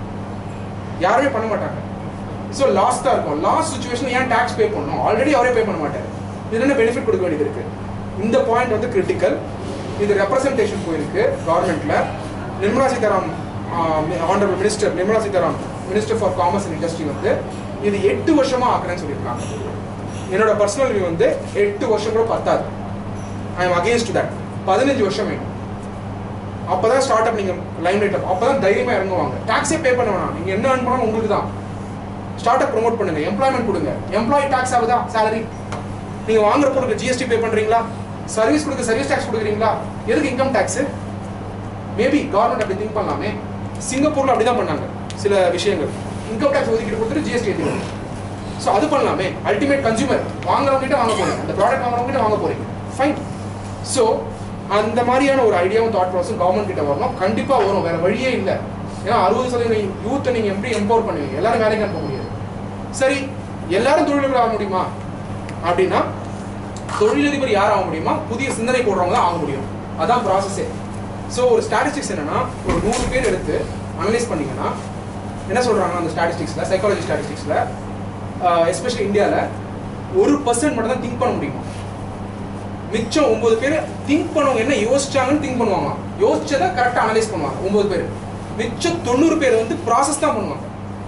யாருமே பண்ண மாட்டாங்க ஸோ லாஸ் தான் இருக்கும் லாஸ் சுச்சுவேஷன் ஏன் டேக்ஸ் பே பண்ணணும் ஆல்ரெடி அவரே பே பண்ண மாட்டார் இது என்ன பெனிஃபிட் கொடுக்க வேண்டியது இருக்கு இந்த பாயிண்ட் வந்து கிரிட்டிக்கல் இது ரெப்ரசன்டேஷன் போயிருக்கு கவர்மெண்ட்ல Nirmala Sitharam honourable minister Nirmala Sitharam minister for commerce and industry வந்து இது எட்டு வருஷமா ஆக்குறேன்னு சொல்லியிருக்காங்க என்னோட பர்சனல் வியூ வந்து எட்டு வருஷம் கூட பத்தாது ஐ எம் அகேன்ஸ்ட் தட் பதினஞ்சு வருஷம் வேணும் அப்பதான் ஸ்டார்ட் அப் நீங்க லைன் லைட் அப் அப்பதான் தைரியமா இறங்குவாங்க டாக்ஸே பே பண்ண வேணாம் நீங்க என்ன earn பண்ணாலும் உங்களுக்கு தான் ஸ்டார்ட் அப் ப்ரோமோட் பண்ணுங்க எம்ப்ளாய்மெண்ட் கொடுங்க எம்ப்ளாயி டாக்ஸ் ஆகுதா salary நீங்க வாங்குற பொருளுக்கு ஜிஎஸ்டி பே பண்றீங்களா சர்வீஸ் கொடுக்க சர்வீஸ் டாக்ஸ் கொடுக்குறீங்களா எதுக்கு இன்கம் டாக்ஸ் மேபி கவர்மெண்ட் அப்படி திங்க் பண்ணலாமே சிங்கப்பூர்ல அப்படிதான் பண்ணாங்க சில விஷயங்கள் இன்கம் டாக்ஸ் ஒதுக்கீடு கொடுத்துட்டு ஜிஎஸ்டி ஏற்றிடுவாங்க ஸோ அது பண்ணலாமே அல்டிமேட் கன்சூமர் வாங்குறவங்க கிட்ட வாங்க போறீங்க அந்த ப்ராடக்ட் வாங்குறவங்க கிட்ட வாங்க போறீங்க ஃபைன் ஸோ அந்த மாதிரியான ஒரு ஐடியாவும் தாட் ப்ராசஸும் கவர்மெண்ட் கிட்ட வரணும் கண்டிப்பா வரும் வேற வழியே இல்லை ஏன்னா அறுபது சதவீதம் யூத்தை நீங்க எப்படி எம்பவர் பண்ணுவீங்க எல்லாரும் வேலைக்கு அனுப்ப முடியாது சரி எல்லாரும் தொழிலதிபர் ஆக முடியுமா அப்படின்னா தொழிலதிபர் யார் ஆக முடியுமா புதிய சிந்தனை போடுறவங்க தான் ஆக முடியும் அதான் ப்ராசஸே ஸோ ஒரு ஸ்டாட்டிஸ்டிக்ஸ் என்னன்னா ஒரு நூறு பேர் எடுத்து அனலைஸ் பண்ணீங்கன்னா என்ன சொல்றாங்க அந்த ஸ்டாட்டிஸ்டிக்ஸ்ல சைக்காலஜி ஸ்டாட்டிஸ்டிக்ஸ்ல எஸ்பெஷலி இந்தியாவில் ஒரு பர்சன்ட் மட்டும் தான் திங்க் பண்ண முடியுமா மிச்சம் ஒன்பது பேர் திங்க் பண்ணவங்க என்ன யோசிச்சாங்கன்னு திங்க் பண்ணுவாங்க யோசிச்சதை கரெக்டாக அனலைஸ் பண்ணுவாங்க ஒன்பது பேர் மிச்சம் தொண்ணூறு பேர் வந்து ப்ராசஸ் தான் பண்ணுவாங்க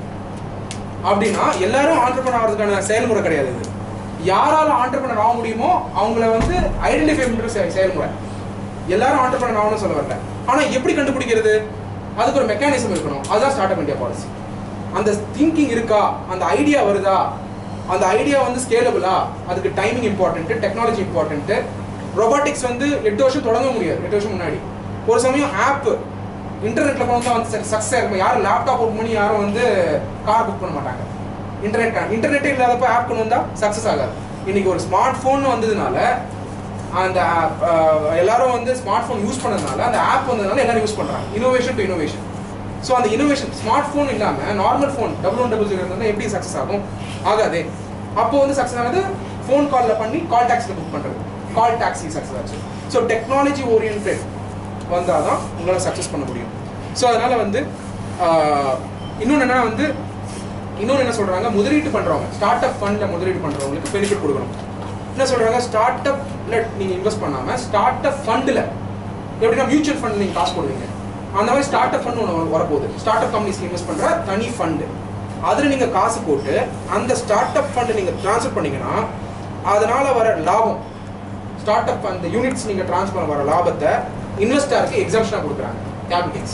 அப்படின்னா எல்லாரும் ஆண்டர்பனர் ஆகிறதுக்கான செயல்முறை கிடையாது இது யாரால ஆண்டர்பனர் ஆக முடியுமோ அவங்கள வந்து ஐடென்டிஃபை பண்ற செய- செயல்முறை எல்லாரும் ஆண்டர்பனர் ஆகணும்னு சொல்ல வரல ஆனா எப்படி கண்டுபிடிக்கிறது அதுக்கு ஒரு மெக்கானிசம் இருக்கணும் அதுதான் ஸ்டார்ட் அப் இந்தியா பாலிசி அந்த திங்கிங் இருக்கா அந்த ஐடியா வருதா அந்த ஐடியா வந்து ஸ்கேலபிளா அதுக்கு timing important technology important robotics வந்து எட்டு வருஷம் தொடங்க முடியாது எட்டு வருஷம் முன்னாடி ஒரு சமயம் ஆப் இன்டர்நெட்ல கொண்டு வந்தா வந்து சக்ஸஸ் இருக்கும் யாரும் லேப்டாப் ஓப்பன் பண்ணி யாரும் வந்து கார் புக் பண்ண மாட்டாங்க இன்டர்நெட் இன்டர்நெட்டே இல்லாதப்ப ஆப் கொண்டு வந்தா சக்ஸஸ் ஆகாது இன்னைக்கு ஒரு ஸ்மார்ட் ஃபோன் வந்ததுனால அந்த app, அஹ், எல்லாரும் வந்து ஸ்மார்ட் ஃபோன் யூஸ் பண்ணதுனால அந்த ஆப் வந்ததுனால எல்லாரும் யூஸ் பண்றாங்க இனோவேஷன் டு இனோவேஷன் ஸோ அந்த இனோவேஷன் ஸ்மார்ட் ஃபோன் இல்லாம normal phone double one double zero இருந்தால் எப்படி சக்ஸஸ் ஆகும் ஆகாதே அப்போ வந்து சக்ஸஸ் ஆனது ஃபோன் காலில் பண்ணி கால் டாக்ஸில் புக் பண்ணுறது கால் டாக்ஸி சக்ஸஸ் ஆச்சு ஸோ டெக்னாலஜி ஓரியன்ட் வந்தால் தான் உங்களால் சக்ஸஸ் பண்ண முடியும் ஸோ அதனால வந்து ஆஹ், இன்னொன்னு என்னன்னா வந்து இன்னொன்று என்ன சொல்றாங்க முதலீட்டு பண்றவங்க ஸ்டார்ட் அப் ஃபண்ட்ல முதலீடு பண்றவங்களுக்கு பெனிஃபிட் கொடுக்கணும் என்ன சொல்றாங்க ஸ்டார்ட் அப்ல நீங்க இன்வெஸ்ட் பண்ணாம ஸ்டார்ட் அப் ஃபண்ட்ல எப்படின்னா மியூச்சுவல் ஃபண்ட் நீங்க காசு போடுவீங்க அந்த மாதிரி ஸ்டார்ட் அப் ஃபண்ட் ஒன்று வரப்போகுது ஸ்டார்ட் அப் கம்பெனிஸ்க்கு இன்வெஸ்ட் பண்ற தனி ஃபண்டு அதுல நீங்க காசு போட்டு அந்த ஸ்டார்ட் அப் ஃபண்ட் நீங்க ட்ரான்ஸ்ஃபர் பண்ணீங்கன்னா அதனால வர லாபம் ஸ்டார்ட் அப் அந்த யூனிட்ஸ் நீங்க ட்ரான்ஸ்ஃபர் வர லாபத்தை இன்வெஸ்டருக்கு எக்ஸாம்ஷனா கொடுக்குறாங்க கேபிட்டல்ஸ்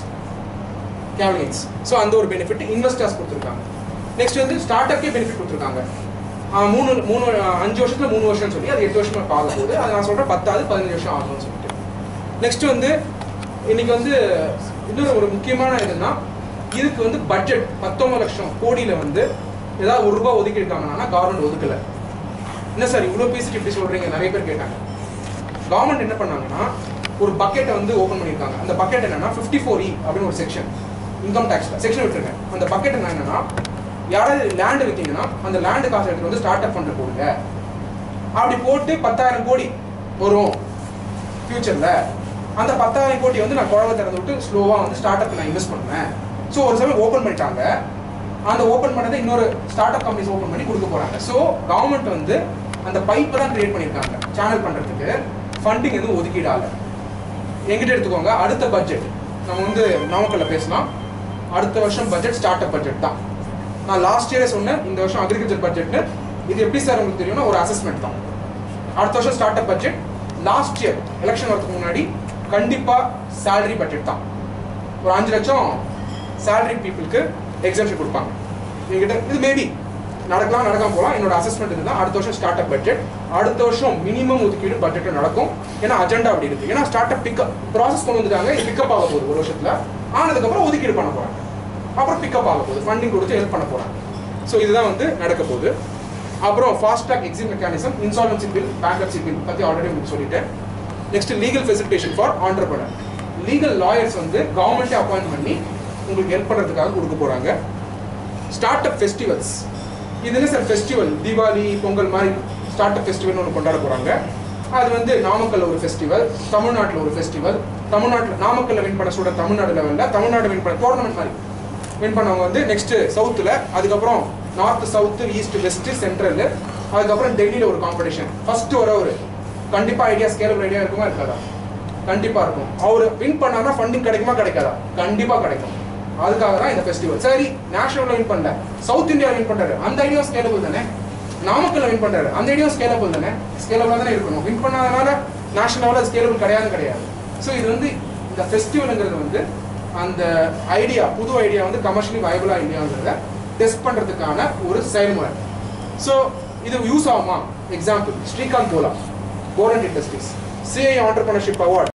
கேபிட்டல்ஸ் ஸோ அந்த ஒரு பெனிஃபிட் இன்வெஸ்டர்ஸ் கொடுத்துருக்காங்க நெக்ஸ்ட் வந்து ஸ்டார்ட் அப்கே பெனிஃபிட் கொடுத்துருக்காங்க ஆஹ் மூணு மூணு ஆஹ் அஞ்சு வருஷத்துல மூணு வருஷம்னு சொல்லி அது எட்டு வருஷமா ஆக போகுது அது நான் சொல்றேன் பத்தாவது பதினஞ்சு வருஷம் ஆகும்னு சொல்லிட்டு நெக்ஸ்ட் வந்து இன்னைக்கு வந்து இன்னொரு ஒரு முக்கியமான இதுன்னா இதுக்கு வந்து பட்ஜெட் பத்தொன்பது லட்சம் கோடியில வந்து ஏதாவது ஒரு ரூபாய் ஒதுக்கி இருக்காங்கன்னா கவர்மெண்ட் ஒதுக்கல என்ன சார் இவ்வளோ பேசிட்டு இப்படி சொல்றீங்க நிறைய பேர் கேட்டாங்க கவர்மெண்ட் என்ன பண்ணாங்கன்னா ஒரு பக்கெட்டை வந்து ஓபன் பண்ணியிருக்காங்க அந்த பக்கெட் என்னன்னா ஃபிஃப்டி ஃபோர் இ அப்படின்னு ஒரு செக்ஷன் இன்கம் டேக்ஸ்ல செக்ஷன் விட்டுருங்க அந்த பக்கெட் என்ன என்னன்னா யாராவது லேண்ட் வித்தீங்கன்னா அந்த லேண்டு காசு எடுத்துட்டு வந்து ஸ்டார்ட் அப் ஃபண்ட் போடுங்க அப்படி போட்டு பத்தாயிரம் கோடி வரும் ஃபியூச்சர்ல அந்த பத்தாயிரம் கோடி வந்து நான் குழந்தை திறந்து விட்டு ஸ்லோவா வந்து ஸ்டார்ட் அப் நான் இன்வெஸ்ட் பண்ணுவேன் ஸோ ஒரு சமயம் ஓப்பன் பண்ணிட்டாங்க அந்த ஓப்பன் பண்ணதை இன்னொரு ஸ்டார்ட் அப் கம்பெனிஸ் ஓப்பன் பண்ணி கொடுக்க போறாங்க ஸோ கவர்மெண்ட் வந்து அந்த பைப்பை தான் கிரியேட் பண்ணியிருக்காங்க சேனல் பண்றதுக்கு ஃபண்டிங் எதுவும் ஒதுக்கீடால எங்கிட்ட எடுத்துக்கோங்க அடுத்த பட்ஜெட் நம்ம வந்து நாமக்கல்ல பேசலாம் அடுத்த வருஷம் பட்ஜெட் ஸ்டார்ட் அப் பட்ஜெட் தான் நான் லாஸ்ட் இயரே சொன்னேன் இந்த வருஷம் அக்ரிகல்ச்சர் பட்ஜெட்னு இது எப்படி சார் உங்களுக்கு தெரியும்னா ஒரு அசஸ்மெண்ட் தான் அடுத்த வருஷம் start up budget last year election வரதுக்கு முன்னாடி கண்டிப்பா salary பட்ஜெட் தான் ஒரு அஞ்சு லட்சம் salary பீப்புளுக்கு எக்ஸாம்ஷன் கொடுப்பாங்க என்கிட்ட இது மேபி நடக்கலாம் நடக்காம போகலாம் என்னோட அசஸ்மெண்ட் இதுதான் அடுத்த வருஷம் ஸ்டார்ட் அப் பட்ஜெட் அடுத்த வருஷம் மினிமம் ஒதுக்கீடு பட்ஜெட் நடக்கும் ஏன்னா அஜெண்டா அப்படி இருக்கு ஏன்னா ஸ்டார்ட் அப் பிக்கப் ப்ராசஸ் கொண்டு வந்துட்டாங்க இது பிக்கப் ஆக போகுது ஒரு வருஷத்துல ஆனதுக்கப்புறம் ஒதுக்கீடு பண்ண போறாங்க அப்புறம் பிக்கப் ஆக போகுது ஃபண்டிங் கொடுத்து ஹெல்ப் பண்ண போறாங்க ஸோ இதுதான் வந்து நடக்க போகுது அப்புறம் fast track exit mechanism insolvency bill bankruptcy bill பத்தி ஆல்ரெடி உங்களுக்கு சொல்லிட்டேன் next legal facilitation for entrepreneur legal lawyers வந்து கவர்மெண்ட்டே அப்பாயிண்ட் பண்ணி உங்களுக்கு ஹெல்ப் பண்றதுக்காக கொடுக்க போறாங்க ஸ்டார்ட் அப் ஃபெஸ்டிவல்ஸ் இது என்ன சார் ஃபெஸ்டிவல் தீபாவளி பொங்கல் மாதிரி ஸ்டார்ட் அப் ஃபெஸ்டிவல் ஒன்று கொண்டாட போறாங்க அது வந்து நாமக்கல்ல ஒரு ஃபெஸ்டிவல் தமிழ்நாட்டில் ஒரு ஃபெஸ்டிவல் தமிழ்நாட்டில் நாமக்கல்ல வின் பண்ண ஸ்டூடெண்ட் தமிழ்நாடு லெவலில் தமிழ்நாடு வின் பண்ண டோர்னமெண்ட் மாதிரி வின் பண்ணவங்க வந்து நெக்ஸ்ட் சவுத்தில் அதுக்கப்புறம் north south east west central அதுக்கப்புறம் டெல்லியில் ஒரு காம்படிஷன் ஃபர்ஸ்ட் வர ஒரு கண்டிப்பா ஐடியா ஸ்கேலபிள் ஐடியா இருக்குமா இருக்காதா கண்டிப்பா இருக்கும் அவர் வின் பண்ணாருன்னா ஃபண்டிங் கிடைக்குமா கிடைக்காதா கண்டிப்பா கிடைக்கும் அதுக்காக தான் இந்த ஃபெஸ்டிவல் சரி நேஷனல்ல வின் பண்ணல சவுத் இந்தியா வின் பண்றாரு அந்த ஐடியா ஸ்கேலபிள் தானே நாமக்கல்ல வின் பண்றாரு அந்த ஐடியா ஸ்கேலபிள் தானே ஸ்கேலபிளா தானே இருக்கணும் வின் பண்ணாதனால நேஷனல் லெவலில் ஸ்கேலபிள் கிடையாது கிடையாது ஸோ இது வந்து இந்த ஃபெஸ்டிவலுங்கிறது வந்து அந்த ஐடியா புது ஐடியா வந்து கமர்ஷியலி வயபிளா இல்லையாங்கிறத டெஸ்ட் பண்றதுக்கான ஒரு செயல்முறை ஸோ இது யூஸ் ஆகுமா example Srikanth Bolla Bollant industries CI entrepreneurship award